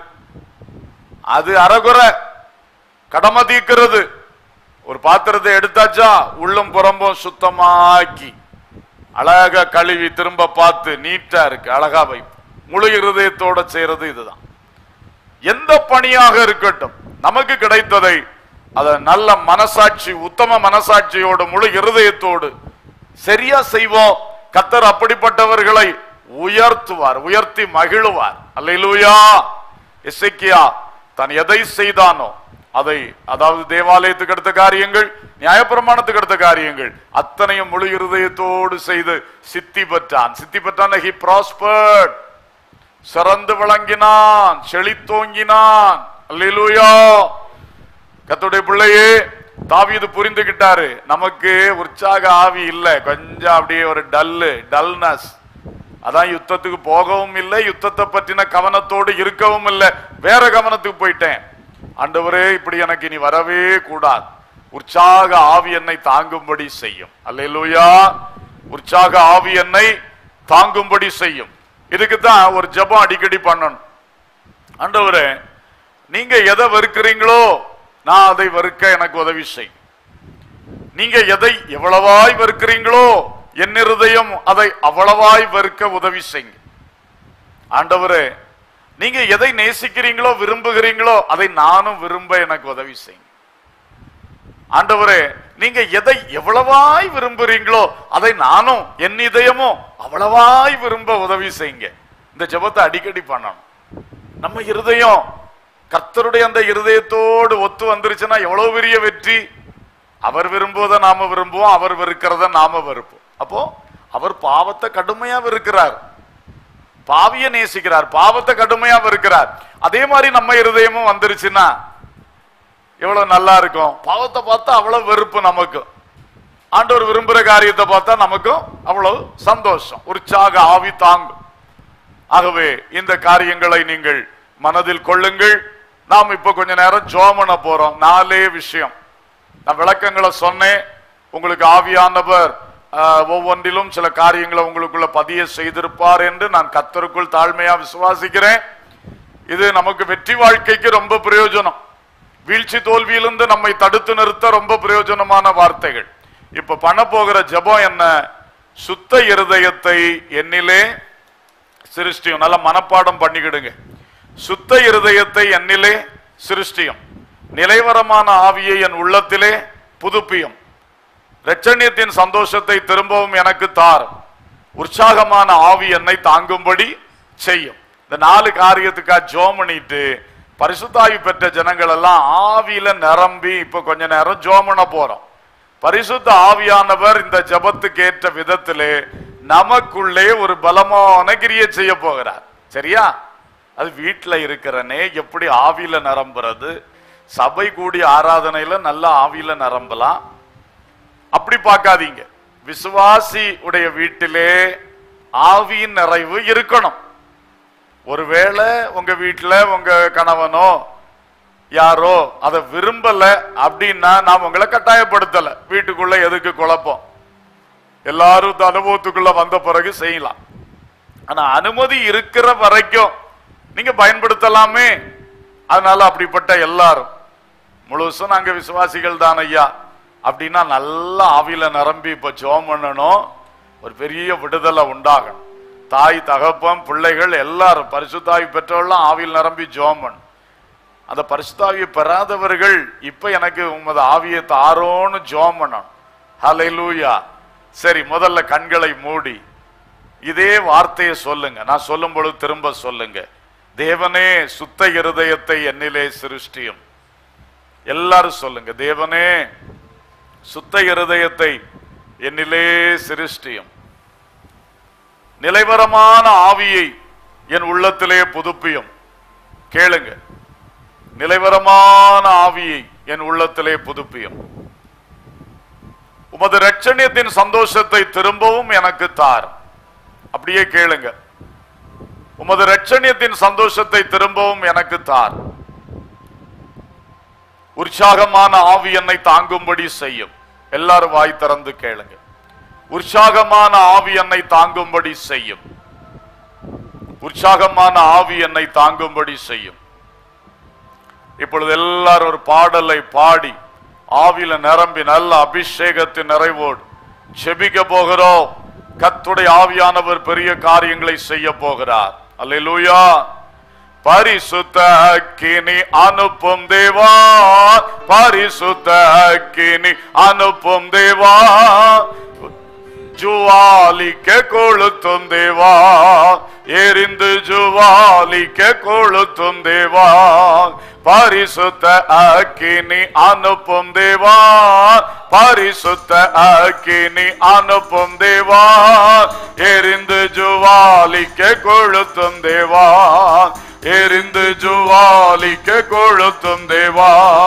அது அறகுறை கடமை தீர்க்கிறது ஒரு பாத்திரத்தை எடுத்தாச்சா உள்ளும் புறம்பும் சுத்தமாக்கி அழகா கழுவி திரும்ப பார்த்து நீட்டா இருக்கு அழகா வை முழு இருதயத்தோட செய்யறது இதுதான் எந்த பணியாக இருக்கட்டும் நமக்கு கிடைத்ததை அத நல்ல மனசாட்சி உத்தம மனசாட்சியோடு முழு இருதயத்தோடு சரியா செய்வோம் கத்தர் அப்படிப்பட்டவர்களை உயர்த்துவார் உயர்த்தி மகிழுவார் அல்லேலூயா எசேக்கியா தான் எதை செய்தானோ அதை அதாவது தேவாலயத்துக்கு அடுத்த காரியங்கள் நியாயப்பிரமாணத்துக்கு அடுத்த காரியங்கள் அத்தனையும் முழு இருதயத்தோடு செய்து சித்தி பெற்றான் சித்தி பெற்றான் ஹி ப்ராஸ்பர்ட் சிறந்து விளங்கினான் செழித்தோங்கினான் அல்லேலூயா கத்துடைய பிள்ளையே தாவீது புரிந்துகிட்டாரு நமக்கு உற்சாக ஆவி இல்ல கொஞ்சம் அப்படியே ஒரு டல்லு டல்னஸ் அதான் யுத்தத்துக்கு போகவும் இல்லை யுத்தத்தை பற்றின கவனத்தோடு இருக்கவும் இல்லை வேற கவனத்துக்கு போயிட்டேன் ஆண்டவரே இப்படி எனக்கு இனி வரவே கூடாது உற்சாக ஆவி என்னை தாங்கும்படி செய்யும் அல்லேலூயா உற்சாக ஆவி என்னை தாங்கும்படி செய்யும் இதுக்கு தான் ஒரு ஜெபம் அடிக்கடி பண்ணணும் ஆண்டவரே நீங்க எதை வெறுக்கிறீங்களோ நான் அதை வெறுக்க எனக்கு உதவி செய் நீங்க எதை எவ்வளவாய் வெறுக்கிறீங்களோ என் இருதயம் அதை அவ்வளவாய் வெறுக்க உதவி செய்யுங்க ஆண்டவரே நீங்க எதை நேசிக்கிறீங்களோ விரும்புகிறீங்களோ அதை நானும் விரும்ப எனக்கு உதவி செய்யுங்க ஆண்டவரே நீங்க எதை எவ்வளவாய் விரும்புறீங்களோ அதை நானும் என் இதயமும் அவ்வளவாய் விரும்ப உதவி செய்யுங்க இந்த ஜெபத்தை அடிக்கடி பண்ணணும் நம்ம இருதயம் கர்த்தருடைய அந்த இருதயத்தோடு ஒத்து வந்துருச்சுன்னா எவ்வளவு பெரிய வெற்றி அவர் விரும்புவதை நாம விரும்புவோம் அவர் வெறுக்கிறத நாம வெறுப்போம் அப்போ அவர் பாவத்தை கடுமையா வெறுக்கிறார் பாவிய நேசிக்கிறார் பாவத்தை கடுமையா வெறுக்கிறார் அதே மாதிரி நம்ம இருதயமும் வந்துருச்சுன்னா எவ்வளவு நல்லா இருக்கும் பாவத்தை பார்த்தா அவ்வளவு வெறுப்பு நமக்கு ஆண்டவர் விரும்புற காரியத்தை பார்த்தா நமக்கும் அவ்வளவு சந்தோஷம் உற்சாக ஆவி தாங்கும் ஆகவே இந்த காரியங்களை நீங்கள் மனதில் கொள்ளுங்கள் நாம் இப்ப கொஞ்ச நேரம் ஜோம் பண்ண போறோம் நாலே விஷயம் நான் விளக்கங்களை சொன்னேன் உங்களுக்கு ஆவியானவர் ஆஹ், ஒவ்வொன்றிலும் சில காரியங்களை உங்களுக்குள்ள பதிய செய்திருப்பார் என்று நான் கத்தருக்குள் தாழ்மையா விசுவாசிக்கிறேன் இது நமக்கு வெற்றி வாழ்க்கைக்கு ரொம்ப பிரயோஜனம் வீழ்ச்சி தோல்வியிலிருந்து நம்மை தடுத்து நிறுத்த ரொம்ப பிரயோஜனமான வார்த்தைகள் இப்ப பண்ண போகிற ஜெபம் என்ன சுத்த இருதயத்தை என்னிலே சிருஷ்டியும் நல்ல மனப்பாடம் பண்ணிக்கிடுங்க சுத்த இருதயத்தை என்னிலே சிருஷ்டியும் நிலைவரமான ஆவியை என் உள்ளத்திலே புதுப்பியும் இரட்சணியத்தின் சந்தோஷத்தை திரும்பவும் எனக்கு தாரும் உற்சாகமான ஆவி என்னை தாங்கும்படி செய்யும் இந்த நாலு காரியத்துக்கா ஜோம் பண்ணிட்டு பரிசுத்தாவி பெற்ற ஜனங்கள் எல்லாம் ஆவியில நிரம்பி இப்ப கொஞ்ச நேரம் ஜோம் பண்ண போறோம் பரிசுத்த ஆவியானவர் இந்த ஜெபத்துக்கு ஏற்ற விதத்திலே நமக்குள்ளே ஒரு பலமான கிரியை செய்ய போகிறார் சரியா அது வீட்டுல இருக்கிறனே எப்படி ஆவியில நிரம்புறது சபை கூடி ஆராதனையில நல்ல ஆவியில நிரம்பலாம் அப்படி பார்க்காதீங்க விசுவாசி உடைய வீட்டிலே ஆவியின் நிறைவு இருக்கணும் ஒருவேளை உங்க வீட்டுல உங்க கணவனோ யாரோ அதை விரும்பல அப்படின்னா நான் உங்களை கட்டாயப்படுத்தல வீட்டுக்குள்ள எதுக்கு குழப்பம் எல்லாரும் இந்த அனுபவத்துக்குள்ள வந்த பிறகு செய்யலாம் ஆனா அனுமதி இருக்கிற வரைக்கும் நீங்க பயன்படுத்தலாமே அதனால அப்படிப்பட்ட எல்லாரும் முழுசும் நாங்க விசுவாசிகள் தான் ஐயா அப்படின்னா நல்ல ஆவியில நிரம்பி இப்ப ஜோம் பண்ணணும் ஒரு பெரிய விடுதலை உண்டாகணும் தாய் தகப்பன் பிள்ளைகள் எல்லாரும் பரிசுத்தாவி பெற்றவர்களும் ஆவியில் நிரம்பி ஜோம் பண்ணணும் அந்த பரிசுத்தாவியை பெறாதவர்கள் இப்ப எனக்கு உமது ஆவியை தாரோன்னு ஜோம் பண்ணணும் ஹalleluya சரி முதல்ல கண்களை மூடி இதே வார்த்தையை சொல்லுங்க நான் சொல்லும் பொழுது திரும்ப சொல்லுங்க தேவனே சுத்த இருதயத்தை என்னிலே சிருஷ்டியும் எல்லாரும் சொல்லுங்க தேவனே சுத்த இருதயத்தை என்னிலே சிருஷ்டியும் நிலைவரமான ஆவியை என் உள்ளத்திலே புதுப்பியும் கேளுங்க நிலைவரமான ஆவியை என் உள்ளத்திலே புதுப்பியும் உமது ரட்சணியத்தின் சந்தோஷத்தை திரும்பவும் எனக்கு தார் அப்படியே கேளுங்க உமது ரட்சணியத்தின் சந்தோஷத்தை திரும்பவும் எனக்கு தார் உற்சாகமான ஆவி என்னை தாங்கும்படி செய்யும் எல்லாரும் வாய் திறந்து கேளுங்க உற்சாகமான ஆவி என்னை தாங்கும்படி செய்யும் உற்சாகமான ஆவி என்னை தாங்கும்படி செய்யும் இப்பொழுது எல்லாரும் ஒரு பாடலை பாடி ஆவில நிரம்பி நல்ல அபிஷேகத்தின் நிறைவோடு செபிக்க போகிறோம் கத்துடைய ஆவியானவர் பெரிய காரியங்களை செய்ய போகிறார் அல்லேலூயா பரிசுத்த அக்கினி அனுப்பும் தேவா பரிசுத்த அக்கினி அனுப்பும் தேவா ஜுவாலிக்க கொளுத்தும் தேவா எரிந்து ஜுவாலிக்க கொளுத்தும் தேவா பரிசுத்த அக்கினி அனுப்பும் தேவா பரிசுத்த அக்கினி அனுப்பும் தேவா எரிந்து ஜுவாலிக்க கொளுத்தும் தேவா எரிந்து ஜுவாலிக்க கொளுத்தும் தேவா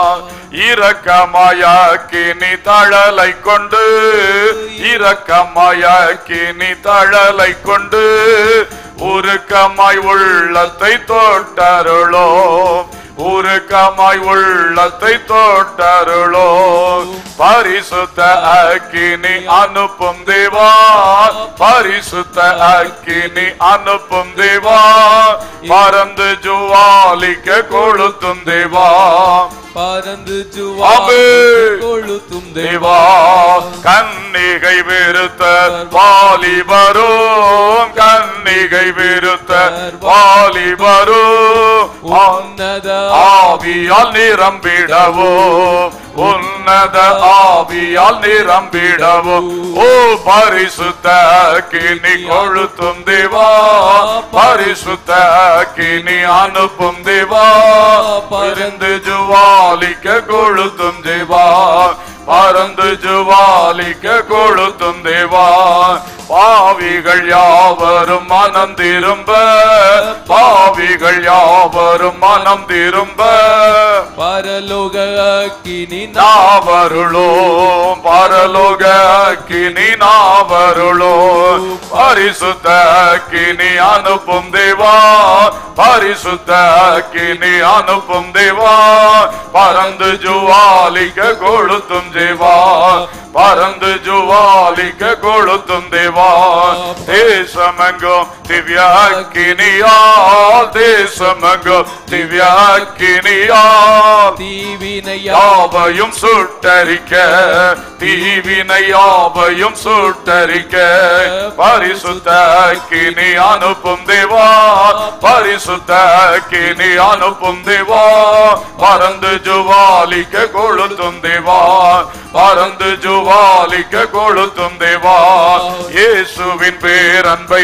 இரக்கமாயாக்கினி தழலை கொண்டு இரக்கமாயாக்கினி தழலை கொண்டு உருக்கமாய் உள்ளத்தை தோட்டருளோ உருக்கமாய் உள்ளத்தை தோட்டருளோ பரிசுத்த அக்கினி அனுப்பும் தேவா பரிசுத்த அக்கினி அனுப்பும் தேவா பறந்து ஜுவாலிக்க கொளுத்தும் தேவா பறந்து ஆமென். ஜுவாலை கொளுத்தும் தேவா தேவா கன்னிகை விருத்த வாலிபரும் கன்னிகை விருத்த வாலிபரும் உன்னத ஆவியால் நிரம்பிடவோ உன்னத ஆவியால் நிரம்பிடவோ ஓ பரிசுத்த கினி கொழுத்தும் தேவா பரிசுத்த கினி அனுப்பும் தேவா பருந்து ஜுவாலிக்க கொழுத்தும் தேவா பறந்து ஜுவாலிக்க கொழுத்தும் தேவா பாவிகள் யாவரும் மனம் திரும்ப பாவிகள் யாவரும் மனம் திரும்ப பரலோக அக்கினி நாவருளோ பரலோக கினி நாவருளோ பரிசுத்த கினி அனுப்பும் தேவா பரிசுத்த கினி அனுப்பும் தேவா பறந்து ஜுவாலிக்க கொளுத்தும் தேவா பறந்து ஜுவாலிக்க கொளுத்தும் தேவா தேசமெங்கும் திவ்யாக்கினியால் தேசமெங்கும் திவ்யாக்கினியால் தீவினையா யாவையும் சுட்டரிக்க தீவினை யாவையும் சுட்டரிக்க பரிசுத்த கினி அனுப்பும் தேவா பரிசுத்த கினி அனுப்பும் தேவா பறந்து ஜுவாலிக்க கொளுத்தும் தேவா பறந்து ஜுவாலிக்க கொளுத்தும் தேவா இயேசுவின் பேரன்பை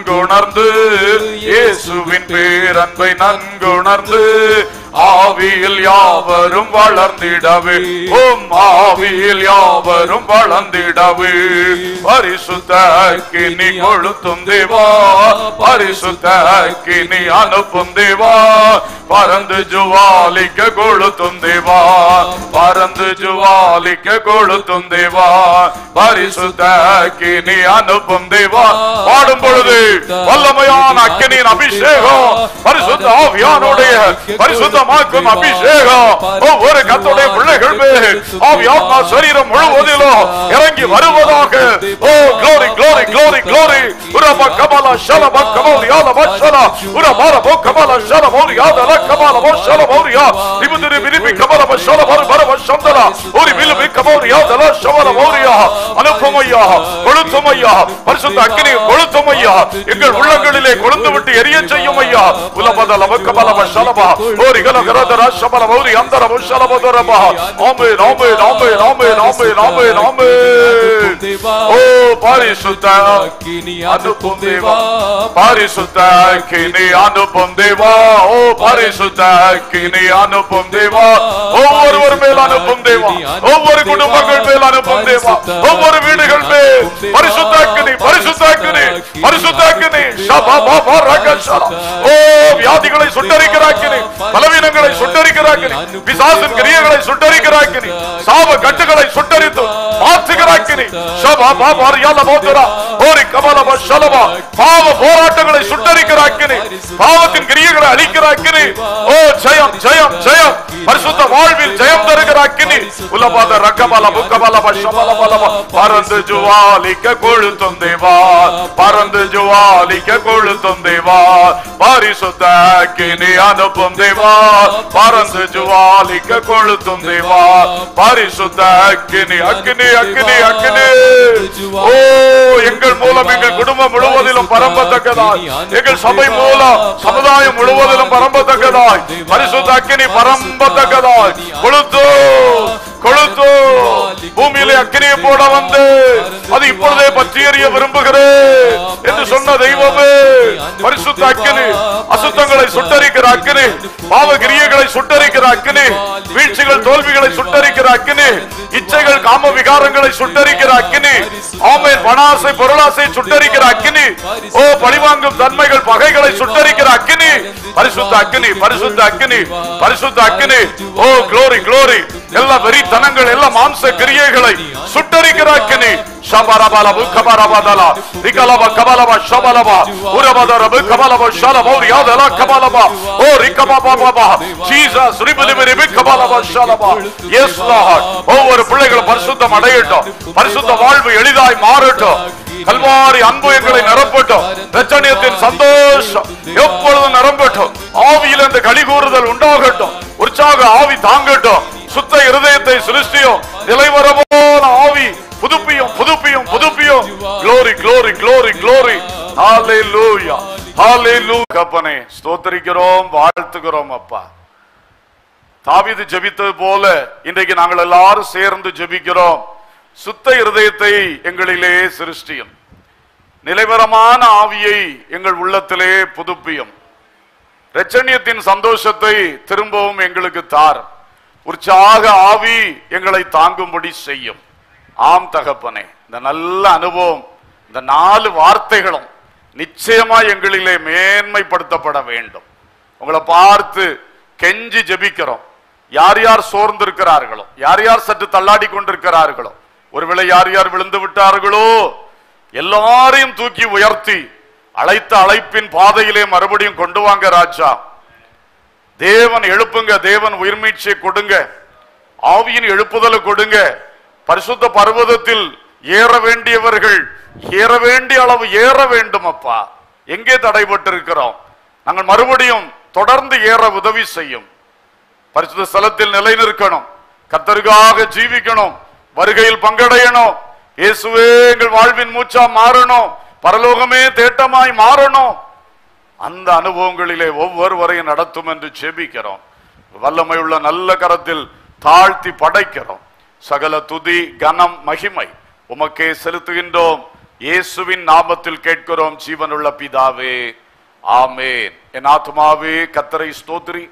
நன்குணர்ந்து இயேசுவின் பேரன்பை நன்குணர்ந்து ஆவியில் ஆவியில் யாவரும் வளர்ந்திடவே ஓம் ஆவியில் யாவரும் வளர்ந்திடவே பரிசுத்த அக்கினி கொளுத்தும் தேவா பரிசுத்த அக்கினி அனுப்பும் தேவா பறந்து ஜுவாலிக்க கொளுத்தும் தேவா பறந்து ஜுவாலிக்க கொளுத்தும் தேவா பரிசுத்த அக்கினி அனுப்பும் தேவா பாடும் பொழுது வல்லமையான அக்கினியின் அபிஷேகம் பரிசுத்த ஆவியானுடைய பரிசுத்தமாக்கும் அபிஷேகம் ஒவ்வொரு கத்துடைய பிள்ளைகள் மேல் ஆவியாத்மா சரீரம் முழுவதிலும் இறங்கி வருவதாக ஓ glory glory glory glory உரப கமல ஷலப கமல யாத வச்சல உரபார போ கமல ஷலப ஓரி யாத ல கமல போ ஷலப ஓரி யா நிபுதிரி விரிபி கமல ப ஷலப ஓரி பர சந்தல ஓரி விலுபி கமல யாத ல ஷவல ஓரி யா அனுப்பமையா கொளுத்துமையா பரிசுத்த அக்கினி கொளுத்துமையா எங்கள் உள்ளங்களிலே கொழுந்து விட்டு எரிய செய்யும் ஐயா உலபத லப கமல ப ஷலப ஓரி கல கரதர ஷபல ஓரி அந்தர போ ஷலப தரப ஆமே நாமே நாமே நாமே நாமே நாமே நாமே ஓ பரிசுத்த அக்கினி அனுப்பும் தேவா பரிசுத்த அக்கினி அனுப்பும் தேவா ஓ பரிசுத்த அக்கினி அனுப்பும் தேவா ஒவ்வொருவர் மேல் அனுப்பும் தேவா ஒவ்வொரு குடும்பங்கள் மேல் அனுப்பும் தேவா ஒவ்வொரு வீடுகள் மேல் பரிசுத்த அக்கினி பரிசுத்த அக்கினி பரிசுத்த அக்கினி ஷபா பாபா ரகஷலா ஓ வியாதிகளை சுட்டரிக்கிற அக்கினி பலவீனங்களை சுட்டரிக்கிற அக்கினி பிசாசின் கிரியைகளை சுட்டரிக்கிற அக்கினி சாப கட்டுகளை சுட்டரித்து மாற்றுகிற அக்கினி ஷபா பாபா ரியால மோதுரா ஓரி கமலப ஷலபா பாவ போராட்டங்களை சுட்டரிக்கிற அக்கினி பாவத்தின் கிரியைகளை அழிக்கிற அக்கினி ஓ ஜெயம் ஜெயம் ஜெயம் பரிசுத்த வாழ்வில் ஜெயம் தருகிற அக்கினி உலபாத ரக்கபல புக்கபலப ஷபலபலப பறந்து ஜுவாலிக்க கொழுத்தும் தேவா பறந்து ஜுவாலிக்க கொழுத்தும் தேவா பரிசுத்த அக்கினி அனுப்பும் தேவா பறந்து ஜுவாலிக்க கொழுத்தும் தேவா பரிசுத்த அக்கினி அக்கினி அக்கினி அக்கினி ஓ எங்கள் மூலம் எங்கள் குடும்பம் முழுவதிலும் பரம்பத்தக்கதாய் எங்கள் சபை மூலம் சமுதாயம் முழுவதிலும் பரம்பத்தக்கதாய் பரிசுத்த அக்கினி பரம்பத்தக்கதாய் கொளுத்து கொளுத்து பூமியிலே அக்கினியை போட வந்து அது இப்பொழுதே பற்றி எறிய விரும்புகிறேன் என்று சொன்ன தெய்வமே பரிசுத்த அக்கினி அசுத்தங்களை சுட்டரிக்கிற அக்கினி பாவ கிரியைகளை சுட்டரிக்கிற அக்கினி வீழ்ச்சிகள் தோல்விகளை சுட்டரிக்கிற அக்கினி இச்சைகள் காம விகாரங்களை சுட்டரிக்கிற அக்கினி ஆமேன் பணாசை பொருளாசை சுட்டரிக்கிற அக்கினி ஓ பழிவாங்கும் தன்மைகள் பகைகளை சுட்டரிக்கிற அக்கினி பரிசுத்த அக்கினி பரிசுத்த அக்கினி பரிசுத்த அக்கினி ஓ க்ளோரி க்ளோரி எல்லா வெறித்தனங்கள் எல்லா மாம்ச கிரியைகளை சுட்டரிக்கிற அக்கினி ஷபரபலபு கபரபதல ரிகலப கபலப ஷபலப உரபதரபு கபலப ஷலப ரியாதல கபலப ஓ ரிகபபபப ஜீசஸ் ரிபலிபிரிபி கபலப ஷலப எஸ் லார்ட் ஒவ்வொரு பிள்ளைகளும் பரிசுத்தம் அடையட்டும் பரிசுத்த வாழ்வு எளிதாய் மாறட்டும் கல்வாரி அன்பு எங்களை நிரப்பட்டும் ரச்சனியத்தின் சந்தோஷம் எப்பொழுதும் நிரம்பட்டும் ஆவியில் இந்த களி கூறுதல் உண்டாகட்டும் உற்சாக ஆவி தாங்கட்டும் சுத்த இருதயத்தை சிருஷ்டியும் நிலைவரமான ஆவி புதுப்பியும் புதுப்பியும் புதுப்பியும் glory glory glory glory hallelujah hallelujah கப்பனே ஸ்தோத்திரிக்கிறோம் வாழ்த்துகிறோம் அப்பா தாவீது ஜெபித்தது போல இன்றைக்கு நாங்கள் எல்லாரும் சேர்ந்து ஜெபிக்கிறோம் சுத்த இருதயத்தை எங்களிலே சிருஷ்டியும் நிலைவரமான ஆவியை எங்கள் உள்ளத்திலே புதுப்பியும் இரட்சணியத்தின் சந்தோஷத்தை திரும்பவும் எங்களுக்கு தார் உற்சாக ஆவி எங்களை தாங்கும்படி செய்யும் ஆம் தகப்பனே இந்த நல்ல அனுபவம் இந்த நாலு வார்த்தைகளும் நிச்சயமா எங்களிலே மேன்மைப்படுத்தப்பட வேண்டும் உங்களை பார்த்து கெஞ்சி ஜெபிக்கிறோம் யார் யார் சோர்ந்திருக்கிறார்களோ யார் யார் சற்று தள்ளாடி கொண்டிருக்கிறார்களோ ஒருவேளை யார் யார் விழுந்து விட்டார்களோ எல்லாரையும் தூக்கி உயர்த்தி அழைத்த அழைப்பின் பாதையிலே மறுபடியும் கொண்டு வாங்க ராஜா தேவன் எழுப்புங்க தேவன் உயிர்மீட்சியை கொடுங்க ஆவியின் எழுப்புதலை கொடுங்க பரிசுத்த பர்வதத்தில் ஏற வேண்டியவர்கள் ஏற வேண்டிய அளவு ஏற வேண்டும் அப்பா எங்கே தடைபட்டு இருக்கிறோம் நாங்கள் மறுபடியும் தொடர்ந்து ஏற உதவி செய்யும் பரிசுத்த ஸ்தலத்தில் நிலை நிற்கணும் கத்தருக்காக ஜீவிக்கணும் வருகையில் பங்கடையணும் இயேசுவே எங்கள் வாழ்வின் மூச்சா மாறணும் பரலோகமே தேட்டமாய் மாறணும் அந்த அனுபவங்களிலே ஒவ்வொருவரையும் நடத்தும் என்று செபிக்கிறோம் வல்லமை உள்ள நல்ல கரத்தில் தாழ்த்தி படைக்கிறோம் சகல துதி கனம் மகிமை உமக்கே செலுத்துகின்றோம் இயேசுவின் நாமத்தில் கேட்கிறோம் ஜீவனுள்ள பிதாவே ஆமேன் என் ஆத்மாவே கத்தரை ஸ்தோத்திரி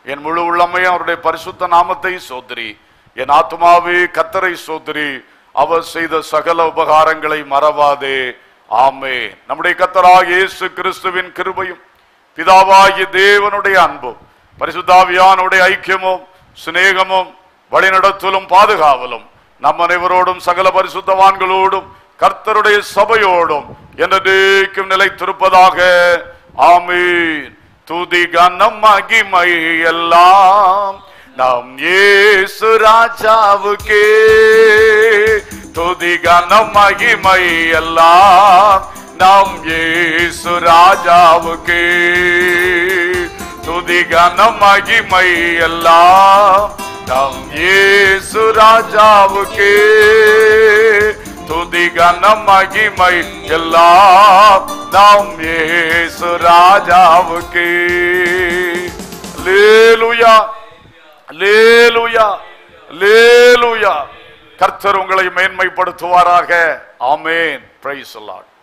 என் முழு உள்ளமையும் அவருடைய பரிசுத்த நாமத்தை சோதரி என் ஆத்மாவே கத்தரை சோதரி அவர் செய்த சகல உபகாரங்களை மறவாதே ஆமே நம்முடைய கத்தராக இயேசு கிறிஸ்துவின் கிருபையும் பிதாவாகிய தேவனுடைய அன்பும் பரிசுத்தாவியானுடைய ஐக்கியமும் சிநேகமும் வழிநடத்தலும் பாதுகாவலும் நம் அனைவரோடும் சகல பரிசுத்தவான்களோடும் கர்த்தருடைய சபையோடும் என்றைக்கும் நிலைத்திருப்பதாக ஆமீன் துதி கனம் மகிமை எல்லாம் நம் இயேசு ராஜாவுக்கே துதி கனம் மகிமை எல்லாம் நம் இயேசு ராஜாவுக்கே துதி கனம் மகிமை எல்லாம் நம் இயேசு ராஜாவுக்கே துதி கனம் மகிமை எல்லாம் நம் இயேசு ராஜாவுக்கே லேலுயா லேலுயா லேலுயா கர்த்தர் உங்களை மேன்மைப்படுத்துவாராக ஆமேன் பிரைஸ் லார்ட்